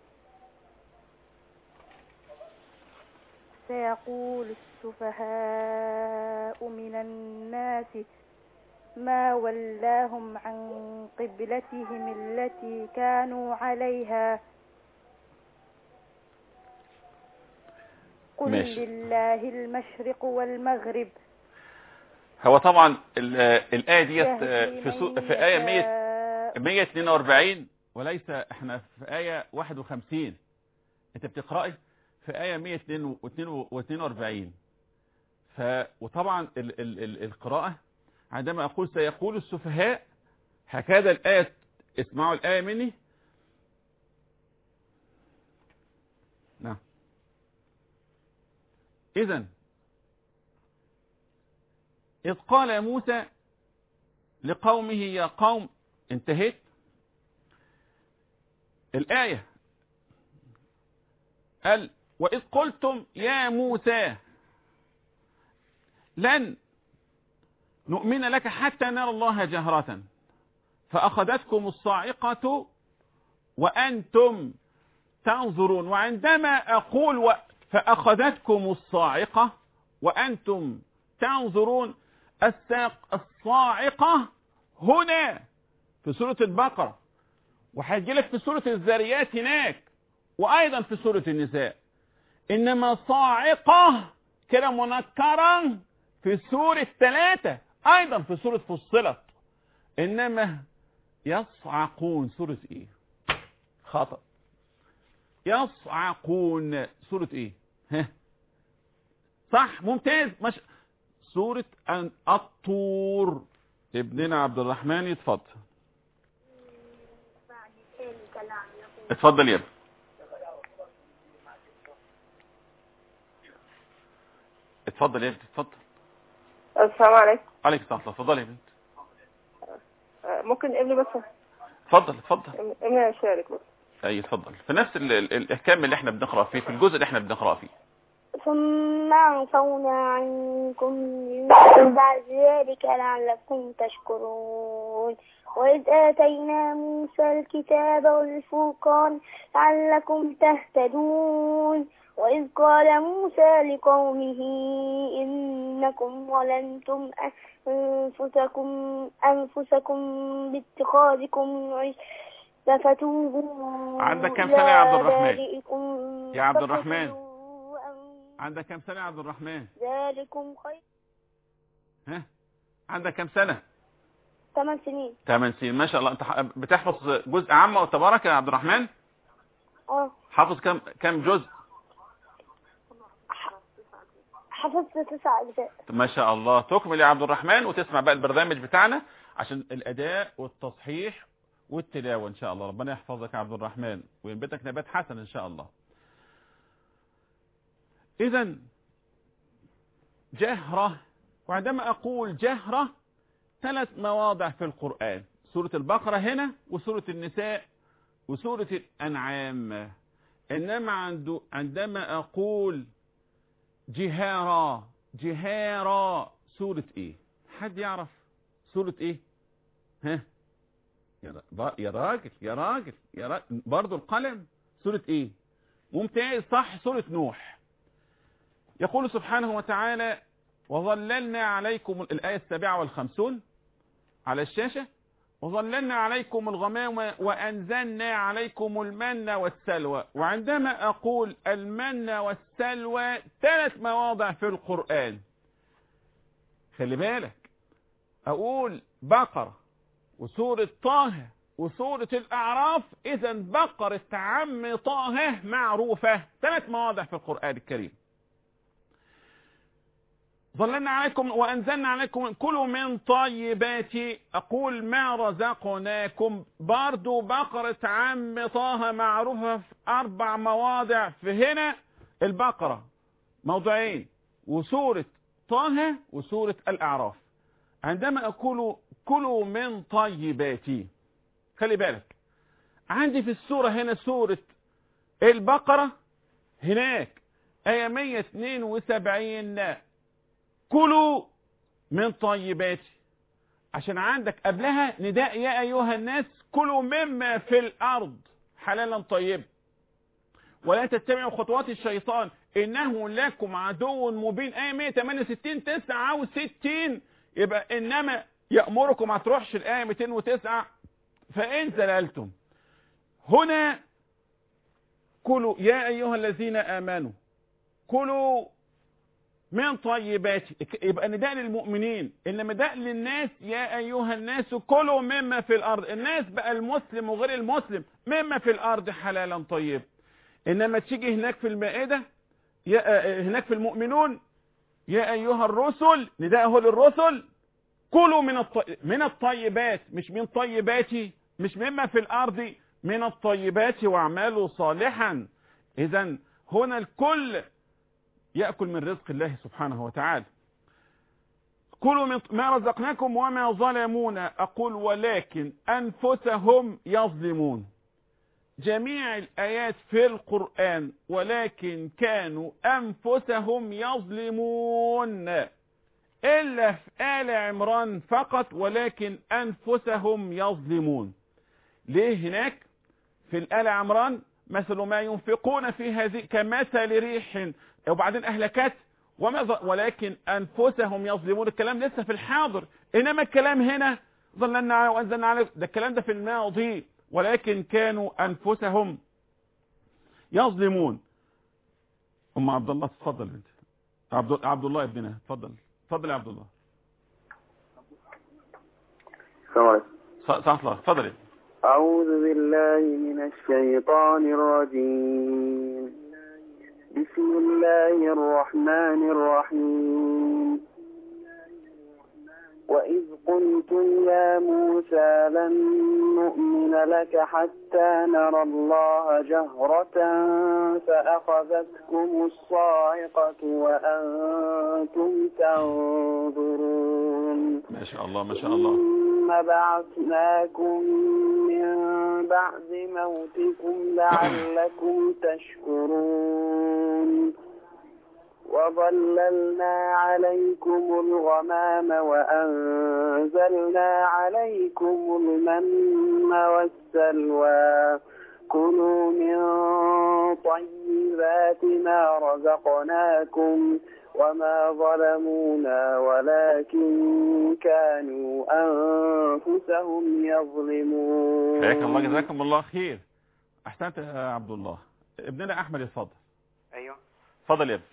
سيقول السفهاء من الناس ما ولاهم عن قبلتهم التي كانوا عليها قل ماشي. لله المشرق والمغرب هو طبعا ال- الآية ديت يهدي في, سو... من في آية 100 يشاء 142 وليس احنا في آية 51 انت بتقرأي في آية 142 ف... وطبعا ال... ال... ال... القراءة عندما أقول سيقول السفهاء هكذا الآية اسمعوا الآية مني نعم إذا إذ قال موسى لقومه يا قوم انتهيت الآية قال وإذ قلتم يا موسى لن نؤمن لك حتى نرى الله جهرة فأخذتكم الصاعقة وأنتم تنظرون وعندما أقول و... فأخذتكم الصاعقة وأنتم تنظرون الساق الصاعقة هنا في سورة البقرة وهيجي لك في سورة الذاريات هناك وأيضا في سورة النساء إنما صاعقة كده منكرا في سورة ثلاثة أيضا في سورة فصلت إنما يصعقون سورة إيه خطأ يصعقون سورة إيه ها صح ممتاز مش سورة أن الطور ابننا عبد الرحمن يتفضل اتفضل يا ابني اتفضل يا ابني اتفضل السلام عليكم عليك السلام اتفضل يا بنت آه، ممكن ابني بس اتفضل اتفضل ابني يشارك بس اي اتفضل في نفس ال- ال- الاحكام اللي احنا بنقرا فيه في الجزء اللي احنا بنقرا فيه ثم عفونا عنكم من بعد ذلك لعلكم تشكرون وإذ آتينا موسى الكتاب والفرقان لعلكم تهتدون وإذ قال موسى لقومه إنكم ظلمتم أنفسكم أنفسكم باتخاذكم عجل فتوبوا عندك كام سنة يا عبد إلى الرحمن؟ بارئكم يا عبد الرحمن. فاقتلوا أنفسكم عندك كام سنه يا عبد الرحمن ذلكم خير ها عندك كام سنه ثمان سنين 8 سنين ما شاء الله انت ح- بتحفظ جزء عامه وتبارك يا عبد الرحمن اه حافظ كم كم جزء حفظت تسع أجزاء ما شاء الله تكمل يا عبد الرحمن وتسمع بقى البرنامج بتاعنا عشان الاداء والتصحيح والتلاوه ان شاء الله ربنا يحفظك يا عبد الرحمن وينبتك نبات حسن ان شاء الله اذا جهره وعندما اقول جهره ثلاث مواضع في القران سوره البقره هنا وسوره النساء وسوره الانعام انما عنده عندما اقول جهارا جهارا سورة ايه حد يعرف سورة ايه ها يا را- با- يا راجل يا راجل يا راجل برضو القلم سورة ايه ممتاز صح سورة نوح يقول سبحانه وتعالى وظللنا عليكم الآية السابعة والخمسون على الشاشة وظللنا عليكم الغمام وأنزلنا عليكم المن والسلوى وعندما أقول المن والسلوى ثلاث مواضع في القرآن خلي بالك أقول بقرة وسورة طه وسورة الأعراف إذا بقرة عم طه معروفة ثلاث مواضع في القرآن الكريم ظللنا عليكم وأنزلنا عليكم كلوا من طيبات أقول ما رزقناكم برضو بقرة عم طه معروفة في أربع مواضع في هنا البقرة موضعين وسورة طه وسورة الأعراف عندما أقول كلوا من طيباتي خلي بالك عندي في السورة هنا سورة البقرة هناك آية 172 كلوا من طيباتي عشان عندك قبلها نداء يا أيها الناس كلوا مما في الأرض حلالا طيبا ولا تتبعوا خطوات الشيطان إنه لكم عدو مبين آية 168 69 يبقى إنما يأمركم ما تروحش الآية 209 فإن زللتم هنا كلوا يا أيها الذين آمنوا كلوا من طيبات يبقى نداء للمؤمنين انما نداء للناس يا ايها الناس كلوا مما في الارض الناس بقى المسلم وغير المسلم مما في الارض حلالا طيب انما تيجي هناك في المائده يا هناك في المؤمنون يا ايها الرسل نداءه للرسل كلوا من الطي... من الطيبات مش من طيباتي مش مما في الارض من الطيبات واعملوا صالحا اذا هنا الكل يأكل من رزق الله سبحانه وتعالى كلوا من ما رزقناكم وما ظلمونا أقول ولكن أنفسهم يظلمون جميع الآيات في القرآن ولكن كانوا أنفسهم يظلمون إلا في آل عمران فقط ولكن أنفسهم يظلمون ليه هناك في الآل عمران مثل ما ينفقون في هذه كمثل ريح وبعدين أهلكت وما ولكن أنفسهم يظلمون الكلام لسه في الحاضر إنما الكلام هنا ظللنا وأنزلنا عليه ده الكلام ده في الماضي ولكن كانوا أنفسهم يظلمون أم عبد الله تفضل انت عبد عبد الله ابننا تفضل تفضل يا عبد الله السلام عليكم صح الله تفضل أعوذ بالله من الشيطان الرجيم بسم الله الرحمن الرحيم وإذ قلتم يا موسى لن نؤمن لك حتى نرى الله جهرة فأخذتكم الصاعقة وأنتم تنظرون ما شاء الله ما شاء الله ثم بعثناكم من بعد موتكم لعلكم تشكرون وظللنا عليكم الغمام وأنزلنا عليكم المن والسلوى كلوا من طيبات ما رزقناكم وما ظلمونا ولكن كانوا أنفسهم يظلمون حياك الله جزاكم الله خير أحسنت يا عبد الله ابننا أحمد اتفضل أيوه اتفضل يا ابني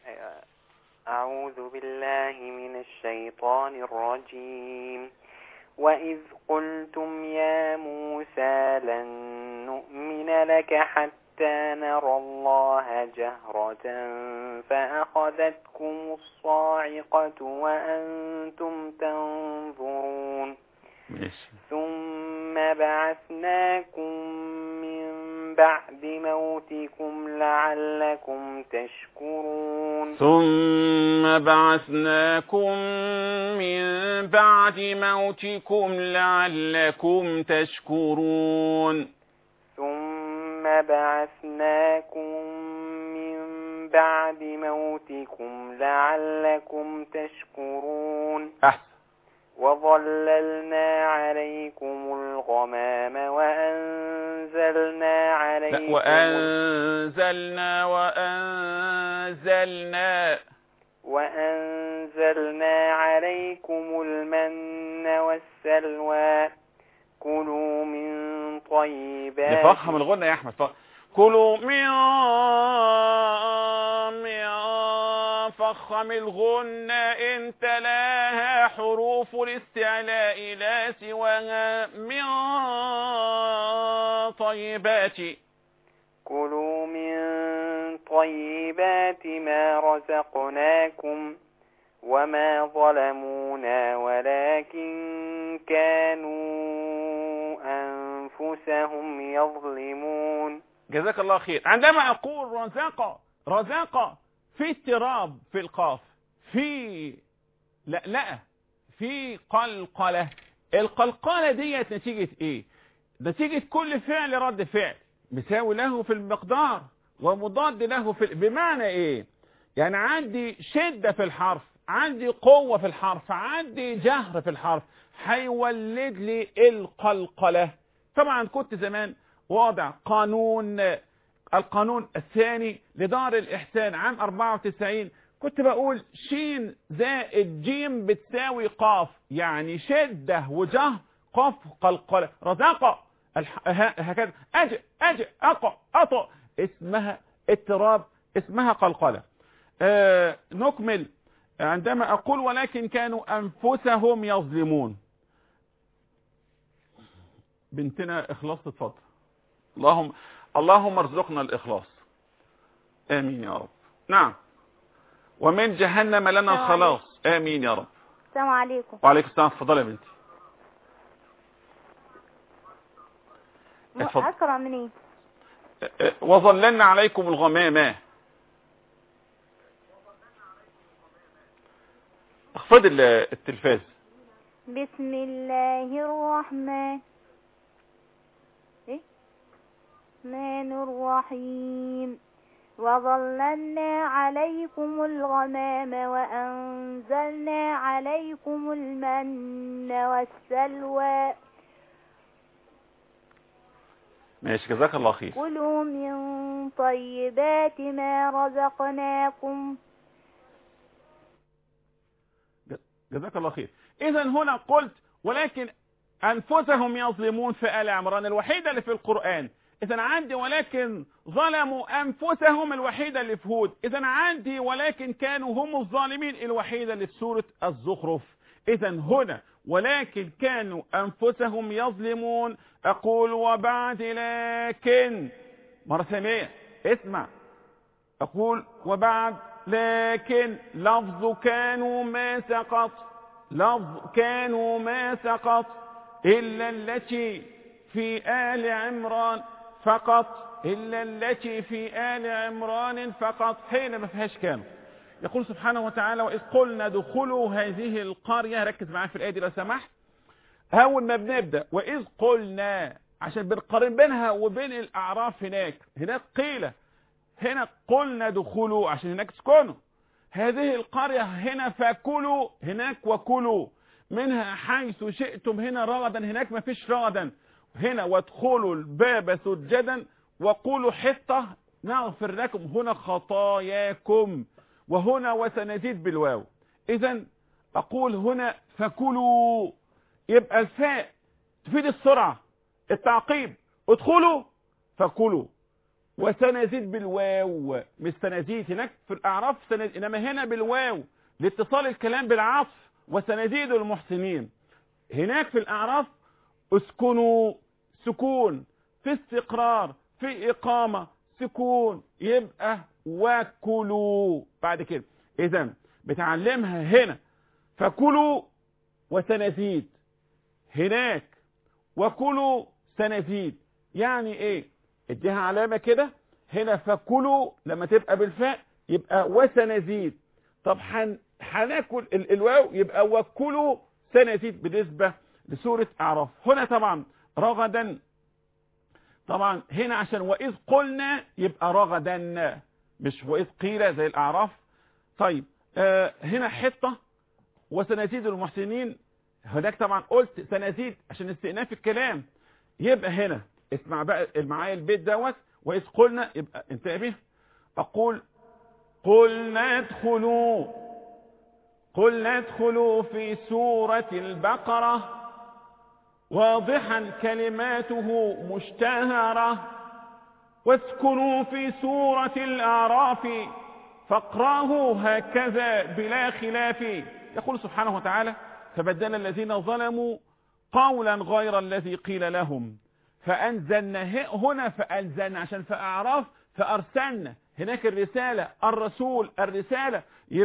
أعوذ بالله من الشيطان الرجيم وإذ قلتم يا موسى لن نؤمن لك حتى نرى الله جهرة فأخذتكم الصاعقة وأنتم تنظرون ماشي ثم بعثناكم من بعد موتكم لعلكم تشكرون ثم بعثناكم من بعد موتكم لعلكم تشكرون ثم بعثناكم من بعد موتكم لعلكم تشكرون أحسن وظللنا عليكم الغمام وأنزلنا لا عليكم وأنزلنا وأنزلنا وأنزلنا عليكم المن والسلوى كلوا من طيبات نفخم الغنى يا أحمد ف... كلوا من من فخم الغنى إن تلاها حروف الاستعلاء لا سواها من طيبات كلوا من طيبات ما رزقناكم وما ظلمونا ولكن كانوا أنفسهم يظلمون جزاك الله خير عندما أقول رزق رزق في اضطراب في القاف في لا لا في قلقلة القلقلة ديت نتيجة ايه نتيجة كل فعل رد فعل مساوي له في المقدار ومضاد له في بمعنى ايه يعني عندي شدة في الحرف عندي قوة في الحرف عندي جهر في الحرف هيولد لي القلقلة طبعا كنت زمان واضع قانون القانون الثاني لدار الإحسان عام 94 كنت بقول شين زائد جيم بتساوي قاف يعني شدة وجهر قاف قلقلة رزاقة الح... ه- هكذا أجئ أجئ أقع أطأ اسمها اضطراب اسمها قلقلة آه نكمل عندما أقول ولكن كانوا أنفسهم يظلمون بنتنا إخلاص تتفضل اللهم اللهم ارزقنا الإخلاص آمين يا رب نعم ومن جهنم لنا السلام الخلاص آمين يا رب السلام عليكم وعليكم السلام اتفضلي يا بنتي اتفضل. أقرأ منين أه، أه، وظللنا عليكم الغمامة اخفض ال- التلفاز بسم الله الرحمن إيه؟ الرحمن الرحيم وظللنا عليكم الغمام وأنزلنا عليكم المن والسلوى ماشي جزاك الله خير كلوا من طيبات ما رزقناكم جزاك الله خير اذا هنا قلت ولكن انفسهم يظلمون في آل عمران الوحيدة اللي في القرآن اذا عندي ولكن ظلموا انفسهم الوحيدة اللي في هود اذا عندي ولكن كانوا هم الظالمين الوحيدة اللي في سورة الزخرف اذا هنا ولكن كانوا انفسهم يظلمون اقول وبعد لكن مرة ثانية اسمع أقول وبعد لكن لفظ كانوا ما سقط لفظ كانوا ما سقط إلا التي في آل عمران فقط إلا التي في آل عمران فقط هنا ما فيهاش كانوا يقول سبحانه وتعالى وإذ قلنا دخلوا هذه القرية ركز معايا في الآية دي لو سمحت أول ما بنبدأ وإذ قلنا عشان بنقارن بينها وبين الأعراف هناك هناك قيل هنا قلنا دخلوا عشان هناك تسكنوا هذه القرية هنا فكلوا هناك وكلوا منها حيث شئتم هنا رغدا هناك ما فيش رغدا هنا وادخلوا الباب سجدا وقولوا حطة نغفر لكم هنا خطاياكم وهنا وسنزيد بالواو اذا اقول هنا فكلوا يبقى الفاء تفيد السرعة التعقيب ادخلوا فكلوا وسنزيد بالواو مش سنزيد هناك في الاعراف سنزيد انما هنا بالواو لاتصال الكلام بالعطف وسنزيد المحسنين هناك في الاعراف اسكنوا سكون في استقرار في اقامة سكون يبقى وكلوا بعد كده اذا بتعلمها هنا فكلوا وسنزيد هناك وكلوا سنزيد يعني ايه اديها علامة كده هنا فكلوا لما تبقى بالفاء يبقى وسنزيد طب حن هناكل ال- الواو يبقى وكلوا سنزيد بالنسبة لسورة اعراف هنا طبعا رغدا طبعا هنا عشان واذ قلنا يبقى رغدا مش واذ قيل زي الاعراف طيب آه هنا حطة وسنزيد المحسنين هناك طبعا قلت سنزيد عشان استئناف الكلام يبقى هنا اسمع بقى معايا البيت دوت واذ قلنا يبقى انتبه اقول قلنا ادخلوا قلنا ادخلوا في سورة البقرة واضحا كلماته مشتهرة واسكنوا في سورة الأعراف فاقراه هكذا بلا خلاف يقول سبحانه وتعالى فبدل الذين ظلموا قولا غير الذي قيل لهم فأنزلنا ه- هنا فأنزلنا عشان في أعراف فأرسلنا هناك الرسالة الرسول الرسالة يبقى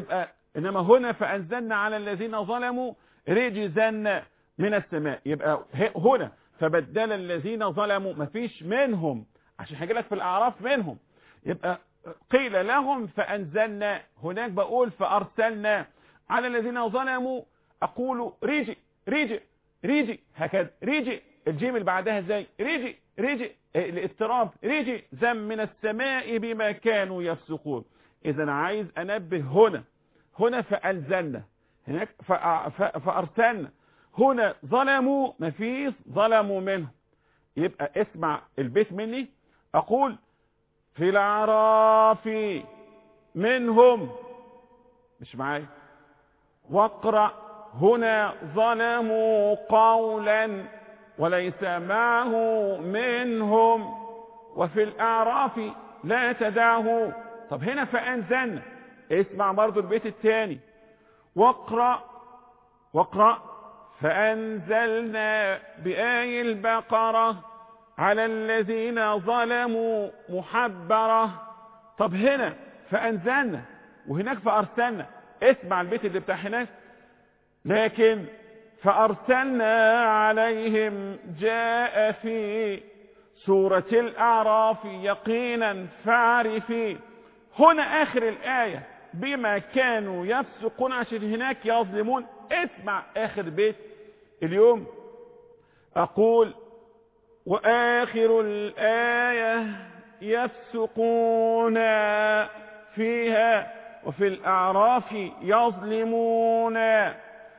إنما هنا فأنزلنا على الذين ظلموا رجزا من السماء يبقى ه- هنا فبدل الذين ظلموا مفيش منهم عشان هيجي لك في الأعراف منهم يبقى قيل لهم فأنزلنا هناك بقول فأرسلنا على الذين ظلموا أقول ريجي ريجي ريجي هكذا ريجي الجيم اللي بعدها ازاي ريجي ريجي آه، الاضطراب ريجي زم من السماء بما كانوا يفسقون اذا عايز انبه هنا هنا فأنزلنا هناك فأ- ف- فأرسلنا هنا ظلموا مفيش ظلموا منهم يبقى اسمع البيت مني أقول في الأعراف منهم مش معايا واقرأ هنا ظلموا قولا وليس معه منهم وفي الأعراف لا تدعه طب هنا فأنزلنا اسمع برضو البيت الثاني واقرأ واقرأ فأنزلنا بآي البقرة على الذين ظلموا محبرة طب هنا فأنزلنا وهناك فأرسلنا اسمع البيت اللي بتاع هناك لكن فأرسلنا عليهم جاء في سورة الأعراف يقينا فاعرفي هنا آخر الآية بما كانوا يفسقون عشان هناك يظلمون اسمع آخر بيت اليوم أقول وآخر الآية يفسقون فيها وفي الأعراف يظلمون آه،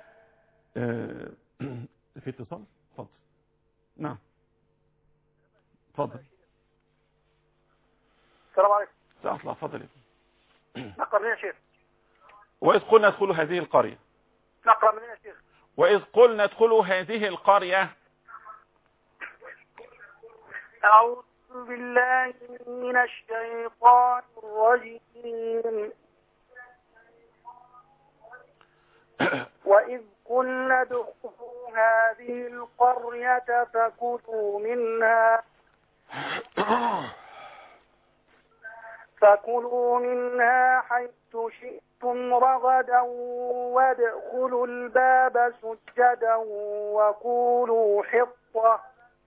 في اتصال اتفضل نعم اتفضل السلام عليكم سأطلع الله اتفضل نقرأ منين يا شيخ وإذ قلنا ادخلوا هذه القرية نقرأ منين يا شيخ وإذ قلنا ادخلوا هذه القرية أعوذ بالله من الشيطان الرجيم وإذ قلنا ادخلوا هذه القرية فكلوا منها فكلوا منها حيث شئتم رغدا وادخلوا الباب سجدا وقولوا حطة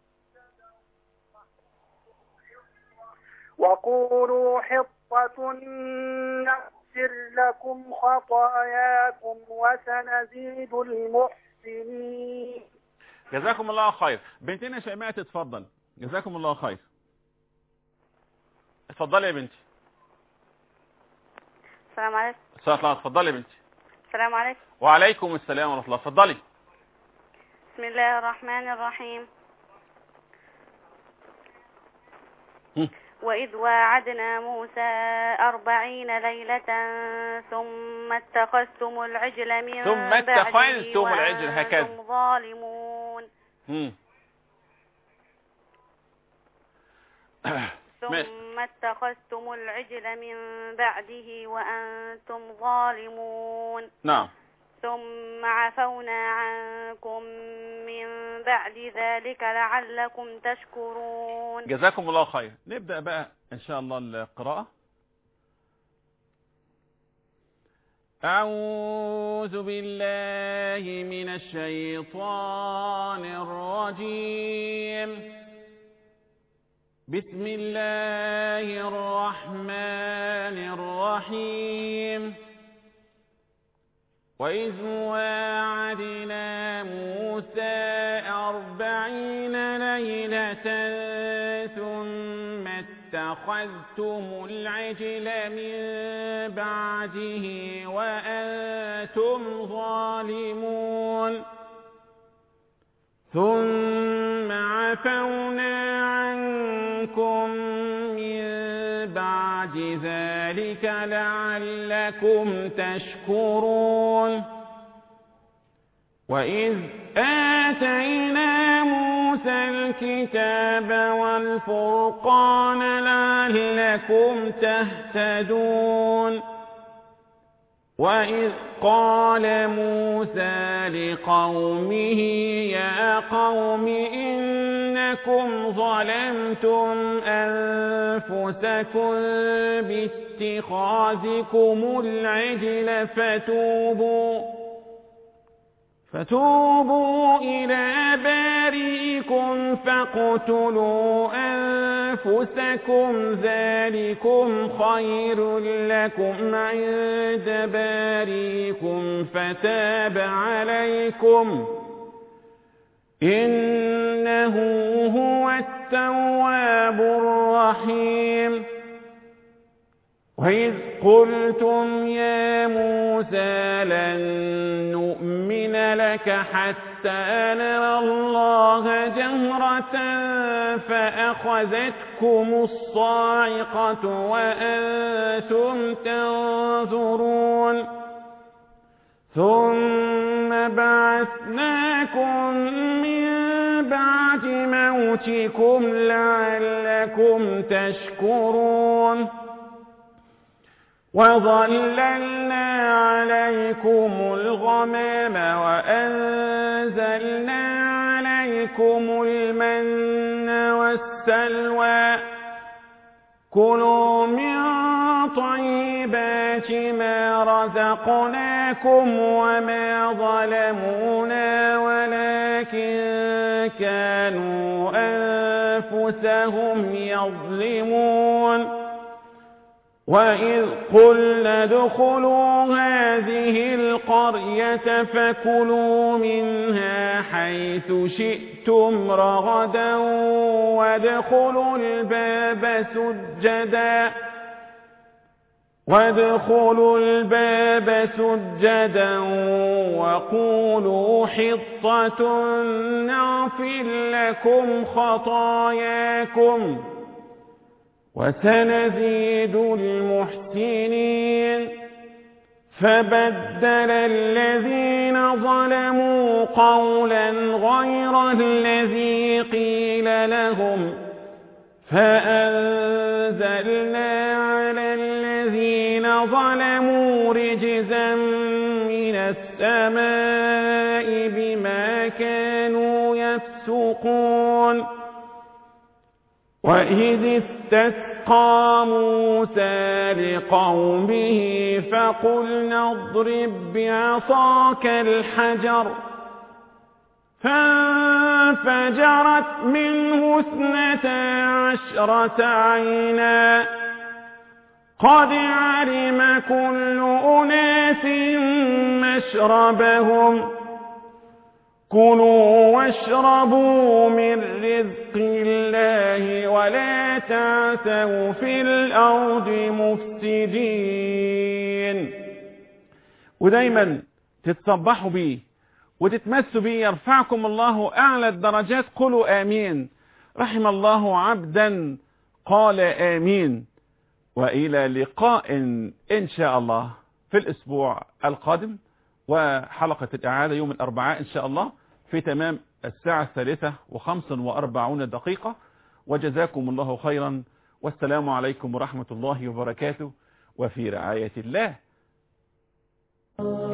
وقولوا حطة نغفر لكم خطاياكم وسنزيد المحسنين جزاكم الله خير بنتنا شيماء تتفضل جزاكم الله خير اتفضلي يا بنتي السلام عليكم استاذ الله اتفضلي يا بنتي السلام عليكم وعليكم السلام ورحمة الله اتفضلي بسم الله الرحمن الرحيم هم. وإذ واعدنا موسى أربعين ليلة ثم اتخذتم العجل من ثم بعده اتخذتم العجل هكذا. وأنتم ظالمون مم. ماشي. ثم اتخذتم العجل من بعده وأنتم ظالمون نعم ثم عفونا عنكم من بعد ذلك لعلكم تشكرون جزاكم الله خير نبدأ بقى ان شاء الله القراءة أعوذ بالله من الشيطان الرجيم بسم الله الرحمن الرحيم وإذ واعدنا موسى أربعين ليلة ثم اتخذتم العجل من بعده وأنتم ظالمون ثم عفونا عنكم من بعد ذلك لعلكم تشكرون وإذ آتينا موسى الكتاب والفرقان لعلكم تهتدون وإذ قال موسى لقومه يا قوم إن أنكم ظلمتم أنفسكم باتخاذكم العجل فتوبوا فتوبوا إلى بارئكم فاقتلوا أنفسكم ذلكم خير لكم عند بارئكم فتاب عليكم إنه هو التواب الرحيم وإذ قلتم يا موسى لن نؤمن لك حتى نرى الله جهرة فأخذتكم الصاعقة وأنتم تنظرون ثم بعثناكم من بعد موتكم لعلكم تشكرون وظللنا عليكم الغمام وأنزلنا عليكم المن والسلوى كلوا من طيبات ما رزقناكم وما ظلمونا ولكن كانوا أنفسهم يظلمون وإذ قلنا ادخلوا هذه القرية فكلوا منها حيث شئتم رغدا وادخلوا الباب سجدا وادخلوا الباب سجدا وقولوا حطة نغفر لكم خطاياكم وسنزيد المحسنين فبدل الذين ظلموا قولا غير الذي قيل لهم فأنزلنا على الذين ظلموا رجزا من السماء بما كانوا يفسقون وإذ استسقى موسى لقومه فقلنا اضرب بعصاك الحجر فانفجرت منه اثنتا عشرة عينا قد علم كل أناس مشربهم كلوا واشربوا من رزق الله ولا تعثوا في الأرض مفسدين ودايما تتصبحوا بيه وتتمسوا بيه يرفعكم الله أعلى الدرجات قولوا آمين رحم الله عبدا قال آمين وإلى لقاء إن شاء الله في الأسبوع القادم وحلقة الإعادة يوم الأربعاء إن شاء الله في تمام الساعة الثالثة وخمس وأربعون دقيقة وجزاكم الله خيرا والسلام عليكم ورحمة الله وبركاته وفي رعاية الله